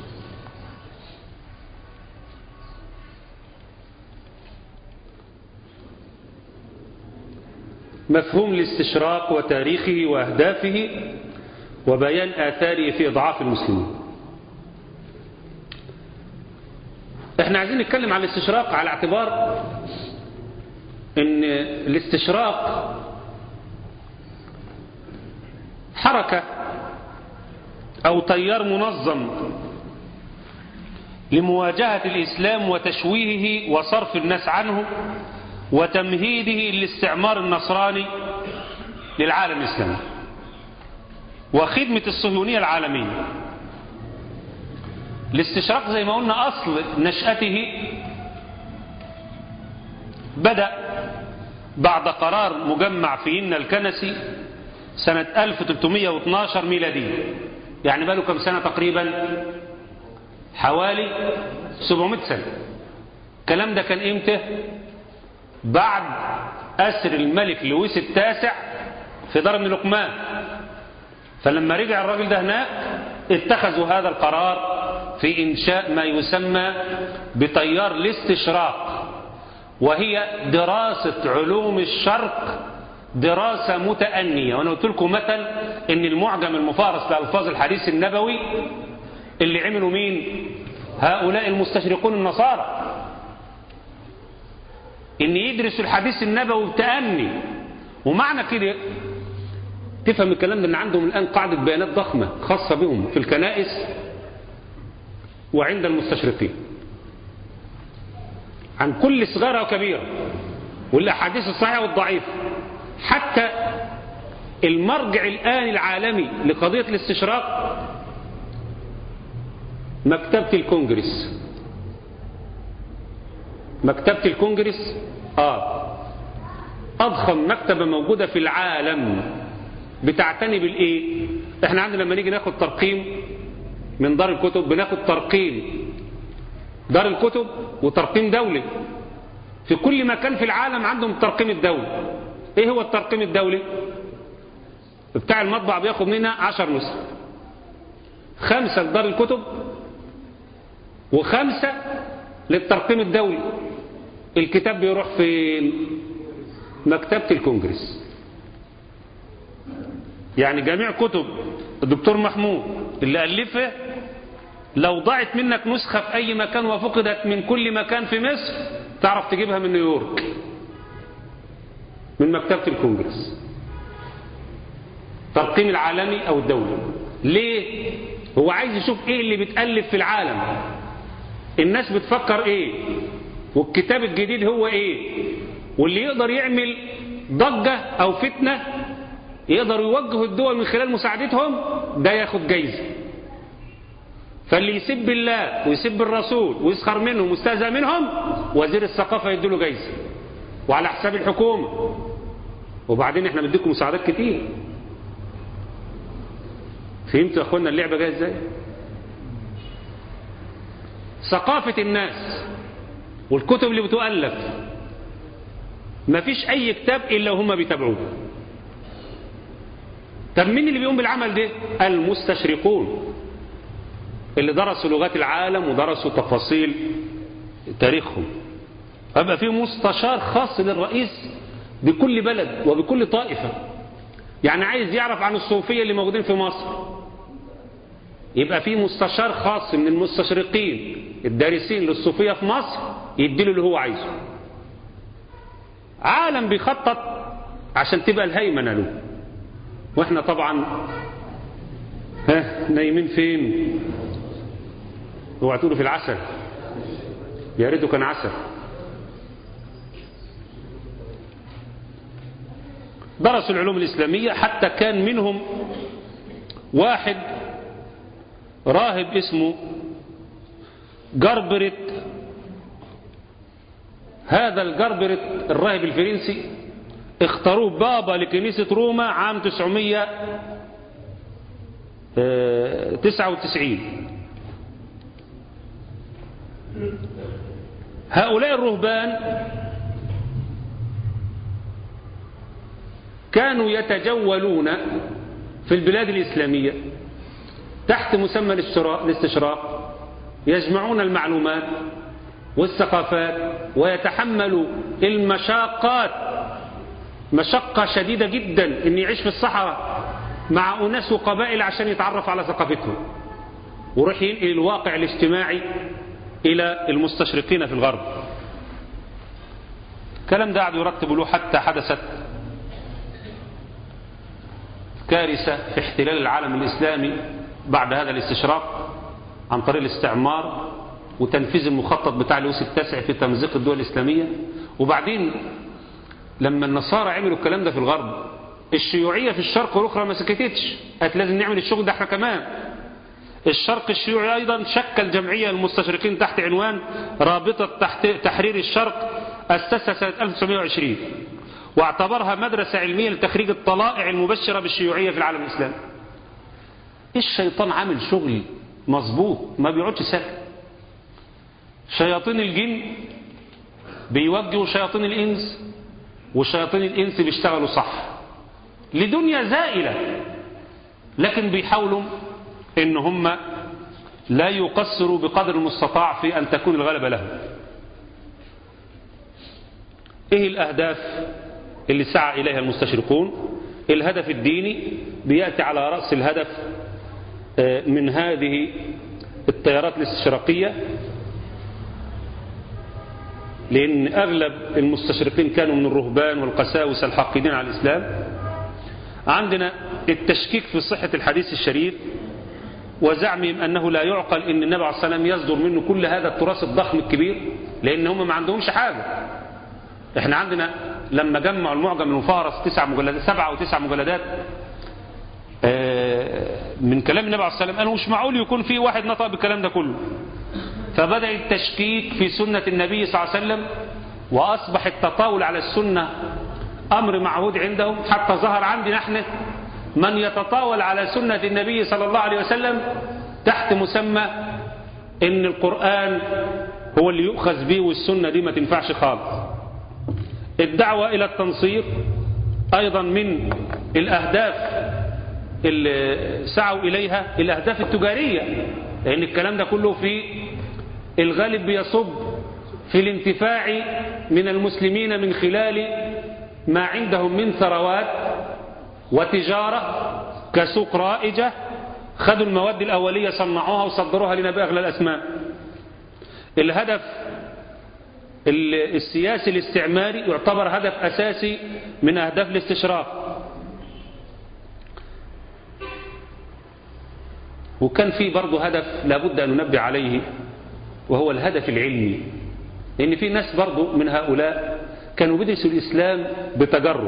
مفهوم الاستشراق وتاريخه وأهدافه وبيان آثاره في إضعاف المسلمين احنا عايزين نتكلم عن الاستشراق على اعتبار ان الاستشراق حركة او تيار منظم لمواجهة الاسلام وتشويهه وصرف الناس عنه وتمهيده للاستعمار النصراني للعالم الاسلامي وخدمة الصهيونية العالمية الاستشراق زي ما قلنا أصل نشأته بدأ بعد قرار مجمع في إن الكنسي سنة 1312 ميلادية يعني بقاله كم سنة تقريبا حوالي 700 سنة الكلام ده كان امتى بعد أسر الملك لويس التاسع في دار ابن لقمان فلما رجع الراجل ده هناك اتخذوا هذا القرار في إنشاء ما يسمى بتيار الاستشراق وهي دراسة علوم الشرق دراسة متأنية وأنا قلت لكم مثل إن المعجم المفارس لألفاظ الحديث النبوي اللي عملوا مين هؤلاء المستشرقون النصارى إن يدرسوا الحديث النبوي بتأني ومعنى كده تفهم الكلام ده ان عندهم الآن قاعدة بيانات ضخمة خاصة بهم في الكنائس وعند المستشرقين عن كل صغيرة وكبيرة والأحاديث الصحيحة والضعيفة حتى المرجع الآن العالمي لقضية الاستشراق مكتبة الكونجرس مكتبة الكونجرس آه أضخم مكتبة موجودة في العالم بتعتني بالإيه احنا عندنا لما نيجي ناخد ترقيم من دار الكتب بناخد ترقيم دار الكتب وترقيم دولي في كل مكان في العالم عندهم الترقيم الدولي ايه هو الترقيم الدولي بتاع المطبع بياخد منها عشر نسخ خمسة لدار الكتب وخمسة للترقيم الدولي الكتاب بيروح في مكتبة الكونجرس يعني جميع كتب الدكتور محمود اللي ألفه لو ضاعت منك نسخة في أي مكان وفقدت من كل مكان في مصر تعرف تجيبها من نيويورك من مكتبة الكونجرس ترقيم العالمي أو الدولي ليه؟ هو عايز يشوف ايه اللي بيتألف في العالم الناس بتفكر ايه والكتاب الجديد هو ايه واللي يقدر يعمل ضجة او فتنة يقدر يوجه الدول من خلال مساعدتهم ده ياخد جايزة فاللي يسب الله ويسب الرسول ويسخر منهم ويستهزأ منهم وزير الثقافة يديله جايزة وعلى حساب الحكومة وبعدين احنا بنديكم مساعدات كتير فهمتوا يا اخوانا اللعبة جاية ازاي ثقافة الناس والكتب اللي بتؤلف مفيش اي كتاب الا هم بيتابعوه طب مين اللي بيقوم بالعمل ده المستشرقون اللي درسوا لغات العالم ودرسوا تفاصيل تاريخهم فبقى في مستشار خاص للرئيس بكل بلد وبكل طائفة يعني عايز يعرف عن الصوفية اللي موجودين في مصر يبقى في مستشار خاص من المستشرقين الدارسين للصوفية في مصر يديله اللي هو عايزه عالم بيخطط عشان تبقى الهيمنة له واحنا طبعا ها نايمين فين اوعى تقولوا في العسل يا ريته كان عسل درسوا العلوم الإسلامية حتى كان منهم واحد راهب اسمه جربرت هذا الجربرت الراهب الفرنسي اختاروه بابا لكنيسة روما عام 999 هؤلاء الرهبان كانوا يتجولون في البلاد الإسلامية تحت مسمى الاستشراق يجمعون المعلومات والثقافات ويتحملوا المشاقات مشقة شديدة جدا ان يعيش في الصحراء مع أناس وقبائل عشان يتعرف على ثقافتهم وروح ينقل الواقع الاجتماعي إلى المستشرقين في الغرب الكلام ده قعدوا يرتبوا له حتى حدثت كارثة في احتلال العالم الإسلامي بعد هذا الاستشراق عن طريق الاستعمار وتنفيذ المخطط بتاع لويس التاسع في تمزيق الدول الإسلامية وبعدين لما النصارى عملوا الكلام ده في الغرب الشيوعية في الشرق والأخرى ما سكتتش قالت لازم نعمل الشغل ده احنا كمان الشرق الشيوعي أيضا شكل جمعية المستشرقين تحت عنوان رابطة تحت تحرير الشرق أسسها سنة 1920 واعتبرها مدرسة علمية لتخريج الطلائع المبشرة بالشيوعية في العالم الإسلامي الشيطان عامل شغل مظبوط ما بيقعدش ساكت شياطين الجن بيوجهوا شياطين الإنس وشياطين الإنس بيشتغلوا صح لدنيا زائلة لكن بيحاولوا ان هم لا يقصروا بقدر المستطاع في أن تكون الغلبة لهم ايه الأهداف اللي سعى إليها المستشرقون الهدف الديني بيأتي على رأس الهدف من هذه التيارات الاستشراقية لأن أغلب المستشرقين كانوا من الرهبان والقساوسة الحاقدين على الإسلام عندنا التشكيك في صحة الحديث الشريف وزعمهم أنه لا يعقل أن النبي عليه الصلاة والسلام يصدر منه كل هذا التراث الضخم الكبير لأن هم ما عندهمش حاجة احنا عندنا لما جمعوا المعجم المفهرس تسع مجلدات سبعة أو تسع مجلدات من كلام النبي عليه الصلاة والسلام قالوا مش معقول يكون في واحد نطق بالكلام ده كله فبدأ التشكيك في سنة النبي صلى الله عليه وسلم وأصبح التطاول على السنة أمر معهود عندهم حتى ظهر عندنا نحن من يتطاول على سنة النبي صلى الله عليه وسلم تحت مسمى ان القرآن هو اللي يؤخذ به والسنة دي ما تنفعش خالص الدعوة إلى التنصير أيضا من الأهداف اللي سعوا إليها الأهداف التجارية لأن الكلام ده كله في الغالب بيصب في الانتفاع من المسلمين من خلال ما عندهم من ثروات وتجارة كسوق رائجة خدوا المواد الأولية صنعوها وصدروها لنا بأغلى الأسماء الهدف السياسي الاستعماري يعتبر هدف أساسي من أهداف الاستشراق وكان في برضه هدف لابد أن ننبه عليه وهو الهدف العلمي لأن في ناس برضه من هؤلاء كانوا بيدرسوا الإسلام بتجرب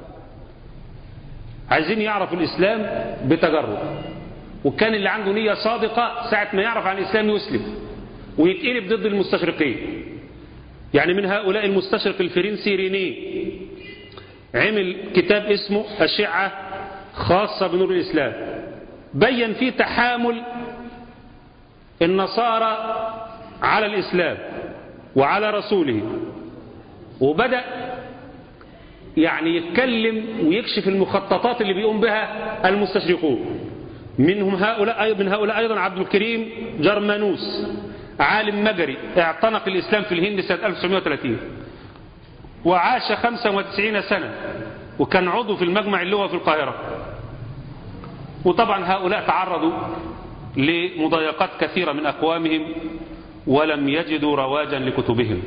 عايزين يعرفوا الإسلام بتجرب وكان اللي عنده نية صادقة ساعة ما يعرف عن الإسلام يسلم ويتقلب ضد المستشرقين يعني من هؤلاء المستشرق الفرنسي ريني عمل كتاب اسمه أشعة خاصة بنور الإسلام بين فيه تحامل النصارى على الإسلام وعلى رسوله وبدأ يعني يتكلم ويكشف المخططات اللي بيقوم بها المستشرقون منهم هؤلاء من هؤلاء أيضا عبد الكريم جرمانوس عالم مجري اعتنق الإسلام في الهند سنة 1930 وعاش 95 سنة وكان عضو في المجمع اللغة في القاهرة وطبعا هؤلاء تعرضوا لمضايقات كثيرة من أقوامهم ولم يجدوا رواجا لكتبهم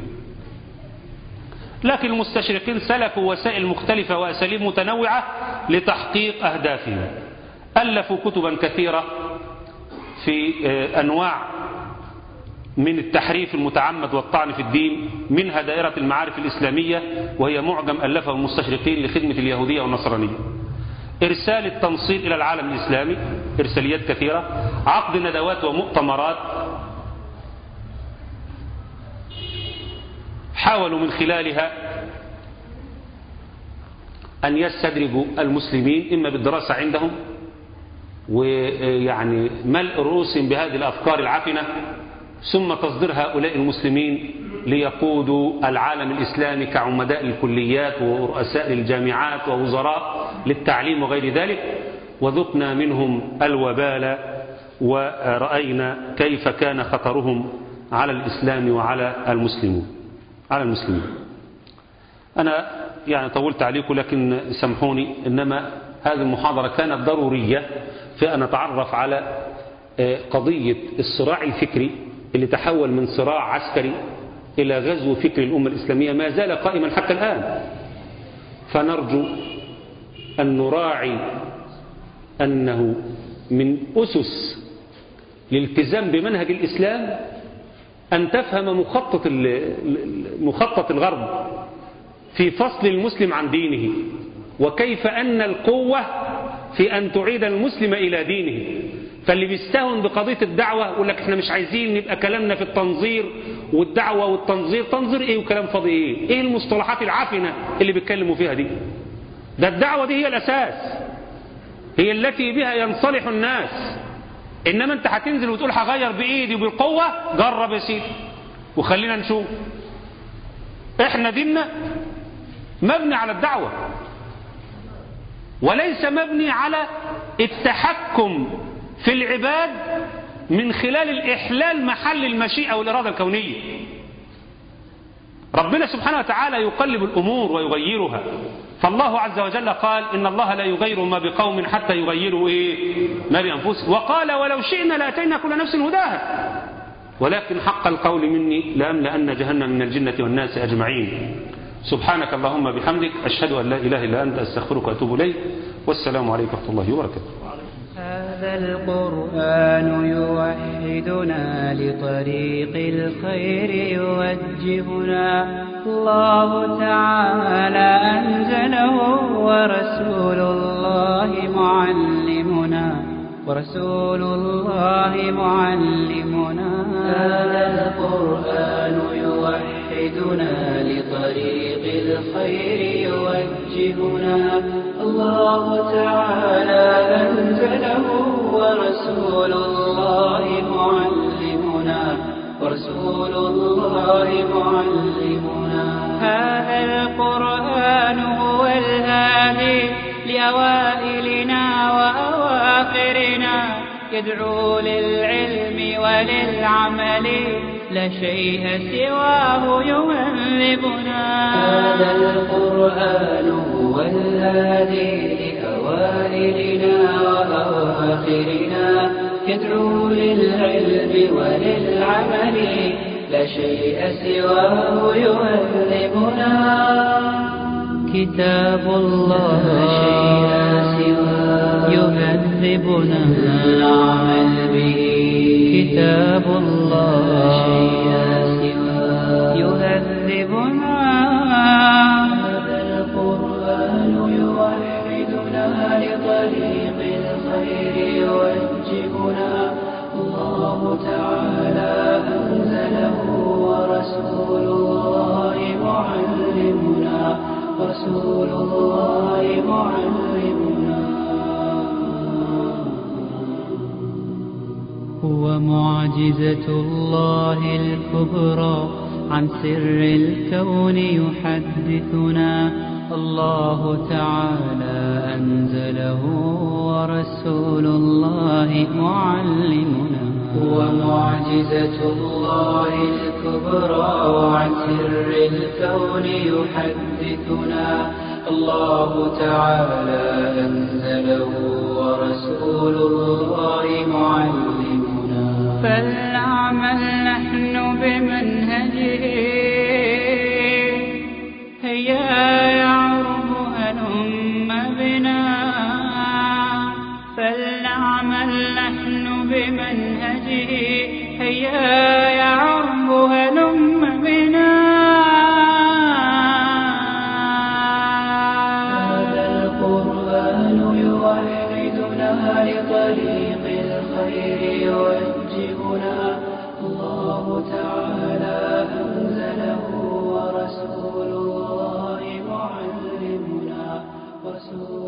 لكن المستشرقين سلكوا وسائل مختلفة وأساليب متنوعة لتحقيق أهدافهم ألفوا كتبا كثيرة في أنواع من التحريف المتعمد والطعن في الدين منها دائرة المعارف الإسلامية وهي معجم ألفه المستشرقين لخدمة اليهودية والنصرانية إرسال التنصير إلى العالم الإسلامي إرساليات كثيرة عقد ندوات ومؤتمرات حاولوا من خلالها أن يستدرجوا المسلمين إما بالدراسة عندهم ويعني ملء رؤوسهم بهذه الأفكار العفنة ثم تصدير هؤلاء المسلمين ليقودوا العالم الإسلامي كعمداء الكليات ورؤساء الجامعات ووزراء للتعليم وغير ذلك وذقنا منهم الوبال ورأينا كيف كان خطرهم على الإسلام وعلى المسلمين على المسلمين أنا يعني طولت عليكم لكن سامحوني إنما هذه المحاضرة كانت ضرورية في أن نتعرف على قضية الصراع الفكري اللي تحول من صراع عسكري إلى غزو فكر الأمة الإسلامية ما زال قائما حتى الآن فنرجو أن نراعي أنه من أسس الالتزام بمنهج الإسلام أن تفهم مخطط مخطط الغرب في فصل المسلم عن دينه وكيف أن القوة في أن تعيد المسلم إلى دينه فاللي بيستهون بقضية الدعوة يقول لك احنا مش عايزين نبقى كلامنا في التنظير والدعوة والتنظير تنظير ايه وكلام فاضي ايه ايه المصطلحات العفنة اللي بيتكلموا فيها دي ده الدعوة دي هي الأساس هي التي بها ينصلح الناس إنما أنت هتنزل وتقول هغير بإيدي وبالقوة جرب يا سيدي وخلينا نشوف احنا ديننا مبني على الدعوة وليس مبني على التحكم في العباد من خلال الإحلال محل المشيئة والإرادة الكونية ربنا سبحانه وتعالى يقلب الأمور ويغيرها فالله عز وجل قال إن الله لا يغير ما بقوم حتى يغيروا إيه ما بأنفسهم وقال ولو شئنا لأتينا كل نفس هداها ولكن حق القول مني لأملأن جهنم من الجنة والناس أجمعين سبحانك اللهم بحمدك أشهد أن لا إله إلا أنت أستغفرك وأتوب إليك والسلام عليكم ورحمة الله وبركاته هذا القرآن يوحدنا لطريق الخير يوجهنا الله تعالى أنزله ورسول الله معلمنا ورسول الله معلمنا هذا القرآن يوحدنا لطريق الخير يوجهنا الله تعالى أنزله ورسول الله معلمنا ورسول الله معلمنا هذا القرآن هو الهادي لأوائلنا وأواخرنا يدعو للعلم وللعمل لا شيء سواه يهذبنا هذا القرآن هو الهادي لأوائلنا وأواخرنا يدعو للعلم وللعمل لا شيء سواه يهذبنا كتاب الله لا شيء سواه يهذبنا العمل به كتاب الله لا شيء سواه يهذبنا هذا القرآن يوحدنا لطريق الخير يوجهنا الله تعالى أنزله ورسول الله معلمنا رسول الله معلمنا هو معجزة الله الكبرى عن سر الكون يحدثنا الله تعالى أنزله ورسول الله معلمنا هو معجزة الله الكبرى عن سر الكون يحدثنا الله تعالى أنزله ورسول الله معلمنا فلنعمل نحن بمنهجه هيا يعرب هلم بنا فلنعمل نحن بمنهجه هيا يعرب هلم بنا هذا القرآن يوحدنا لطريق الخير يوجهنا الله تعالى أنزله ورسول الله معلمنا رسول